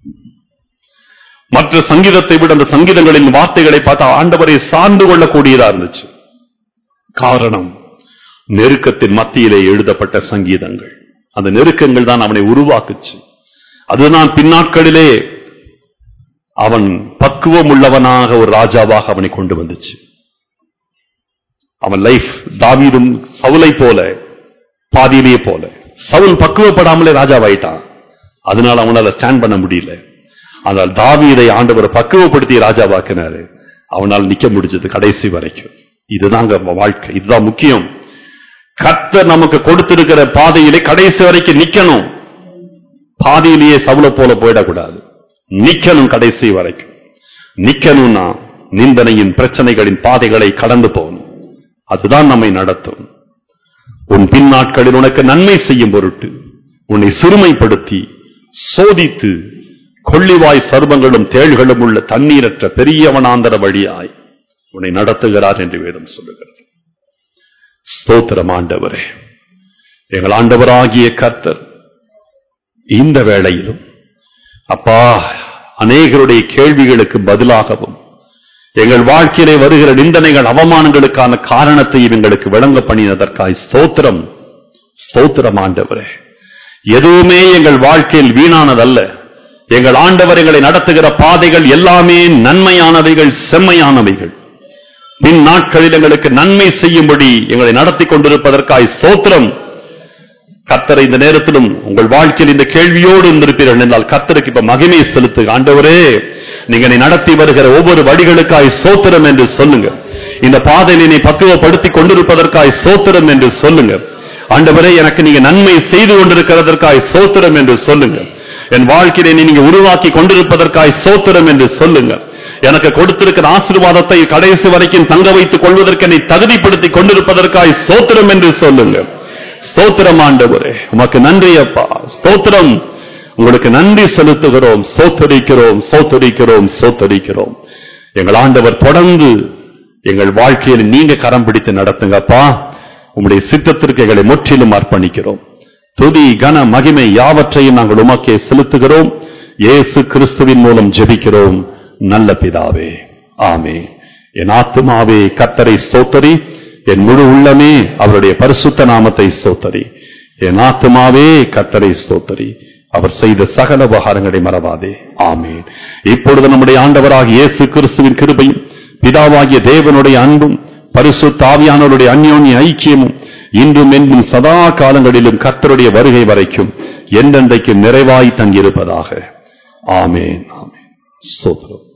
A: மற்ற சங்கீதத்தை விட அந்த சங்கீதங்களின் வார்த்தைகளை பார்த்தா ஆண்டவரை சார்ந்து கொள்ளக்கூடியதா இருந்துச்சு காரணம் நெருக்கத்தின் மத்தியிலே எழுதப்பட்ட சங்கீதங்கள் அந்த நெருக்கங்கள் தான் அவனை உருவாக்குச்சு அதுதான் பின்னாட்களிலே அவன் பக்குவம் உள்ளவனாக ஒரு ராஜாவாக அவனை கொண்டு வந்துச்சு அவன் லைஃப் தாவீதும் சவுலை போல பாதியிலேயே போல சவுல் பக்குவப்படாமலே ராஜாவாயிட்டான் அதனால அவனால ஸ்டாண்ட் பண்ண முடியல ஆனால் தாவீதை ஆண்டவர் பக்குவப்படுத்தி ராஜாவாக்கினாரு அவனால் நிக்க முடிஞ்சது கடைசி வரைக்கும் இதுதாங்க வாழ்க்கை இதுதான் முக்கியம் கர்த்தர் நமக்கு கொடுத்திருக்கிற பாதையிலே கடைசி வரைக்கும் நிக்கணும் பாதியிலேயே சவுல போல போயிடக்கூடாது நிக்கணும் கடைசி வரைக்கும் நிக்கணும்னா நிந்தனையின் பிரச்சனைகளின் பாதைகளை கடந்து போகணும் அதுதான் நம்மை நடத்தும் உன் பின்னாட்களில் உனக்கு நன்மை செய்யும் பொருட்டு உன்னை சிறுமைப்படுத்தி சோதித்து கொள்ளிவாய் சர்வங்களும் தேள்களும் உள்ள தண்ணீரற்ற பெரிய வனாந்தர வழியாய் உன்னை நடத்துகிறார் என்று வேதம் சொல்லுகிறது ஸ்தோத்திரம் ஆண்டவரே எங்கள் ஆண்டவராகிய கர்த்தர் இந்த வேளையிலும் அப்பா அநேகருடைய கேள்விகளுக்கு பதிலாகவும் எங்கள் வாழ்க்கையிலே வருகிற நிந்தனைகள் அவமானங்களுக்கான காரணத்தையும் எங்களுக்கு விளங்க பண்ணினதற்காய் ஸ்தோத்திரம் ஸ்தோத்திரம் ஆண்டவரே எதுவுமே எங்கள் வாழ்க்கையில் வீணானதல்ல எங்கள் ஆண்டவர் எங்களை நடத்துகிற பாதைகள் எல்லாமே நன்மையானவைகள் செம்மையானவைகள் பின் நாட்களில் எங்களுக்கு நன்மை செய்யும்படி எங்களை நடத்தி கொண்டிருப்பதற்காய் ஸ்தோத்திரம் கர்த்தரை இந்த நேரத்திலும் உங்கள் வாழ்க்கையில் இந்த கேள்வியோடு இருந்திருப்பீர்கள் என்றால் கர்த்தருக்கு இப்ப மகிமை செலுத்து ஆண்டவரே நீங்க என்னை நடத்தி வருகிற ஒவ்வொரு வழிகளுக்காய் சோத்திரம் என்று சொல்லுங்க இந்த பாதையில் என்னை பக்குவப்படுத்தி கொண்டிருப்பதற்காய் சோத்திரம் என்று சொல்லுங்க ஆண்டவரே எனக்கு நீங்க நன்மை செய்து கொண்டிருக்கிறதற்காய் சோத்திரம் என்று சொல்லுங்க என் வாழ்க்கையை நீங்க உருவாக்கி கொண்டிருப்பதற்காய் சோத்திரம் என்று சொல்லுங்க எனக்கு கொடுத்திருக்கிற ஆசீர்வாதத்தை கடைசி வரைக்கும் தங்க வைத்துக் கொள்வதற்கு என்னை தகுதிப்படுத்தி கொண்டிருப்பதற்காய் சோத்திரம் என்று சொல்லுங்க ஸ்தோத்திரம் ஆண்டவரே உமக்கு நன்றி அப்பா ஸ்தோத்திரம் உங்களுக்கு நன்றி செலுத்துகிறோம் சோத்தரிக்கிறோம் சோத்தரிக்கிறோம் சோத்தரிக்கிறோம் எங்கள் ஆண்டவர் தொடர்ந்து எங்கள் வாழ்க்கையில் நீங்க கரம் பிடித்து நடத்துங்கப்பா உம்முடைய சித்தத்திற்கு எங்களை முற்றிலும் அர்ப்பணிக்கிறோம் துதி கன மகிமை யாவற்றையும் நாங்கள் உமக்கே செலுத்துகிறோம் இயேசு கிறிஸ்துவின் மூலம் ஜெபிக்கிறோம் நல்ல பிதாவே ஆமே என் ஆத்துமாவே கத்தரை ஸ்தோத்தரி என் முழு உள்ளமே அவருடைய பரிசுத்த நாமத்தை ஸ்தோத்தரி என் ஆத்துமாவே கத்தரை ஸ்தோத்தரி அவர் செய்த சகல உபகாரங்களை மறவாதே ஆமேன் இப்பொழுது நம்முடைய ஆண்டவராகிய இயேசு கிறிஸ்துவின் கிருபையும் பிதாவாகிய தேவனுடைய அன்பும் பரிசுத்த ஆவியானவருடைய அந்யோன்ய ஐக்கியமும் இன்றும் என்றும் சதா காலங்களிலும் கர்த்தருடைய வருகை வரைக்கும் என்றென்றைக்கும் நிறைவாய் தங்கியிருப்பதாக ஆமேன் ஆமேன் சோத்ரம்